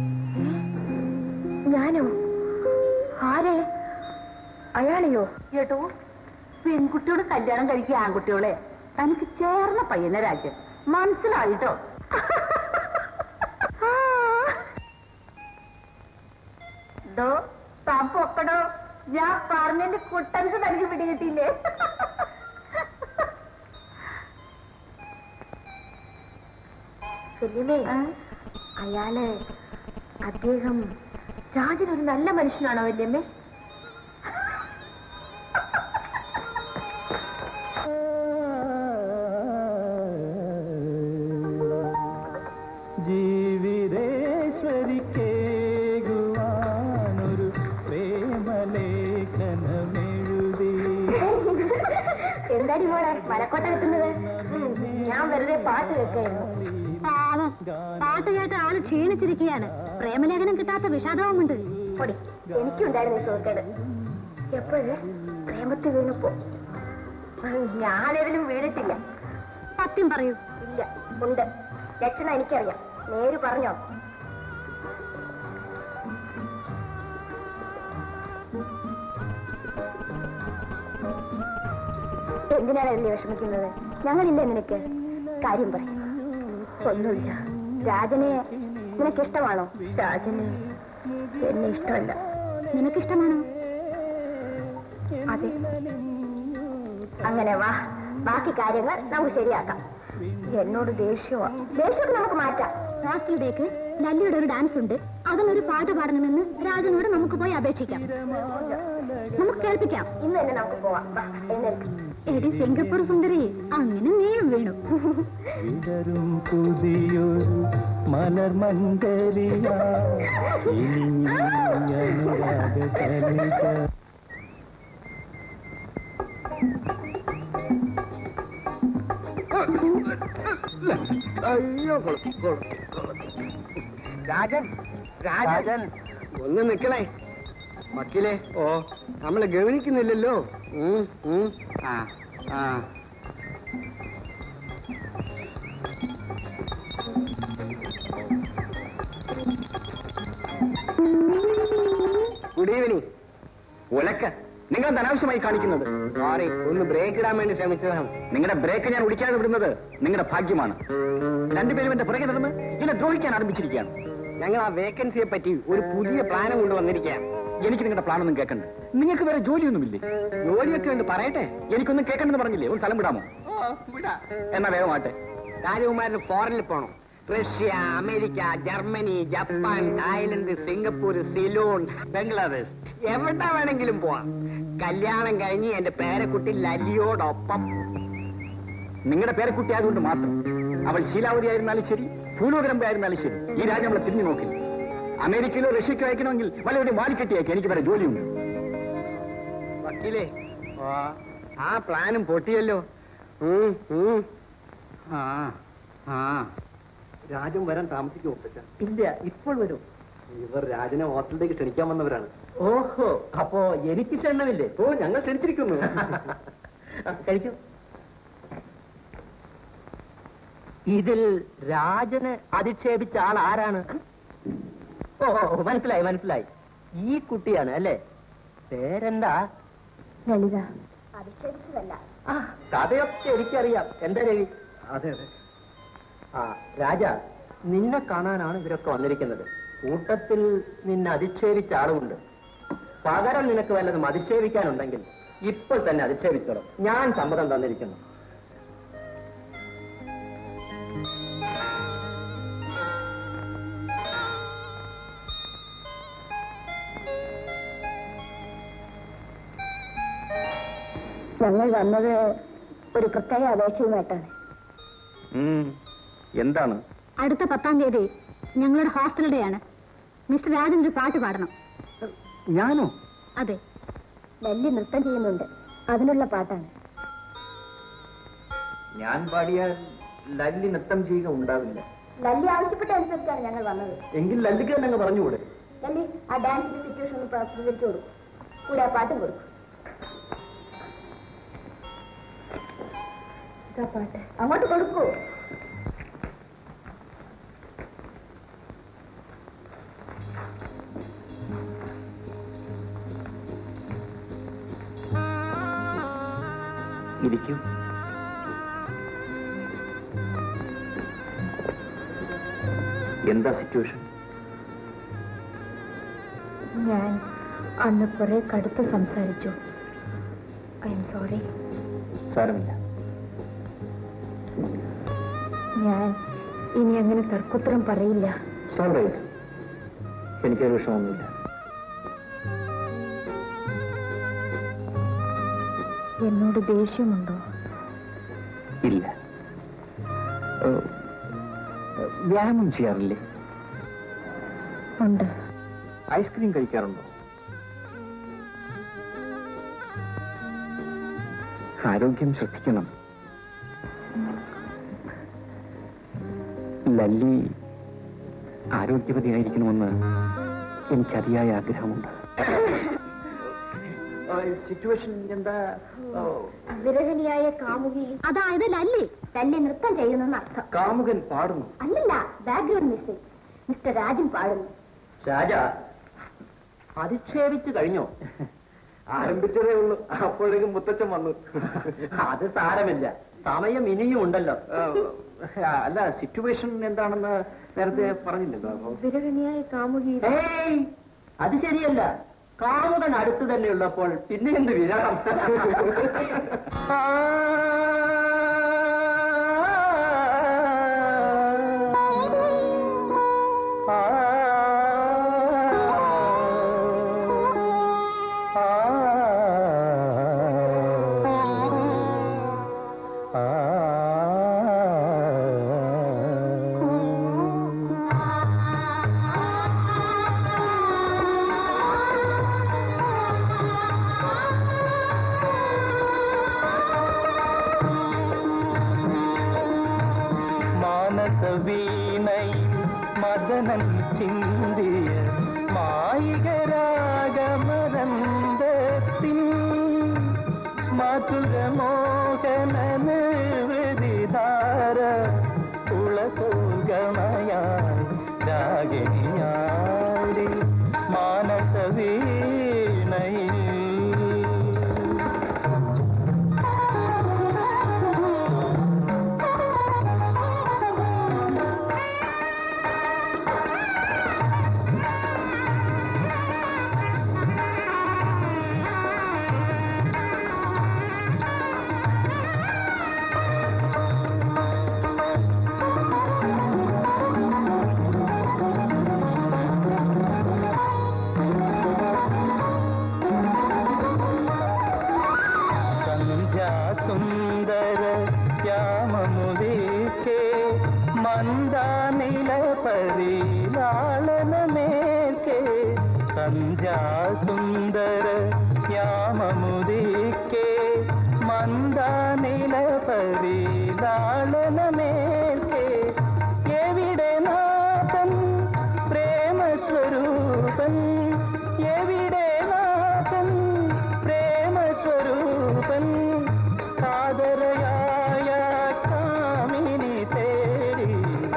ഞാനോ ആരെ അയാളെയോ കേട്ടോ പെൺകുട്ടിയോട് കല്യാണം കഴിക്കുക ആൺകുട്ടിയോളെ തനിക്ക് ചേർന്ന പയ്യനെ രാജ്യം മനസ്സിലായിട്ടോ ദോ താൻ പൊക്കടോ ഞാൻ പറഞ്ഞതിന്റെ കുട്ടൻസ് തനിക്ക് പിടികിട്ടിയില്ലേ വല്യമ്മേ അയാള് അദ്ദേഹം രാജൻ ഒരു നല്ല മനുഷ്യനാണോ വല്യമ്മേ ജീ ജീവിതേശ്വരിക്കേകുവാനൊരു പ്രേമലേഖനമെഴുതി എന്താടി മോളെ മലക്കോട്ട വെക്കുന്നത് ഞാൻ വെറുതെ പാട്ട് വെക്കായിരുന്നു പാവം പാട്ട് കേട്ട് ആള് ക്ഷീണിച്ചിരിക്കുകയാണ് പ്രേമലേഖനം കിട്ടാത്ത വിഷാദവുമുണ്ട് പൊടി എനിക്കുണ്ടായിരുന്നു ഈ സുഹൃത്തേട് എപ്പോഴേ പ്രേമത്തിൽ വീണപ്പോ ഞാനേതിലും വീണിട്ടില്ല സത്യം പറയൂ ഇല്ല ഉണ്ട് ലക്ഷണം എനിക്കറിയാം നേര് പറഞ്ഞോ എന്തിനാണ് എന്നെ വിഷമിക്കുന്നത് ഞങ്ങളില്ലേ നിനക്ക് കാര്യം പറയും ഒന്നുമില്ല രാജനെ നിനക്ക് ഇഷ്ടമാണോ രാജന് എന്നെ ഇഷ്ടമല്ല നിനക്കിഷ്ടമാണോ അതെ അങ്ങനെ വാ ബാക്കി കാര്യങ്ങൾ നമുക്ക് ശരിയാക്കാം എന്നോട് ദേഷ്യമാ ദേഷ്യമൊക്കെ നമുക്ക് മാറ്റാം ഹോസ്റ്റൽ ഡേക്ക് ലല്ലിയുടെ ഒരു ഡാൻസ് ഉണ്ട് അതിനൊരു പാട്ട് പാടണമെന്ന് രാജനോട് നമുക്ക് പോയി അപേക്ഷിക്കാം നമുക്ക് കേൾപ്പിക്കാം ഇന്ന് തന്നെ നമുക്ക് പോവാം വാ, എഴുന്നേൽക്ക്. എടി സിംഗപ്പൂർ സുന്ദരി അങ്ങനെ നീയും വീണു വിടരും പുതിയൊരു മലർമണ്ഡലിയ ഇനി അനുരാഗ കലിക അയ്യോ കൊളുത്തി, കൊളുത്തി, കൊളുത്തി. രാജൻ രാജൻ ഒന്ന് നിക്കണേ വക്കീലേ ഓ നമ്മളെ ഗവനിക്കുന്നില്ലല്ലോ ഉം, ഉം. ആ ആ ഗുഡ് ഈവനിങ് ഉലക്ക നിങ്ങൾ അനാവശ്യമായി കാണിക്കുന്നത് സോറി ഒന്ന് ബ്രേക്ക് ഇടാൻ വേണ്ടി ശ്രമിച്ചതാണ് നിങ്ങളുടെ ബ്രേക്ക് ഞാൻ ഒടിക്കാതെ വിടുന്നത് നിങ്ങളുടെ ഭാഗ്യമാണ് രണ്ടുപേരും എന്റെ പുറകെ നടന്ന് എന്നെ ദ്രോഹിക്കാൻ ആരംഭിച്ചിരിക്കുകയാണ് ഞങ്ങൾ ആ വേക്കൻസിയെ പറ്റി ഒരു പുതിയ പ്ലാനും കൊണ്ടുവന്നിരിക്കുകയാണ് എനിക്ക് നിങ്ങളുടെ പ്ലാനൊന്നും കേൾക്കണ്ട നിങ്ങൾക്ക് വേറെ ജോലിയൊന്നുമില്ലേ ജോലിയൊക്കെ ഉണ്ട് പറയട്ടെ എനിക്കൊന്നും കേൾക്കണ്ടെന്ന് പറഞ്ഞില്ലേ ഒരു സ്ഥലം വിടാമോ എന്നാ വേഗമാട്ടെ രാജകുമാരന് ഫോറിനിൽ പോകണം Russia America Germany Japan Thailand Singapore Ceylon Bangladesh എവിടെ വേണമെങ്കിലും പോവാം കല്യാണം കഴിഞ്ഞ് എന്റെ പേരക്കുട്ടി ലല്ലിയോടൊപ്പം നിങ്ങളുടെ പേരക്കുട്ടി ആയതുകൊണ്ട് മാത്രം അവൾ ശീലാവതി ആയിരുന്നാലും ശരി ഭൂലോകരമ്പ ആയിരുന്നാലും ശരി ഈ രാജ്യം നമ്മളെ തിരിഞ്ഞു നോക്കില്ല അമേരിക്കയിലോ റഷ്യക്കോ അയക്കണമെങ്കിൽ വല്ലവരുടെയും വാലിക്കെട്ടി എനിക്ക് വരെ ജോലിയുണ്ട് വക്കീലേ ആ പ്ലാനും പൊട്ടിയല്ലോ ഉം, ഉം. ആ ആ രാജൻ വരാൻ താമസിക്കുമോ ഇല്ല ഇപ്പോൾ വരും ഇവർ രാജനെ ഹോസ്റ്റലിലേക്ക് ക്ഷണിക്കാൻ വന്നവരാണ് ഓഹോ അപ്പോ എനിക്ക് ക്ഷണമില്ലേ ഓ ഞങ്ങൾ ക്ഷണിച്ചിരിക്കുന്നു കഴിക്കും ഇതിൽ രാജന് അധിക്ഷേപിച്ച ആൾ ആരാണ് ഓ ഓ, ഓ, മനസ്സിലായി മനസ്സിലായി ഈ കുട്ടിയാണ് അല്ലേ പേരെന്താ ലളിത അധിക്ഷേപിച്ചതല്ല ആ കഥയൊക്കെ എനിക്കറിയാം എന്താ രവി അതെ അതെ ആ രാജ നിന്നെ കാണാനാണ് ഇവരൊക്കെ വന്നിരിക്കുന്നത് കൂട്ടത്തിൽ നിന്നെ അധിക്ഷേപിച്ച ആളുമുണ്ട് പകരം നിനക്ക് വല്ലതും അധിക്ഷേപിക്കാനുണ്ടെങ്കിൽ ഇപ്പോൾ തന്നെ അധിക്ഷേപിച്ചോളും ഞാൻ സമ്മതം തന്നിരിക്കുന്നു ഞങ്ങൾ വന്നത് ഒരു പ്രത്യേക അപേക്ഷയുമായിട്ടാണ് എന്താണ് അടുത്ത പത്താം തീയതി ഞങ്ങളുടെ ഹോസ്റ്റൽ ഡേ ആണ് മിസ്റ്റർ രാജൻ ഒരു പാട്ട് പാടണം ഞാനോ അതെ ലല്ലി നൃത്തം ചെയ്യുന്നുണ്ട് അതിനുള്ള പാട്ടാണ് ഞാൻ പാടിയാൽ ലല്ലി നൃത്തം ചെയ്യുക ഉണ്ടാവില്ല ലല്ലി ആവശ്യപ്പെട്ട അനുസരിച്ചാണ് ഞങ്ങൾ വന്നത് എങ്കിൽ ലല്ലിക്ക് തന്നെ അങ്ങ് പറഞ്ഞുകൂടെ ലല്ലി ആ ഡാൻസിന്റെ സിറ്റുവേഷൻ ഒന്ന് പ്രതികരിച്ചു കൊടുക്കും കൂടെ ആ പാട്ടും കൊടുക്കും ഇതാ പാട്ട് അങ്ങോട്ട് കൊടുക്കൂ ഇരിക്കൂ എന്താ സിറ്റുവേഷൻ ഞാൻ അന്ന് കുറെ കടുത്ത് സംസാരിച്ചു ഐ എം സോറി സാരമില്ല ഞാൻ ഇനി അങ്ങനെ തർക്കുത്തരം പറയില്ല സോറി എനിക്കൊരു വിഷമമൊന്നുമില്ല എന്നോട് ദേഷ്യമുണ്ടോ ഇല്ല ഏഹ്, വ്യായാമം ചെയ്യാറില്ലേ ഉണ്ട് ഐസ്ക്രീം കഴിക്കാറുണ്ടോ ആരോഗ്യം ശ്രദ്ധിക്കണം ലല്ലി ആരോഗ്യവതിയായിരിക്കണമെന്ന് എനിക്ക് അതിയായ ആഗ്രഹമുണ്ട് സിറ്റുവേഷൻ എന്താ വിരഹനിയായ കാമുകി അതായത് ലല്ലി ലല്ലി നൃത്തം ചെയ്യുന്നെന്ന് അർത്ഥം കാമുകൻ പാടുന്നു അല്ലല്ല ബാക്ക്ഗ്രൗണ്ട് മ്യൂസിക് മിസ്റ്റർ രാജൻ പാടുന്നു രാജ അധിക്ഷേപിച്ചു കഴിഞ്ഞോ ആരംഭിച്ചതേ ഉള്ളൂ അപ്പോഴേക്കും മുത്തച്ഛൻ വന്നു അത് സാരമില്ല സമയം ഇനിയും ഉണ്ടല്ലോ ആ, അല്ല സിറ്റുവേഷൻ എന്താണെന്ന് നേരത്തെ പറഞ്ഞില്ലല്ലോ അപ്പൊ വിരഹനിയായ കാമുകി ഏയ് അത് ശരിയല്ല കാമുകൻ അടുത്ത് തന്നെ ഉള്ളപ്പോൾ പിന്നെ എന്ത് വിരഹം മാനസ വീണയിൽ മദനൻ ചിന്തിയ മായികരാഗമരന്തത്തിൻ മധുരമോഹന നിർവൃതിധാര ഉളസോഗമയായി രാഗിണിയാടി മാനസ വീണയിൽ സന്ധ്യാസുന്ദര യാമമുദീക്കേ മന്ദാനില പരിലാളനമേക്കേ സന്ധ്യാസുന്ദര യാമമുദീക്കേ മന്ദാനില പരിലാളനമേക്കേ എവിടെ നാഥൻ പ്രേമസ്വരൂപൻ എവിടെ നാഥൻ പ്രേമസ്വരൂപൻ കാതരയായ കാമിനി തേരി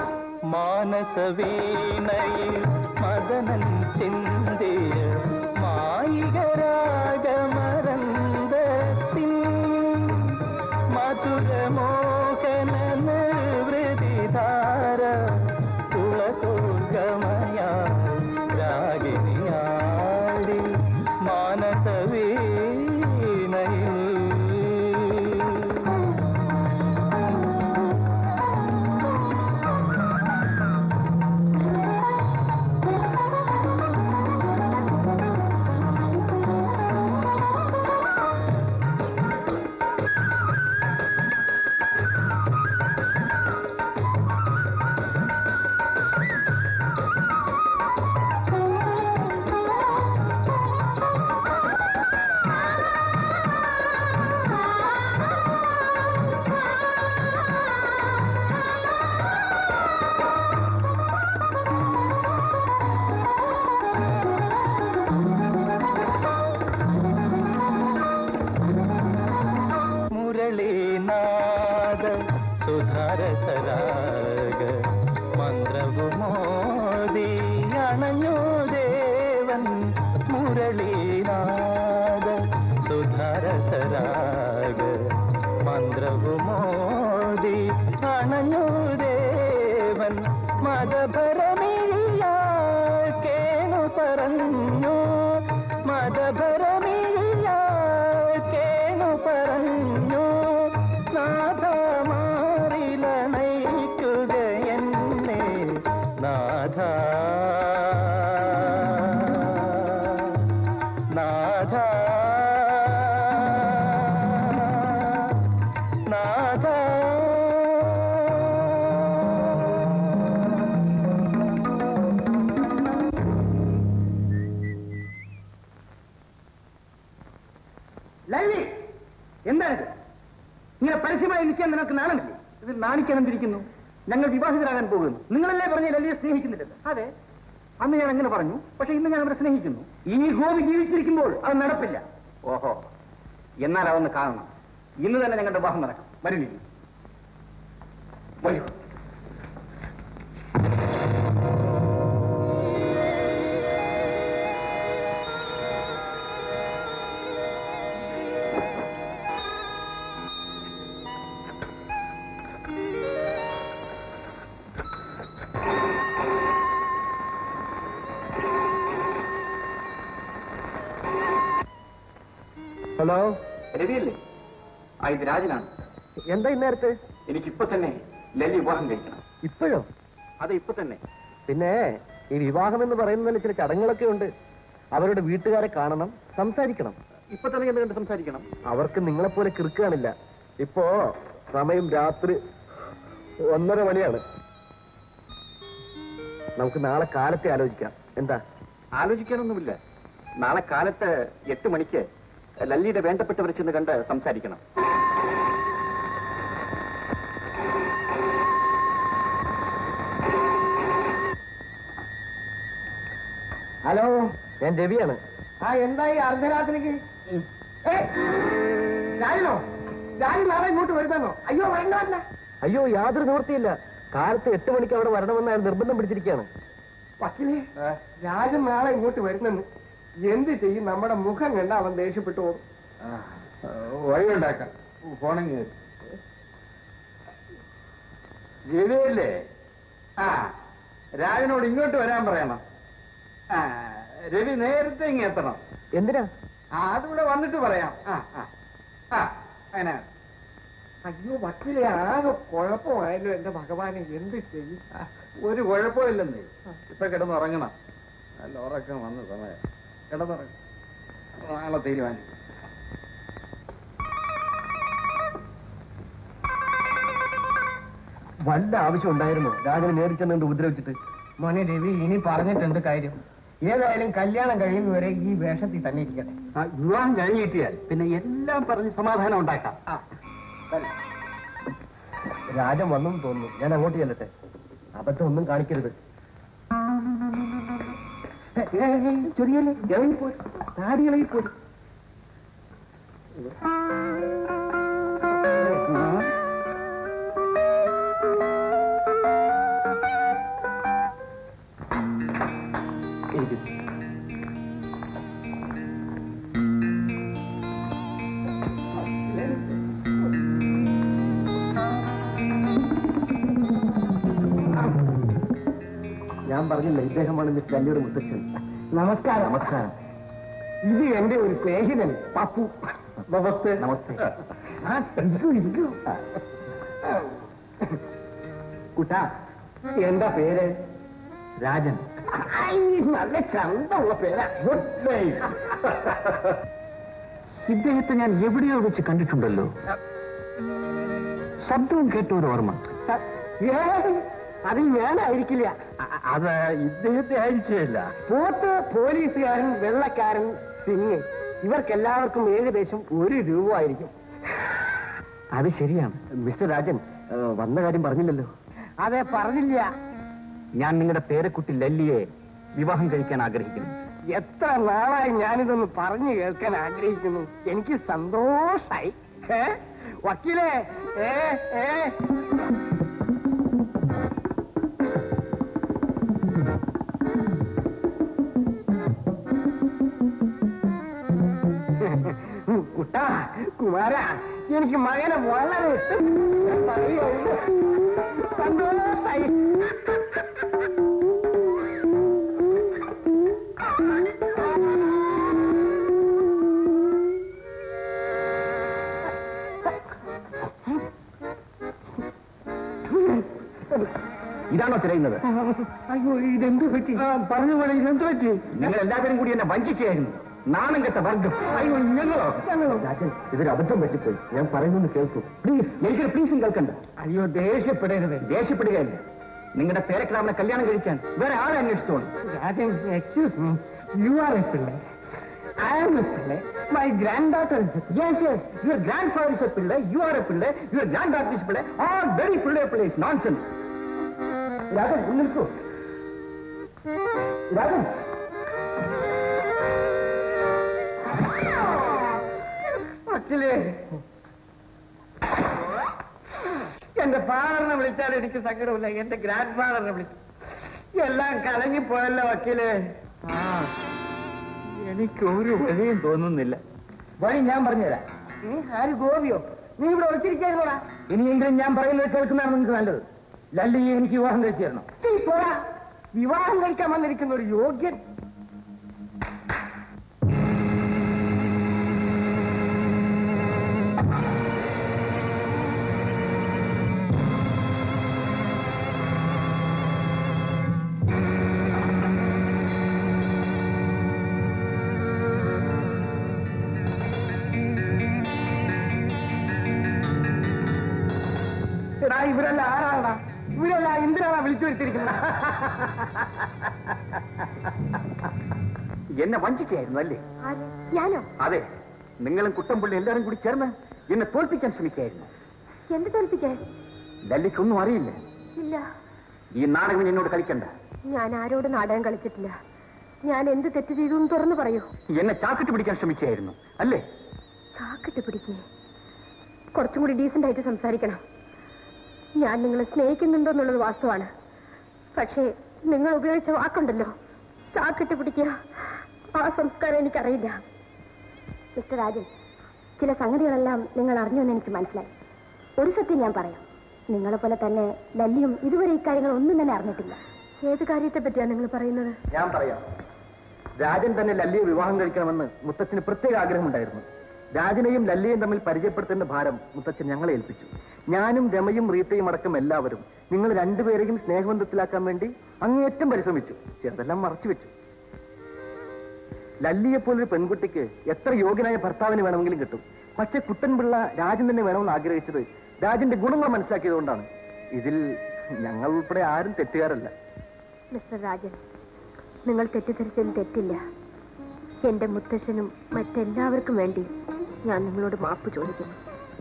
മാനസവീണയിൽ മദനൻ ചിന്തിയ മായികരാഗമരന്തത്തിൻ മധുരമോഹന നിർവൃതിധാര തുളസോർഗമയ രാഗിണിയാടി മാനസവീണയിൽ മുരളീനാദ സുധാരസരാഗ മന്ത്രവുമോദി അണഞ്ഞു ദേവൻ മുരളീനാദ സുധാരസരാഗ മന്ത്രവുമോദി അണഞ്ഞു ദേവൻ മതഭരമില്ല കേണു പറഞ്ഞു മതഭരമില്ല കേണു പറഞ്ഞു നാഥ മാറില നയിക്കുക എന്നെ നാഥ നാഥ നാഥ എന്താണിത് ഇങ്ങനെ പരസ്യമായി നിൽക്കാൻ നിനക്ക് നാണമില്ലേ ഇതിൽ നാണിക്കാൻ എന്തിരിക്കുന്നു ഞങ്ങൾ വിവാഹിതരാകാൻ പോകുന്നു നിങ്ങളല്ലേ പറഞ്ഞ ലല്ലിയെ സ്നേഹിക്കുന്നില്ലല്ലോ അതെ അന്ന് ഞാൻ അങ്ങനെ പറഞ്ഞു പക്ഷെ ഇന്ന് ഞാൻ അവരെ സ്നേഹിക്കുന്നു ഈ ഗോപി ജീവിച്ചിരിക്കുമ്പോൾ അത് നടപ്പില്ല ഓഹോ എന്നാൽ അതൊന്ന് കാണണം ഇന്ന് തന്നെ ഞങ്ങളുടെ വിവാഹം നടക്കും വരില്ല വരൂ ഹലോ രവിയല്ലേ ആ ഇത് രാജനാണ് എന്താ ഇന്നേരത്ത് എനിക്കിപ്പോ തന്നെ ലല്ലി വിവാഹം കഴിക്കണം ഇപ്പോഴോ അതെ ഇപ്പൊ തന്നെ പിന്നെ ഈ വിവാഹം എന്ന് പറയുന്നതിൽ ചില ചടങ്ങുകളൊക്കെ ഉണ്ട് അവരുടെ വീട്ടുകാരെ കാണണം സംസാരിക്കണം ഇപ്പൊ തന്നെ എന്ന് കണ്ട് സംസാരിക്കണം അവർക്ക് നിങ്ങളെപ്പോലെ കിറുക്കാണില്ല ഇപ്പോ സമയം രാത്രി ഒന്നര മണിയാണ് നമുക്ക് നാളെ കാലത്തെ ആലോചിക്കാം എന്താ ആലോചിക്കാനൊന്നുമില്ല നാളെ കാലത്ത് എട്ട് മണിക്ക് ലല്ലിയുടെ വേണ്ടപ്പെട്ടവരെ ചെന്ന് കണ്ട് സംസാരിക്കണം ഹലോ ഞാൻ രവിയാണ് ആ എന്തായി അർദ്ധരാത്രിക്ക് രാജനോ രാജൻ നാളെ ഇങ്ങോട്ട് വരുന്നോ അയ്യോ വരണ്ട അയ്യോ യാതൊരു നിവൃത്തിയില്ല കാലത്ത് എട്ട് മണിക്ക് അവിടെ വരണമെന്ന് അയാൾ നിർബന്ധം പിടിച്ചിരിക്കുകയാണ് വക്കീലേ രാജൻ നാളെ ഇങ്ങോട്ട് വരുന്നെന്ന് എന്ത് ചെയ്യും നമ്മുടെ മുഖം കണ്ട അവൻ ദേഷ്യപ്പെട്ടു പോകും വഴിയുണ്ടാക്കാം പോണെങ്കിൽ രവിയല്ലേ ആ രാജനോട് ഇങ്ങോട്ട് വരാൻ പറയണം ആ രവി നേരത്തെ ഇങ്ങ് എത്തണം എന്തിനാ ആ അതിവിടെ വന്നിട്ട് പറയാം ആ ആ ആ അങ്ങനെ അയ്യോ വക്കീലെ ആകെ കുഴപ്പമായല്ലോ എന്റെ ഭഗവാനെ എന്ത് ചെയ്യും ആ, ഒരു കുഴപ്പമില്ലെന്നേ ഇപ്പൊ കിടന്നുറങ്ങണം നല്ല ഉറക്കം വന്ന സമയം കിടന്നുറങ്ങണം നാളെ തീരുമാനിക്കും വല്ല ആവശ്യം ഉണ്ടായിരുന്നു രാജനെ നേരിൽ ചെന്നുകൊണ്ട് ഉപദ്രവിച്ചിട്ട് മോനെ രവി ഇനി പറഞ്ഞിട്ടുണ്ട് കാര്യം ഏതായാലും കല്യാണം കഴിയുന്നവരെ ഈ വേഷത്തിൽ തന്നെ ഇരിക്കട്ടെ ആ, വിവാഹം കഴിഞ്ഞ് കിട്ടിയാൽ പിന്നെ എല്ലാം പറഞ്ഞ് സമാധാനം ഉണ്ടാക്കാം രാജൻ വന്നെന്ന് തോന്നുന്നു ഞാൻ അങ്ങോട്ട് ചെല്ലട്ടെ അബദ്ധം ഒന്നും കാണിക്കരുത് ചെറിയല്ലേ ഇറങ്ങി പോയി താടി ഇളകി പോയി ഞാൻ പറഞ്ഞില്ല ഇദ്ദേഹമാണ് മിസ് കല്ലിയുടെ മുത്തച്ഛൻ നമസ്കാരം നമസ്കാരം ഇത് എന്റെ ഒരു സ്നേഹിതൻ പപ്പു നമസ്തേ നമസ്തേ ആ ഇരിക്കൂ ഇരിക്കൂ കുട്ടാ എന്താ പേര് രാജൻ നല്ല ചന്തമുള്ള പേരാ ഗുഡ് നൈറ്റ് ഇദ്ദേഹത്തെ ഞാൻ എവിടെയോ വെച്ച് കണ്ടിട്ടുണ്ടല്ലോ ശബ്ദവും കേട്ട ഒരു ഓർമ്മ ഏയ്, അത് ഞാനായിരിക്കില്ല അത് ഇദ്ദേഹത്തെ ആയിരിക്കില്ല പോത്ത് പോലീസുകാരൻ വെള്ളക്കാരൻ സിംഗ് ഇവർക്കെല്ലാവർക്കും ഏകദേശം ഒരു രൂപ ആയിരിക്കും അത് ശരിയാണ് മിസ്റ്റർ രാജൻ ഏ, വന്ന കാര്യം പറഞ്ഞില്ലല്ലോ അതെ പറഞ്ഞില്ല ഞാൻ നിങ്ങളുടെ പേരക്കുട്ടി ലല്ലിയെ വിവാഹം കഴിക്കാൻ ആഗ്രഹിക്കുന്നു എത്ര നാളായി ഞാനിതൊന്ന് പറഞ്ഞു കേൾക്കാൻ ആഗ്രഹിക്കുന്നു എനിക്ക് സന്തോഷായി ഏ? വക്കീലേ ഏ ഏ കുട്ടാ കുമാര എനിക്ക് മകനെ വളരെ ഇഷ്ടം ഞാൻ പറയുകയുള്ളൂ. സന്തോഷായി ഇതാണോ തിരയുന്നത് അയ്യോ ഇതെന്ത് പറ്റി പറഞ്ഞു പോലെ ഇതെന്ത് പറ്റി നിങ്ങൾ എല്ലാവരും കൂടി എന്നെ വഞ്ചിക്കുകയായിരുന്നു നാണം കെട്ട വർഗം അയ്യോ ഞങ്ങളോ ഞങ്ങളോ രാജൻ ഇതൊരു അബദ്ധം പറ്റിപ്പോയി ഞാൻ പറയുന്നത് കേൾക്കൂ പ്ലീസ് എനിക്കൊരു പ്ലീസും കേൾക്കണ്ട അയ്യോ ദേഷ്യപ്പെടരുത് ദേഷ്യപ്പെടുകയല്ല നിങ്ങളുടെ പേരക്കിടാവിനെ കല്യാണം കഴിക്കാൻ വേറെ ആളെ അന്വേഷിച്ചോളൂ Rajan excuse me you are a Pillai I am a Pillai. My granddaughter is a Pillai. Yes, yes. Your grandfather is a Pillai. You are a Pillai. Your granddaughter is a Pillai. All very Pillai Pillai. It's nonsense. Raghavan ഒന്ന് നിൽക്കൂ രാഘവൻ മക്കളെ എന്റെ ഫാദറിനെ വിളിച്ചാൽ എനിക്ക് സങ്കടമില്ല എന്റെ grand ഫാദറിനെ വിളിച്ചു എല്ലാം കലങ്ങിപ്പോയല്ലോ വക്കീലെ ആ എനിക്ക് ഒരു വഴിയും തോന്നുന്നില്ല വഴി ഞാൻ പറഞ്ഞുതരാം നീ ആര് ഗോപിയോ നീ ഇവിടെ ഒളിച്ചിരിക്കായിരുന്നോടാ ഇനിയെങ്കിലും ഞാൻ പറയുന്നത് കേൾക്കുന്നതാണ് നിങ്ങൾക്ക് നല്ലത് ലല്ലി എനിക്ക് വിവാഹം കഴിച്ചു തരണം നീ പോടാ വിവാഹം കഴിക്കാൻ വന്നിരിക്കുന്ന ഒരു യോഗ്യൻ എടാ ഇവരെല്ലാം ആരാടാ ഇവരെല്ലാം എന്തിനാണ് വിളിച്ചു വരുത്തിയിരിക്കുന്നത് എന്നെ വഞ്ചിക്കായിരുന്നു അല്ലേ ആര്? ഞാനോ അതെ നിങ്ങളും കുട്ടംപുള്ളി എല്ലാരും കൂടി ചേർന്ന് എന്നെ തോൽപ്പിക്കാൻ ശ്രമിക്കായിരുന്നു എന്ത് തോൽപ്പിക്കാൻ ഡൽഹിക്കൊന്നും അറിയില്ല ഇല്ല ഈ നാടകം എന്നോട് കളിക്കണ്ട ഞാൻ ആരോട് നാടകം കളിച്ചിട്ടില്ല ഞാൻ എന്ത് തെറ്റ് ചെയ്തു എന്ന് തുറന്നു പറയൂ എന്നെ ചാക്കിട്ട് പിടിക്കാൻ ശ്രമിക്കായിരുന്നു അല്ലേ ചാക്കിട്ട് പിടിക്കേ കുറച്ചും കൂടി ഡീസന്റ് ആയിട്ട് സംസാരിക്കണം ഞാൻ നിങ്ങളെ സ്നേഹിക്കുന്നുണ്ടോ എന്നുള്ളത് വാസ്തവാണ് പക്ഷേ നിങ്ങൾ ഉപയോഗിച്ച വാക്കുണ്ടല്ലോ ചാക്കിട്ട് പിടിക്കുക ആ സംസ്കാരം എനിക്കറിയില്ല മിസ്റ്റർ രാജൻ ചില സംഗതികളെല്ലാം നിങ്ങൾ അറിഞ്ഞു എന്ന് എനിക്ക് മനസ്സിലായി ഒരു സത്യം ഞാൻ പറയാം നിങ്ങളെ പോലെ തന്നെ ലല്ലിയും ഇതുവരെ ഇക്കാര്യങ്ങൾ ഒന്നും തന്നെ അറിഞ്ഞിട്ടില്ല ഏത് കാര്യത്തെ പറ്റിയാണ് നിങ്ങൾ പറയുന്നത് ഞാൻ പറയാം രാജൻ തന്നെ ലല്ലിയെ വിവാഹം കഴിക്കണമെന്ന് മുത്തച്ഛന് പ്രത്യേക ആഗ്രഹമുണ്ടായിരുന്നു രാജനെയും ലല്ലിയും തമ്മിൽ പരിചയപ്പെടുത്തേണ്ട ഭാരം മുത്തച്ഛൻ ഞങ്ങളെ ഏൽപ്പിച്ചു ഞാനും രമയും റീത്തയും അടക്കം എല്ലാവരും നിങ്ങൾ രണ്ടുപേരെയും സ്നേഹബന്ധത്തിലാക്കാൻ വേണ്ടി അങ്ങേയറ്റം പരിശ്രമിച്ചു ചിലതെല്ലാം മറച്ചു വെച്ചു ലല്ലിയെ പോലൊരു പെൺകുട്ടിക്ക് എത്ര യോഗ്യനായ ഭർത്താവിന് വേണമെങ്കിലും കിട്ടും പക്ഷെ കുട്ടൻപിള്ള രാജൻ തന്നെ വേണമെന്ന് ആഗ്രഹിച്ചത് രാജന്റെ ഗുണങ്ങൾ മനസ്സിലാക്കിയതുകൊണ്ടാണ് ഇതിൽ ഞങ്ങൾ ഉൾപ്പെടെ ആരും തെറ്റുകാരല്ല മിസ്റ്റർ രാജൻ നിങ്ങൾ തെറ്റിദ്ധരിച്ചതിൽ തെറ്റില്ല എന്റെ മുത്തശ്ശനും മറ്റെല്ലാവർക്കും വേണ്ടി ഞാൻ നിങ്ങളോട് മാപ്പ് ചോദിക്കുന്നു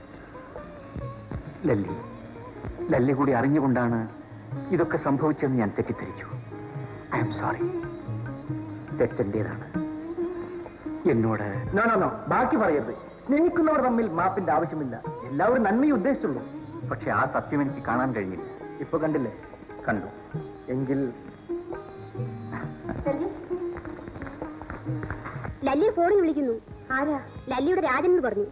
ലല്ലി ലല്ലി കൂടി അറിഞ്ഞുകൊണ്ടാണ് ഇതൊക്കെ സംഭവിച്ചതെന്ന് ഞാൻ തെറ്റിദ്ധരിച്ചു ഐ എം സോറി തെറ്റെന്റേതാണ് എന്നോട് നോ നോ നോ ബാക്കി പറയരുത് സ്നേഹിക്കുന്നവർ തമ്മിൽ മാപ്പിന്റെ ആവശ്യമില്ല എല്ലാവരും നന്മയും ഉദ്ദേശിച്ചുള്ളൂ പക്ഷെ ആ സത്യം എനിക്ക് കാണാൻ കഴിഞ്ഞില്ല ഇപ്പൊ കണ്ടില്ലേ കണ്ടു എങ്കിൽ ലല്ലിയെ ഫോണിൽ വിളിക്കുന്നു ആരാ ലല്ലിയുടെ രാജൻ എന്ന് പറഞ്ഞു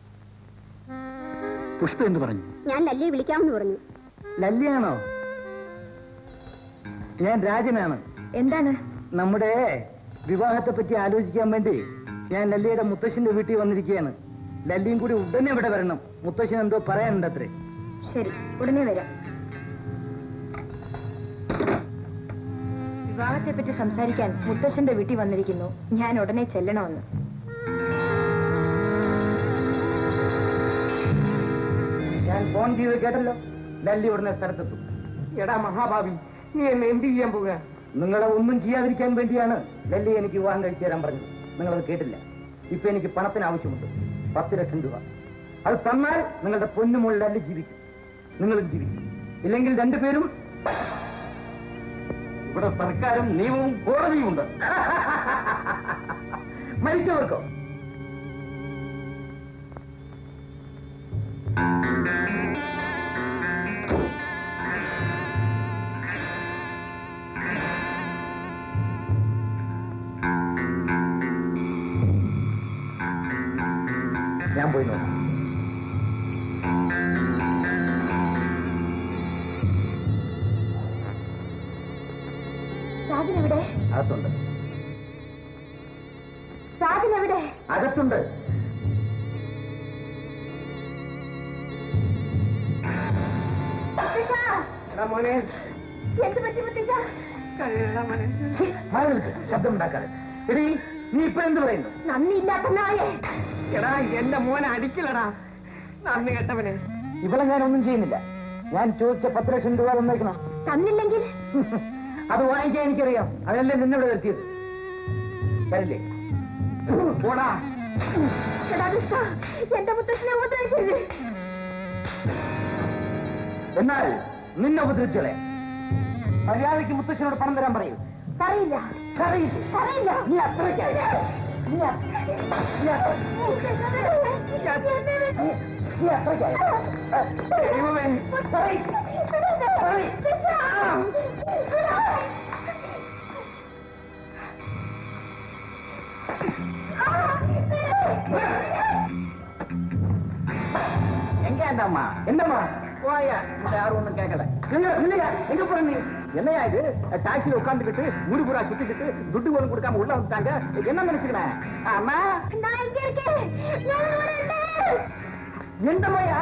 പുഷ്പ എന്ന് പറഞ്ഞു ഞാൻ ലല്ലിയെ വിളിക്കാമെന്ന് പറഞ്ഞു ലല്ലിയാണോ ഞാൻ രാജനാണ് എന്താണ് നമ്മുടെ വിവാഹത്തെ പറ്റി ആലോചിക്കാൻ വേണ്ടി ഞാൻ ലല്ലിയുടെ മുത്തശ്ശന്റെ വീട്ടിൽ വന്നിരിക്കുകയാണ് ലല്ലിയും കൂടി ഉടനെ ഇവിടെ വരണം മുത്തശ്ശൻ എന്തോ പറയാനുണ്ട് അത്രേ ശരി ഉടനെ വരാം വിവാഹത്തെ പറ്റി സംസാരിക്കാൻ മുത്തശ്ശന്റെ വീട്ടിൽ വന്നിരിക്കുന്നു ഞാൻ ഉടനെ ചെല്ലണമെന്ന് ഞാൻ ഫോൺ ചെയ്ത് കേട്ടല്ലോ ലല്ലി ഉടനെ സ്ഥലത്തെത്തും എടാ മഹാഭാവി നീ എന്നെ എന്ത് ചെയ്യാൻ പോവുക നിങ്ങളെ ഒന്നും ചെയ്യാതിരിക്കാൻ വേണ്ടിയാണ് ലല്ലി എനിക്ക് വിവാഹം കഴിച്ചു തരാൻ പറഞ്ഞത് നിങ്ങളത് കേട്ടില്ല ഇപ്പൊ എനിക്ക് പണത്തിന് ആവശ്യമുണ്ട് പത്ത് ലക്ഷം രൂപ അത് തന്നാൽ നിങ്ങളുടെ പൊന്നുമുള്ള ലല്ലി ജീവിക്കും നിങ്ങളും ജീവിക്കും ഇല്ലെങ്കിൽ രണ്ടുപേരും ഇവിടെ സർക്കാരും നിയമവും കോടതിയും ഉണ്ട് മരിച്ചവർക്കോ ഞാൻ പോയി നോക്കാം രാജൻ എവിടെ അകത്തുണ്ട് രാജൻ എവിടെ അകത്തുണ്ട് മുത്തശ്ശാ, മോനെ എന്ത് പറ്റി മുത്തശ്ശ ശബ്ദം ഉണ്ടാക്കാതെ എടീ നീ ഇപ്പൊ എന്ത് പറയുന്നു നന്ദിയില്ലാത്ത നായേ എടാ എന്റെ മോനെ അടിക്കലടാ നന്ദി കേട്ടവനെ ഇവിടെ ഞാൻ ഒന്നും ചെയ്യുന്നില്ല ഞാൻ ചോദിച്ച പത്ത് ലക്ഷം രൂപ തന്നേക്കണം തന്നില്ലെങ്കിൽ അത് വാങ്ങിക്കാൻ എനിക്കറിയാം അതല്ലേ നിന്നിവിടെ വരുത്തിയത് തരില്ലേ പോടാ എടാ ദുഷ്ട, എന്റെ മുത്തച്ഛനെ ഉപദ്രവിക്കരുത് എന്നാൽ നിന്നെ ഉപദ്രവിച്ചോളെ മര്യാദയ്ക്ക് മുത്തശ്ശനോട് പണം തരാൻ പറയൂ പറയില്ല അറിയില്ല പറയില്ല നീ അത്രയ്ക്കായി നീ അ- നീ അത്ര- നീ- നീ അത്രയ്ക്കായി ദൈവമേ, പറയ്. പറയ്. எங்க அந்த அம்மா என்னம்மா போயா இந்த யாரும் ஒண்ணும் கேட்கல இல்ல, இல்லையா எங்க போற நீ என்னையா இது டாக்ஸில உட்காந்துக்கிட்டு ஊரு பூரா சுத்திக்கிட்டு துட்டு ஒண்ணு கொடுக்காம உள்ள வந்துட்டாங்க என்ன நினைச்சுக்கிறேன் அம்மா நான் இங்க இருக்கேன் நான் வரேன் எந்த போயா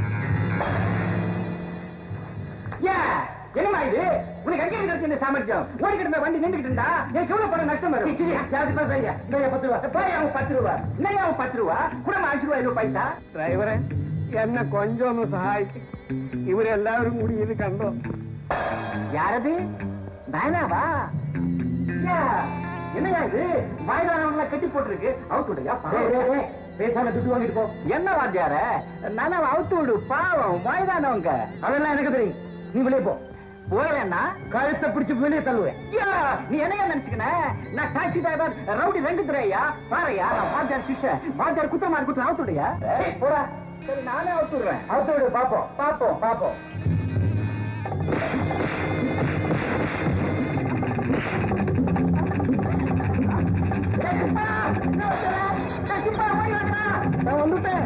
ஏன் என்னமா இது உனக்கு எங்க கிடைச்ச இந்த சாமர்த்தியம் ஓடிக்கிட்டு இருந்த வண்டி நின்றுக்கிட்டு இருந்தா எனக்கு எவ்வளவு பணம் நஷ்டம் வரும் யாருக்கு பேர் பையா இன்னையா பத்து ரூபா போய் அவன் பத்து ரூபா இன்னையா அவன் பத்து ரூபா கூட அஞ்சு ரூபா இருபது പൈസ ഡ്രൈവറെ എന്നെ കൊഞ്ചം ഒന്ന് സഹായിക്കും ഇവരെല്ലാവരും കൂടി ഇത് കണ്ടോ யாரது நானாவா என்னையா இது வாய்தானவங்கள கட்டி போட்டிருக்கு அவுத்து விடுயா பேசாம துட்டு வாங்கிட்டு போ என்ன வாத்தியார நானாவ அவுத்து விடு பாவம் வாய்தானவங்க அதெல்லாம் எனக்கு தெரியும் நீ வெளியே போ போகலன்னா கழுத்தை பிடிச்சு வெளியே தள்ளுவேன் ஐயா, நீ என்னையா நினைச்சுக்கின நான் டாக்ஸி டிரைவர் ரவுடி வெங்கத்துறையா பாறையா நான் வாத்தியார் சிஷ்ய வாத்தியார் குத்தமா குற்றம் அவுத்துடையா போடா சரி நானே அவுத்துடுறேன் அவுத்து விடு பாப்போம் பாப்போம் பாப்போம் நான் வந்துட்டேன்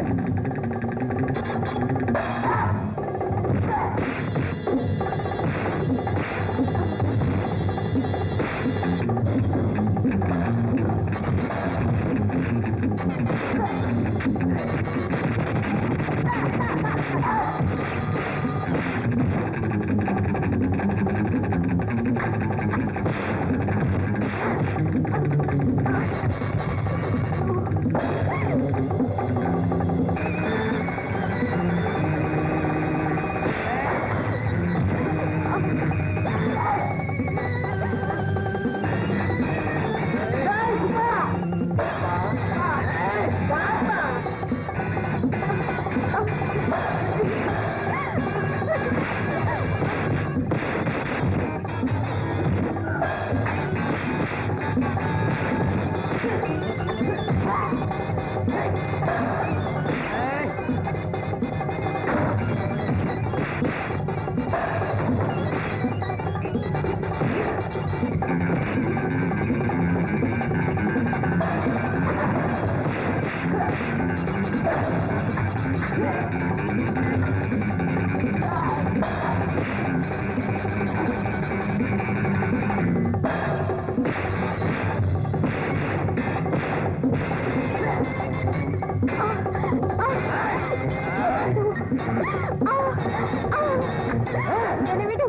എന്നെ വിടൂ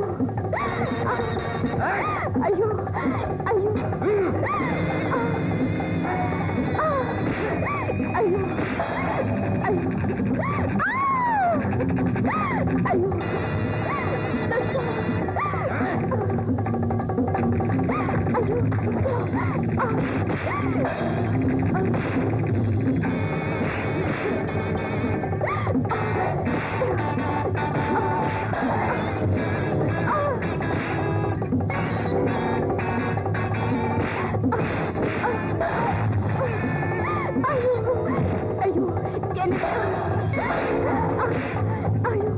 അയ്യോ അയ്യോ അയ്യോ അയ്യോ അയ്യോ അയ്യോ എന്നെ അയ്യോ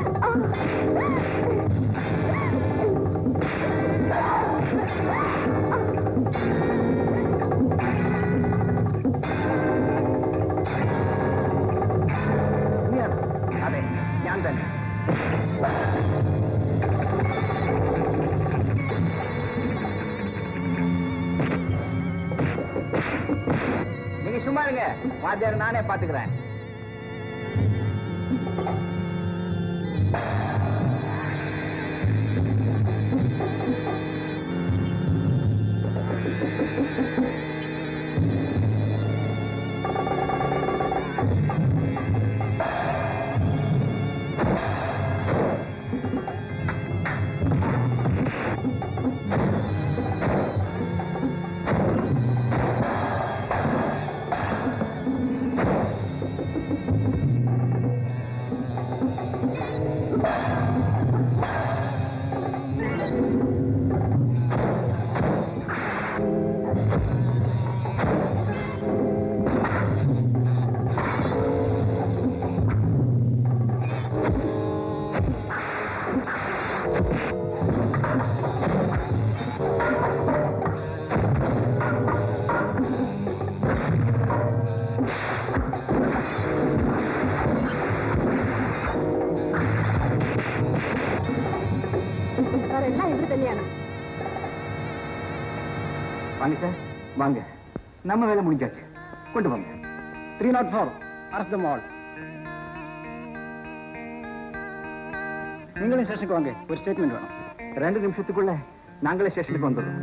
നീയാണ്? അതെ ഞാൻ തന്നെ நீங்க சும்மா இருங்க வாத்தியார் நானே பாத்துக்கிறேன் வாங்க சார் வாங்க நம்ம வேலை முடிஞ்சாச்சு கொண்டு வாங்க த்ரீ நாட் ஃபோர் அரசு மால் நீங்களும் ஸ்டேஷனுக்கு வாங்க ஒரு ஸ்டேட்மெண்ட் வேணும் ரெண்டு நிமிஷத்துக்குள்ள நாங்களே ஸ்டேஷனுக்கு வந்துடுறோம்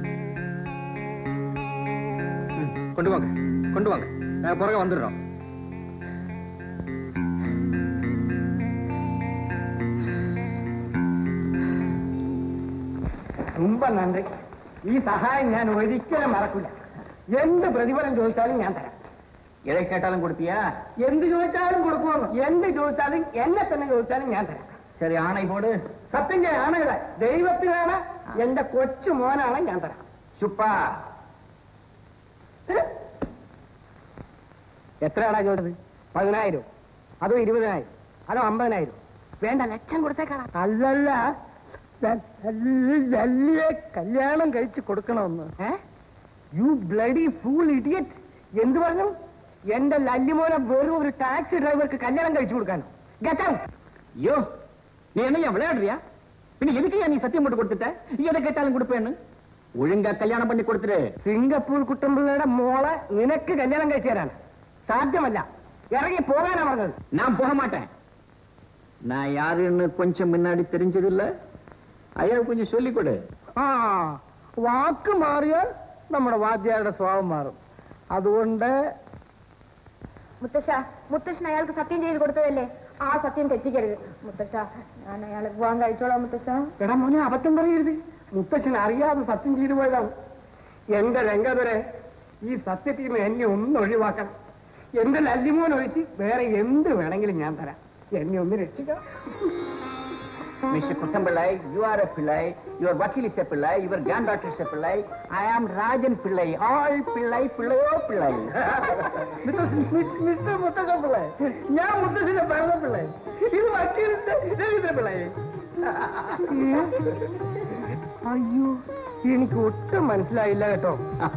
ம், கொண்டு வாங்க கொண்டு வாங்க நாங்க பிறகு வந்துடுறோம் ரொம்ப നന്ദി ഈ സഹായം ഞാൻ ഒരിക്കലും മറക്കില്ല എന്ത് പ്രതിഫലം ചോദിച്ചാലും ഞാൻ തരാം எதை கேட்டாலும் கொடுப்பியா എന്ത് ചോദിച്ചാലും കൊടുക്കുമെന്ന് എന്ത് ചോദിച്ചാലും എന്നെ തന്നെ ചോദിച്ചാലും ഞാൻ തരാം சரி ஆணை போடு സത്യം ചെയ്യാനാണ് ഇവിടെ ദൈവത്തിനാണ് എന്റെ കൊച്ചു മോനാണ് ഞാൻ തരാം சுப்பா എത്രയാണാ ചോദിച്ചത് പതിനായിരം അതോ ഇരുപതിനായിരം അതോ അമ്പതിനായിരം വേണ്ട ലക്ഷം കൊടുത്തേക്കാണ് അല്ലല്ല വലിയ കല്യാണം കഴിച്ച് കൊടുക്കണമെന്ന് ഏ യു ബ്ലഡി ഫൂൾ ഇഡിയറ്റ് എന്ത് പറഞ്ഞു എന്റെ ലല്ലിമോനെ വെറും ഒരു ടാക്സി ഡ്രൈവർക്ക് കല്യാണം കഴിച്ചു കൊടുക്കാനോ ഗെറ്റ് ഔട്ട് ஐயோ நீ என்ன விளையாடுறியா பின்ன எதுக்கு நீ சத்தியம் போட்டு கொடுத்துட்ட எதை கேட்டாலும் கொடுப்பேன்னு ஒழுங்கா கல்யாணம் பண்ணி கொடுத்துரு സിംഗപ്പൂർ കുട്ടമ്പിള്ളയുടെ മോളെ നിനക്ക് കല്യാണം കഴിച്ചു തരാൻ സാധ്യമല്ല ഇറങ്ങി പോകാനാ പറഞ്ഞത് நான் போக மாட்டேன் நான் யாருன்னு கொஞ்சம் முன்னாடி தெரிஞ்சதில்ல ஐயா கொஞ்சம் சொல்லிக் கொடு ആ വാക്ക് മാറിയാൽ നമ്മുടെ വാദ്യാരുടെ സ്വഭാവം മാറും അതുകൊണ്ട് മുത്തശ്ശ മുത്തശ്ശൻ അയാൾക്ക് സത്യം ചെയ്ത് കൊടുത്തതല്ലേ ആ സത്യം തെറ്റിക്കരുത് മുത്തശ്ശ ഞാൻ അയാളെ വിവാഹം കഴിച്ചോളാം മുത്തശ്ശ എടാ മോനെ അബദ്ധം പറയരുത് മുത്തച്ഛൻ അറിയാതെ സത്യം ചെയ്തു പോയതാണ് എന്റെ രംഗതുരെ ഈ സത്യത്തിൽ നിന്ന് എന്നെ ഒന്ന് ഒഴിവാക്കണം എന്റെ ലല്ലിമോൻ ഒഴിച്ച് വേറെ എന്ത് വേണമെങ്കിലും ഞാൻ തരാം എന്നെ ഒന്ന് രക്ഷിക്കണം Mr. Kusambillai, you are a Pillai, your Vakil is a Pillai, your granddaughter is a Pillai, I am Rajan Pillai, all Pillai, Pillai, oh Pillai. Mister മുത്തച്ഛൻ പിള്ളേ ഞാൻ മുത്തച്ഛന്റെ പറഞ്ഞ പിള്ളേ ഇത് വക്കീലിന്റെ രവീന്ദ്ര പിള്ളേ അയ്യോ എനിക്ക് ഒട്ടും മനസ്സിലായില്ല കേട്ടോ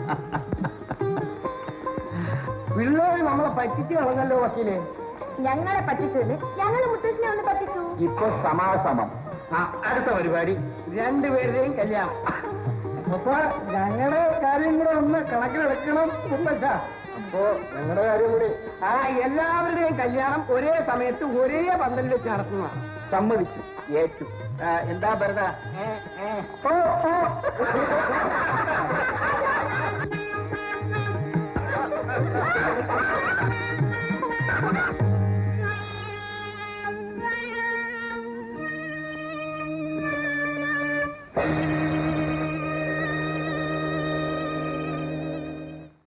പിള്ളേർ നമ്മളെ പറ്റിച്ച് കളഞ്ഞല്ലോ വക്കീലെ ഞങ്ങളെ പറ്റിച്ചത് ഞങ്ങൾ മുത്തശ്ശനെ ഒന്ന് പറ്റിച്ചു ഇപ്പൊ സമാസമം ആ അടുത്ത പരിപാടി രണ്ടുപേരുടെയും കല്യാണം അപ്പൊ ഞങ്ങളുടെ കാര്യം കൂടെ ഒന്ന് കണക്കിലെടുക്കണം മുത്തച്ഛ അപ്പോ ഞങ്ങളുടെ കാര്യം കൂടി ആ എല്ലാവരുടെയും കല്യാണം ഒരേ സമയത്ത് ഒരേ പന്തലിൽ വെച്ച് നടത്തുന്നതാണ് സമ്മതിച്ചു ഏറ്റു ആ, എന്താ ഭരത ഓ ഓ